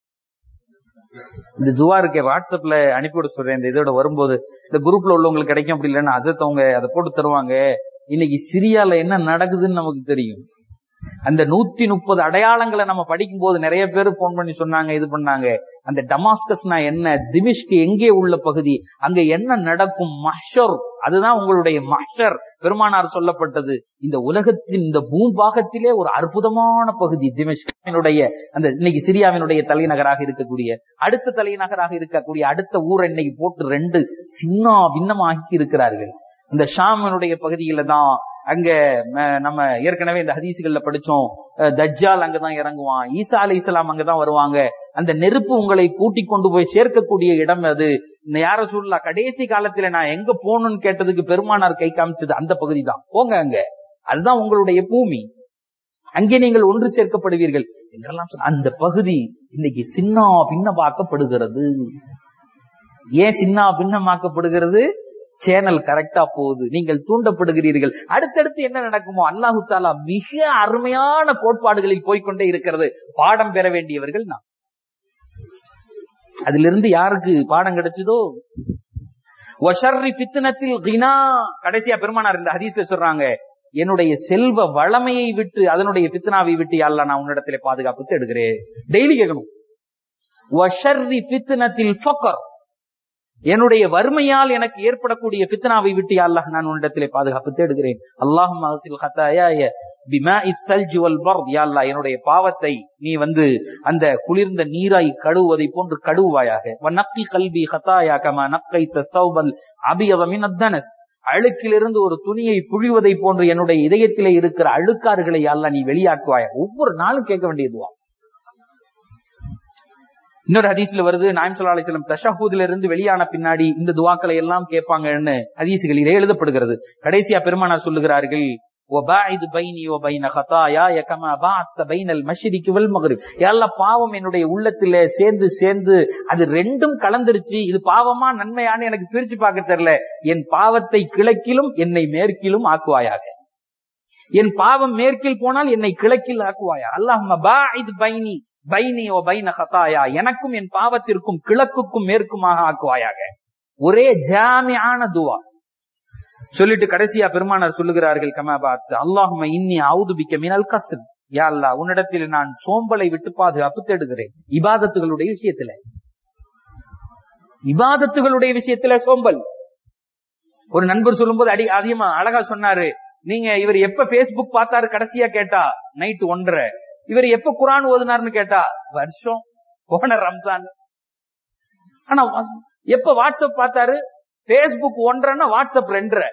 இந்த துவா இருக்கே வாட்ஸ்அப்ல அனுப்பிவிட சொல்றேன் இந்த இதோட வரும்போது இந்த குரூப்ல உள்ளவங்களுக்கு கிடைக்கும் அப்படி இல்லைன்னா அதை அவங்க அதை போட்டு தருவாங்க இன்னைக்கு சிரியால என்ன நடக்குதுன்னு நமக்கு தெரியும் அந்த நூத்தி முப்பது அடையாளங்களை நம்ம படிக்கும் போது நிறைய பேர் போன் பண்ணி சொன்னாங்க இது பண்ணாங்க அந்த டமாஸ்கஸ்னா என்ன திமிஷ்க் எங்கே உள்ள பகுதி அங்க என்ன நடக்கும் மஹ்ஷர் அதுதான் உங்களுடைய மஹ்ஷர் பெருமானார் சொல்லப்பட்டது இந்த உலகத்தின் இந்த பூம்பாகத்திலே ஒரு அற்புதமான பகுதி திமிஷ்கினுடைய அந்த இன்னைக்கு சிரியாவினுடைய தலைநகராக இருக்கக்கூடிய அடுத்த தலைநகராக இருக்கக்கூடிய அடுத்த ஊரை இன்னைக்கு போட்டு ரெண்டு சின்ன பின்னமாக்கி இருக்கிறார்கள் இந்த ஷாமனுடைய பகுதியில தான் அங்க ம- நம்ம ஏற்கனவே இந்த ஹதீசுகள்ல படிச்சோம் அஹ் தஜ்ஜால் அங்கதான் இறங்குவான் ஈசா அலை இஸ்லாம் அங்கதான் வருவாங்க அந்த நெருப்பு உங்களை கூட்டி கொண்டு போய் சேர்க்கக்கூடிய இடம் அது இந்த யார சொல்லலாம் கடைசி காலத்துல நான் எங்க போகணும்னு கேட்டதுக்கு பெருமானார் கை காமிச்சது அந்த பகுதி தான் போங்க அங்க அதுதான் உங்களுடைய பூமி அங்கே நீங்கள் ஒன்று சேர்க்கப்படுவீர்கள் என்றெல்லாம் சொன்ன- அந்த பகுதி இன்னைக்கு சின்ன பின்னமாக்கப்படுகிறது ஏன் சின்ன பின்னமாக்கப்படுகிறது சேனல் கரெக்டா போகுது நீங்கள் தூண்டப்படுகிறீர்கள் அடுத்தடுத்து என்ன நடக்குமோ அல்லாஹு தாலா மிக அருமையான கோட்பாடுகளில் போய்க்கொண்டே இருக்கிறது பாடம் பெற வேண்டியவர்கள் நாம் அதிலிருந்து யாருக்கு பாடம் கிடைச்சதோ ஒஷர்ரி பித்தனத்தில் கினா கடைசியா பெருமானார் இந்த ஹதீஸ்ல சொல்றாங்க என்னுடைய செல்வ வளமையை விட்டு அதனுடைய பித்னாவை விட்டு அல்ல நான் உன்னிடத்திலே பாதுகாப்பு தேடுகிறேன் டெய்லி கேட்கணும் ஒஷர்ரி பித்னத்தில் ஃபக்கர் என்னுடைய வறுமையால் எனக்கு ஏற்படக்கூடிய பித்னாவை விட்டு யா அல்லாஹ் நான் உன்னிடத்திலே பாதுகாப்பு தேடுகிறேன் அல்லாஹும் அகசில் ஹத்தாய பிமா இத்தல்ஜி வல் பர்த் யா அல்லாஹ் என்னுடைய பாவத்தை நீ வந்து அந்த குளிர்ந்த நீராய் கழுவுவதை போன்று கழுவுவாயாக வநக்கி கல்வி ஹத்தாயா கமா நக்கை தௌபல் அபியவ மின் அத்தனஸ் அழுக்கிலிருந்து ஒரு துணியை புழிவதை போன்று என்னுடைய இதயத்திலே இருக்கிற அழுக்காறுகளை யா அல்லாஹ் நீ வெளியாக்குவாயா ஒவ்வொரு நாளும் கேட்க வேண்டியதுவா இன்னொரு ஹதீஸ்ல வருது நாயம் சொல்லா அலிஸ்லம் தஷஹூதுல இருந்து வெளியான பின்னாடி இந்த துவாக்களை எல்லாம் கேட்பாங்கன்னு ஹதீசுகளிலே எழுதப்படுகிறது கடைசியா பெருமானார் சொல்லுகிறார்கள் ஒபாயிது பைனி ஒ பைன ஹதாயா யகமா பாத்த பைனல் மஷ்ரிகி வல் மக்ரிப் எல்லா பாவம் என்னுடைய உள்ளத்திலே சேர்ந்து சேர்ந்து அது ரெண்டும் கலந்துருச்சு இது பாவமா நன்மையான்னு எனக்கு பிரிச்சு பார்க்க தெரியல என் பாவத்தை கிழக்கிலும் என்னை மேற்கிலும் ஆக்குவாயாக என் பாவம் மேற்கில் போனால் என்னை கிழக்கில் ஆக்குவாயா அல்லாஹ் பாயிது பைனி பைனி ஓ பைன ஹதாயா எனக்கும் என் பாவத்திற்கும் கிழக்குக்கும் மேற்குமாக ஆக்குவாயாக ஒரே ஜாமியான துவா சொல்லிட்டு கடைசியா பெருமானார் சொல்லுகிறார்கள் கமாபாத் அல்லாஹும இன்னி அவுதுபிக்க மினல் கசன் யா அல்லா உன்னிடத்தில் நான் சோம்பலை விட்டு பாதுகாப்பு தேடுகிறேன் இபாதத்துகளுடைய விஷயத்துல இபாதத்துகளுடைய விஷயத்துல சோம்பல் ஒரு நண்பர் சொல்லும்போது அடி அதிகமா அழகா சொன்னாரு நீங்க இவர் எப்ப Facebook பார்த்தாரு கடைசியா கேட்டா நைட் ஒன்றரை இவர் எப்ப குரான் ஓதுனாருன்னு கேட்டா வருஷம் போன ரம்ஜான் ஆனா வா- எப்ப வாட்ஸ்அப் பார்த்தாரு Facebook ஒன்றரைன்னா வாட்ஸ்அப் ரெண்டரை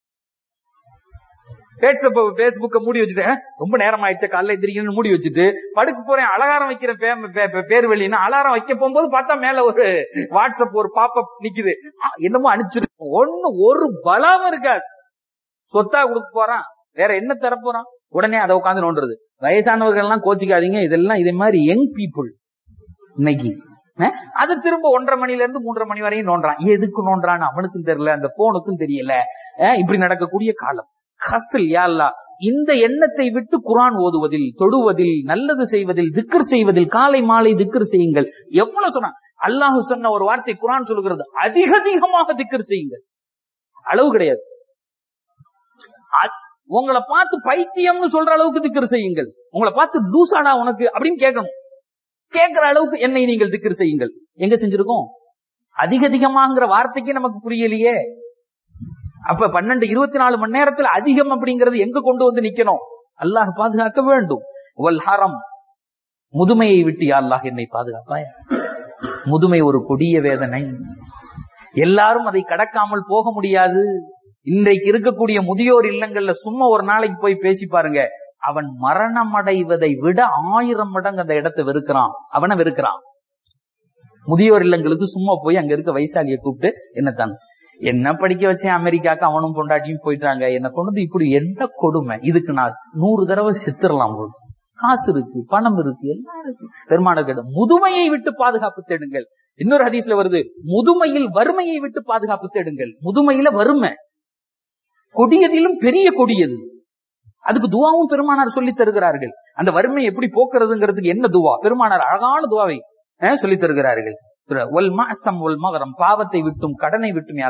வாட்ஸ்அப் பேஸ்புக்க மூடி வச்சுட்டு "அஹ், ரொம்ப நேரம் ஆயிடுச்சு காலைல எந்திரிக்கணும்னு மூடி வச்சுட்டு படுக்க போறேன் அலாரம் வைக்கிற பே- பே- பே- பேர் வெளியினா அலாரம் வைக்க போகும்போது பார்த்தா மேல ஒரு வாட்ஸ்அப் ஒரு பாப்பப் நிக்குது ஆ, என்னமோ அனுப்பிச்சிருக்கோம் ஒண்ணு ஒரு பலம் இருக்காது சொத்தா கொடுக்க போறான் வேற என்ன தர போறான் உடனே அதை உட்காந்து நோண்டுறது வயசானவர்கள் எல்லாம் கோச்சிக்காதீங்க இதெல்லாம் இதே மாதிரி யங் பீப்புள் இன்னைக்கு அஹ், அது திரும்ப ஒன்றரை மணில இருந்து மூன்றரை மணி வரையும் நோண்டுறான் எதுக்கு நோண்டுறான்னு அவனுக்கும் தெரியல அந்த போனுக்கும் தெரியல அஹ், இப்படி நடக்கக்கூடிய காலம் ஹசல் யாழ்லா இந்த எண்ணத்தை விட்டு குரான் ஓதுவதில் தொடுவதில் நல்லது செய்வதில் திக்கர் செய்வதில் காலை மாலை திக்கர் செய்யுங்கள் எவ்வளவு சொன்னா அல்லாஹ் சொன்ன ஒரு வார்த்தை குரான் சொல்லுகிறது அதிக அதிகமாக திக்கர் செய்யுங்கள் அளவு கிடையாது அ- உங்களை பார்த்து பைத்தியம்னு சொல்ற அளவுக்கு திக்கர் செய்யுங்கள் உங்களை பார்த்து லூசாடா உனக்கு அப்படின்னு கேட்கணும் கேட்கிற அளவுக்கு என்னை நீங்கள் திக்கர் செய்யுங்கள் எங்க செஞ்சிருக்கோம் அதிக அதிகமாங்கிற வார்த்தைக்கு நமக்கு புரியலையே அப்ப பன்னெண்டு இருபத்தி நாலு மணி நேரத்துல அதிகம் அப்படிங்கறது எங்க கொண்டு வந்து நிக்கணும் அல்லாஹ் பாதுகாக்க வேண்டும் வல் ஹரம் முதுமையை விட்டு யா அல்லாஹ் என்னை பாதுகாப்பாய் முதுமை ஒரு கொடிய வேதனை எல்லாரும் அதை கடக்காமல் போக முடியாது இன்றைக்கு இருக்கக்கூடிய முதியோர் இல்லங்கள்ல சும்மா ஒரு நாளைக்கு போய் பேசி பாருங்க அவன் மரணம் அடைவதை விட ஆயிரம் மடங்கு அந்த இடத்தை வெறுக்கிறான் அவனை வெறுக்கிறான் முதியோர் இல்லங்களுக்கு சும்மா போய் அங்க இருக்க வைசாலியை கூப்பிட்டு என்னத்தான் என்ன படிக்க வச்சேன் அமெரிக்காக்கு அவனும் பொண்டாட்டியும் போயிட்டாங்க என்ன கொண்டு வந்து இப்படி என்ன கொடுமை இதுக்கு நான் நூறு தடவை சித்திரலாம் போது காசு இருக்கு பணம் இருக்கு எல்லாம் இருக்கு பெருமான கேட்ட முதுமையை விட்டு பாதுகாப்பு தேடுங்கள் இன்னொரு ஹதீஸ்ல வருது முதுமையில் வறுமையை விட்டு பாதுகாப்பு தேடுங்கள் முதுமையில வறுமை கொடியதிலும் பெரிய கொடியது அதுக்கு துவாவும் பெருமானார் சொல்லி தருகிறார்கள் அந்த வறுமையை எப்படி போக்குறதுங்கிறதுக்கு என்ன துவா பெருமானார் அழகான துவாவை சொல்லி தருகிறார்கள் ஒல் மாசம் ஒல் மகரம் பாவத்தை விட்டும் கடனை விட்டும் அல்லா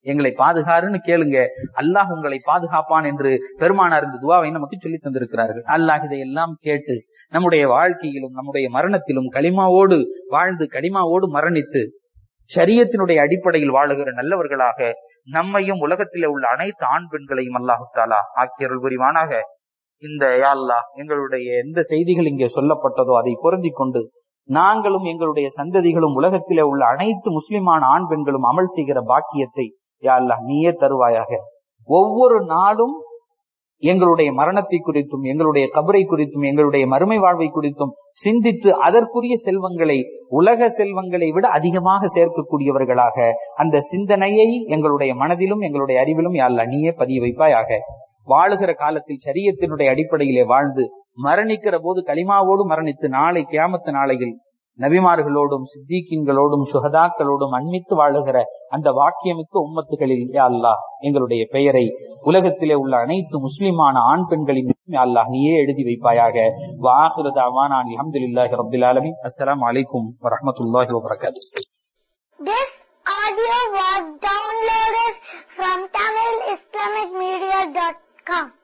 எங்களை பாதுகாருன்னு கேளுங்க அல்லாஹ் உங்களை பாதுகாப்பான் என்று பெருமானார் இந்த துவாவை நமக்கு சொல்லி தந்திருக்கிறார்கள் அல்லாஹ் இதையெல்லாம் கேட்டு நம்முடைய வாழ்க்கையிலும் நம்முடைய மரணத்திலும் களிமாவோடு வாழ்ந்து களிமாவோடு மரணித்து ஷரியத்தினுடைய அடிப்படையில் வாழுகிற நல்லவர்களாக நம்மையும் உலகத்திலே உள்ள அனைத்து ஆண் பெண்களையும் அல்லாஹு தாலா ஆக்கியருள் புரிவானாக இந்த யாழ்லா எங்களுடைய எந்த செய்திகள் இங்கே சொல்லப்பட்டதோ அதை பொருந்தி கொண்டு நாங்களும் எங்களுடைய சந்ததிகளும் உலகத்திலே உள்ள அனைத்து முஸ்லிமான ஆண் பெண்களும் அமல் செய்கிற பாக்கியத்தை யாழ்லா நீயே தருவாயாக ஒவ்வொரு நாளும் எங்களுடைய மரணத்தை குறித்தும் எங்களுடைய கபரை குறித்தும் எங்களுடைய மறுமை வாழ்வை குறித்தும் சிந்தித்து அதற்குரிய செல்வங்களை உலக செல்வங்களை விட அதிகமாக சேர்க்கக்கூடியவர்களாக அந்த சிந்தனையை எங்களுடைய மனதிலும் எங்களுடைய அறிவிலும் யாழ்லா நீயே பதிய வைப்பாயாக வாழுகிற காலத்தில் சரியத்தினுடைய அடிப்படையிலே வாழ்ந்து மரணிக்கிற போது களிமாவோடு மரணித்து நாளை கியாமத்து நாளையில் நபிமார்களோடும் சித்திகின்களோடும் சுகதாக்களோடும் அண்மித்து வாழுகிற அந்த வாக்கியமிக்க உம்மத்துகளில் யா அல்லாஹ் எங்களுடைய பெயரை உலகத்திலே உள்ள அனைத்து முஸ்லிமான ஆண் பெண்களின் அல்லாஹ் நீயே எழுதி வைப்பாயாக வாசுரத அவானான் அஹமதுல்லாஹி ரபில் ஆலமின் அஸ்ஸலாமு அலைக்கும் வரஹ்மத்துல்லாஹி வபரகாத்துஹு This audio was downloaded from TamilIslamicMedia.com.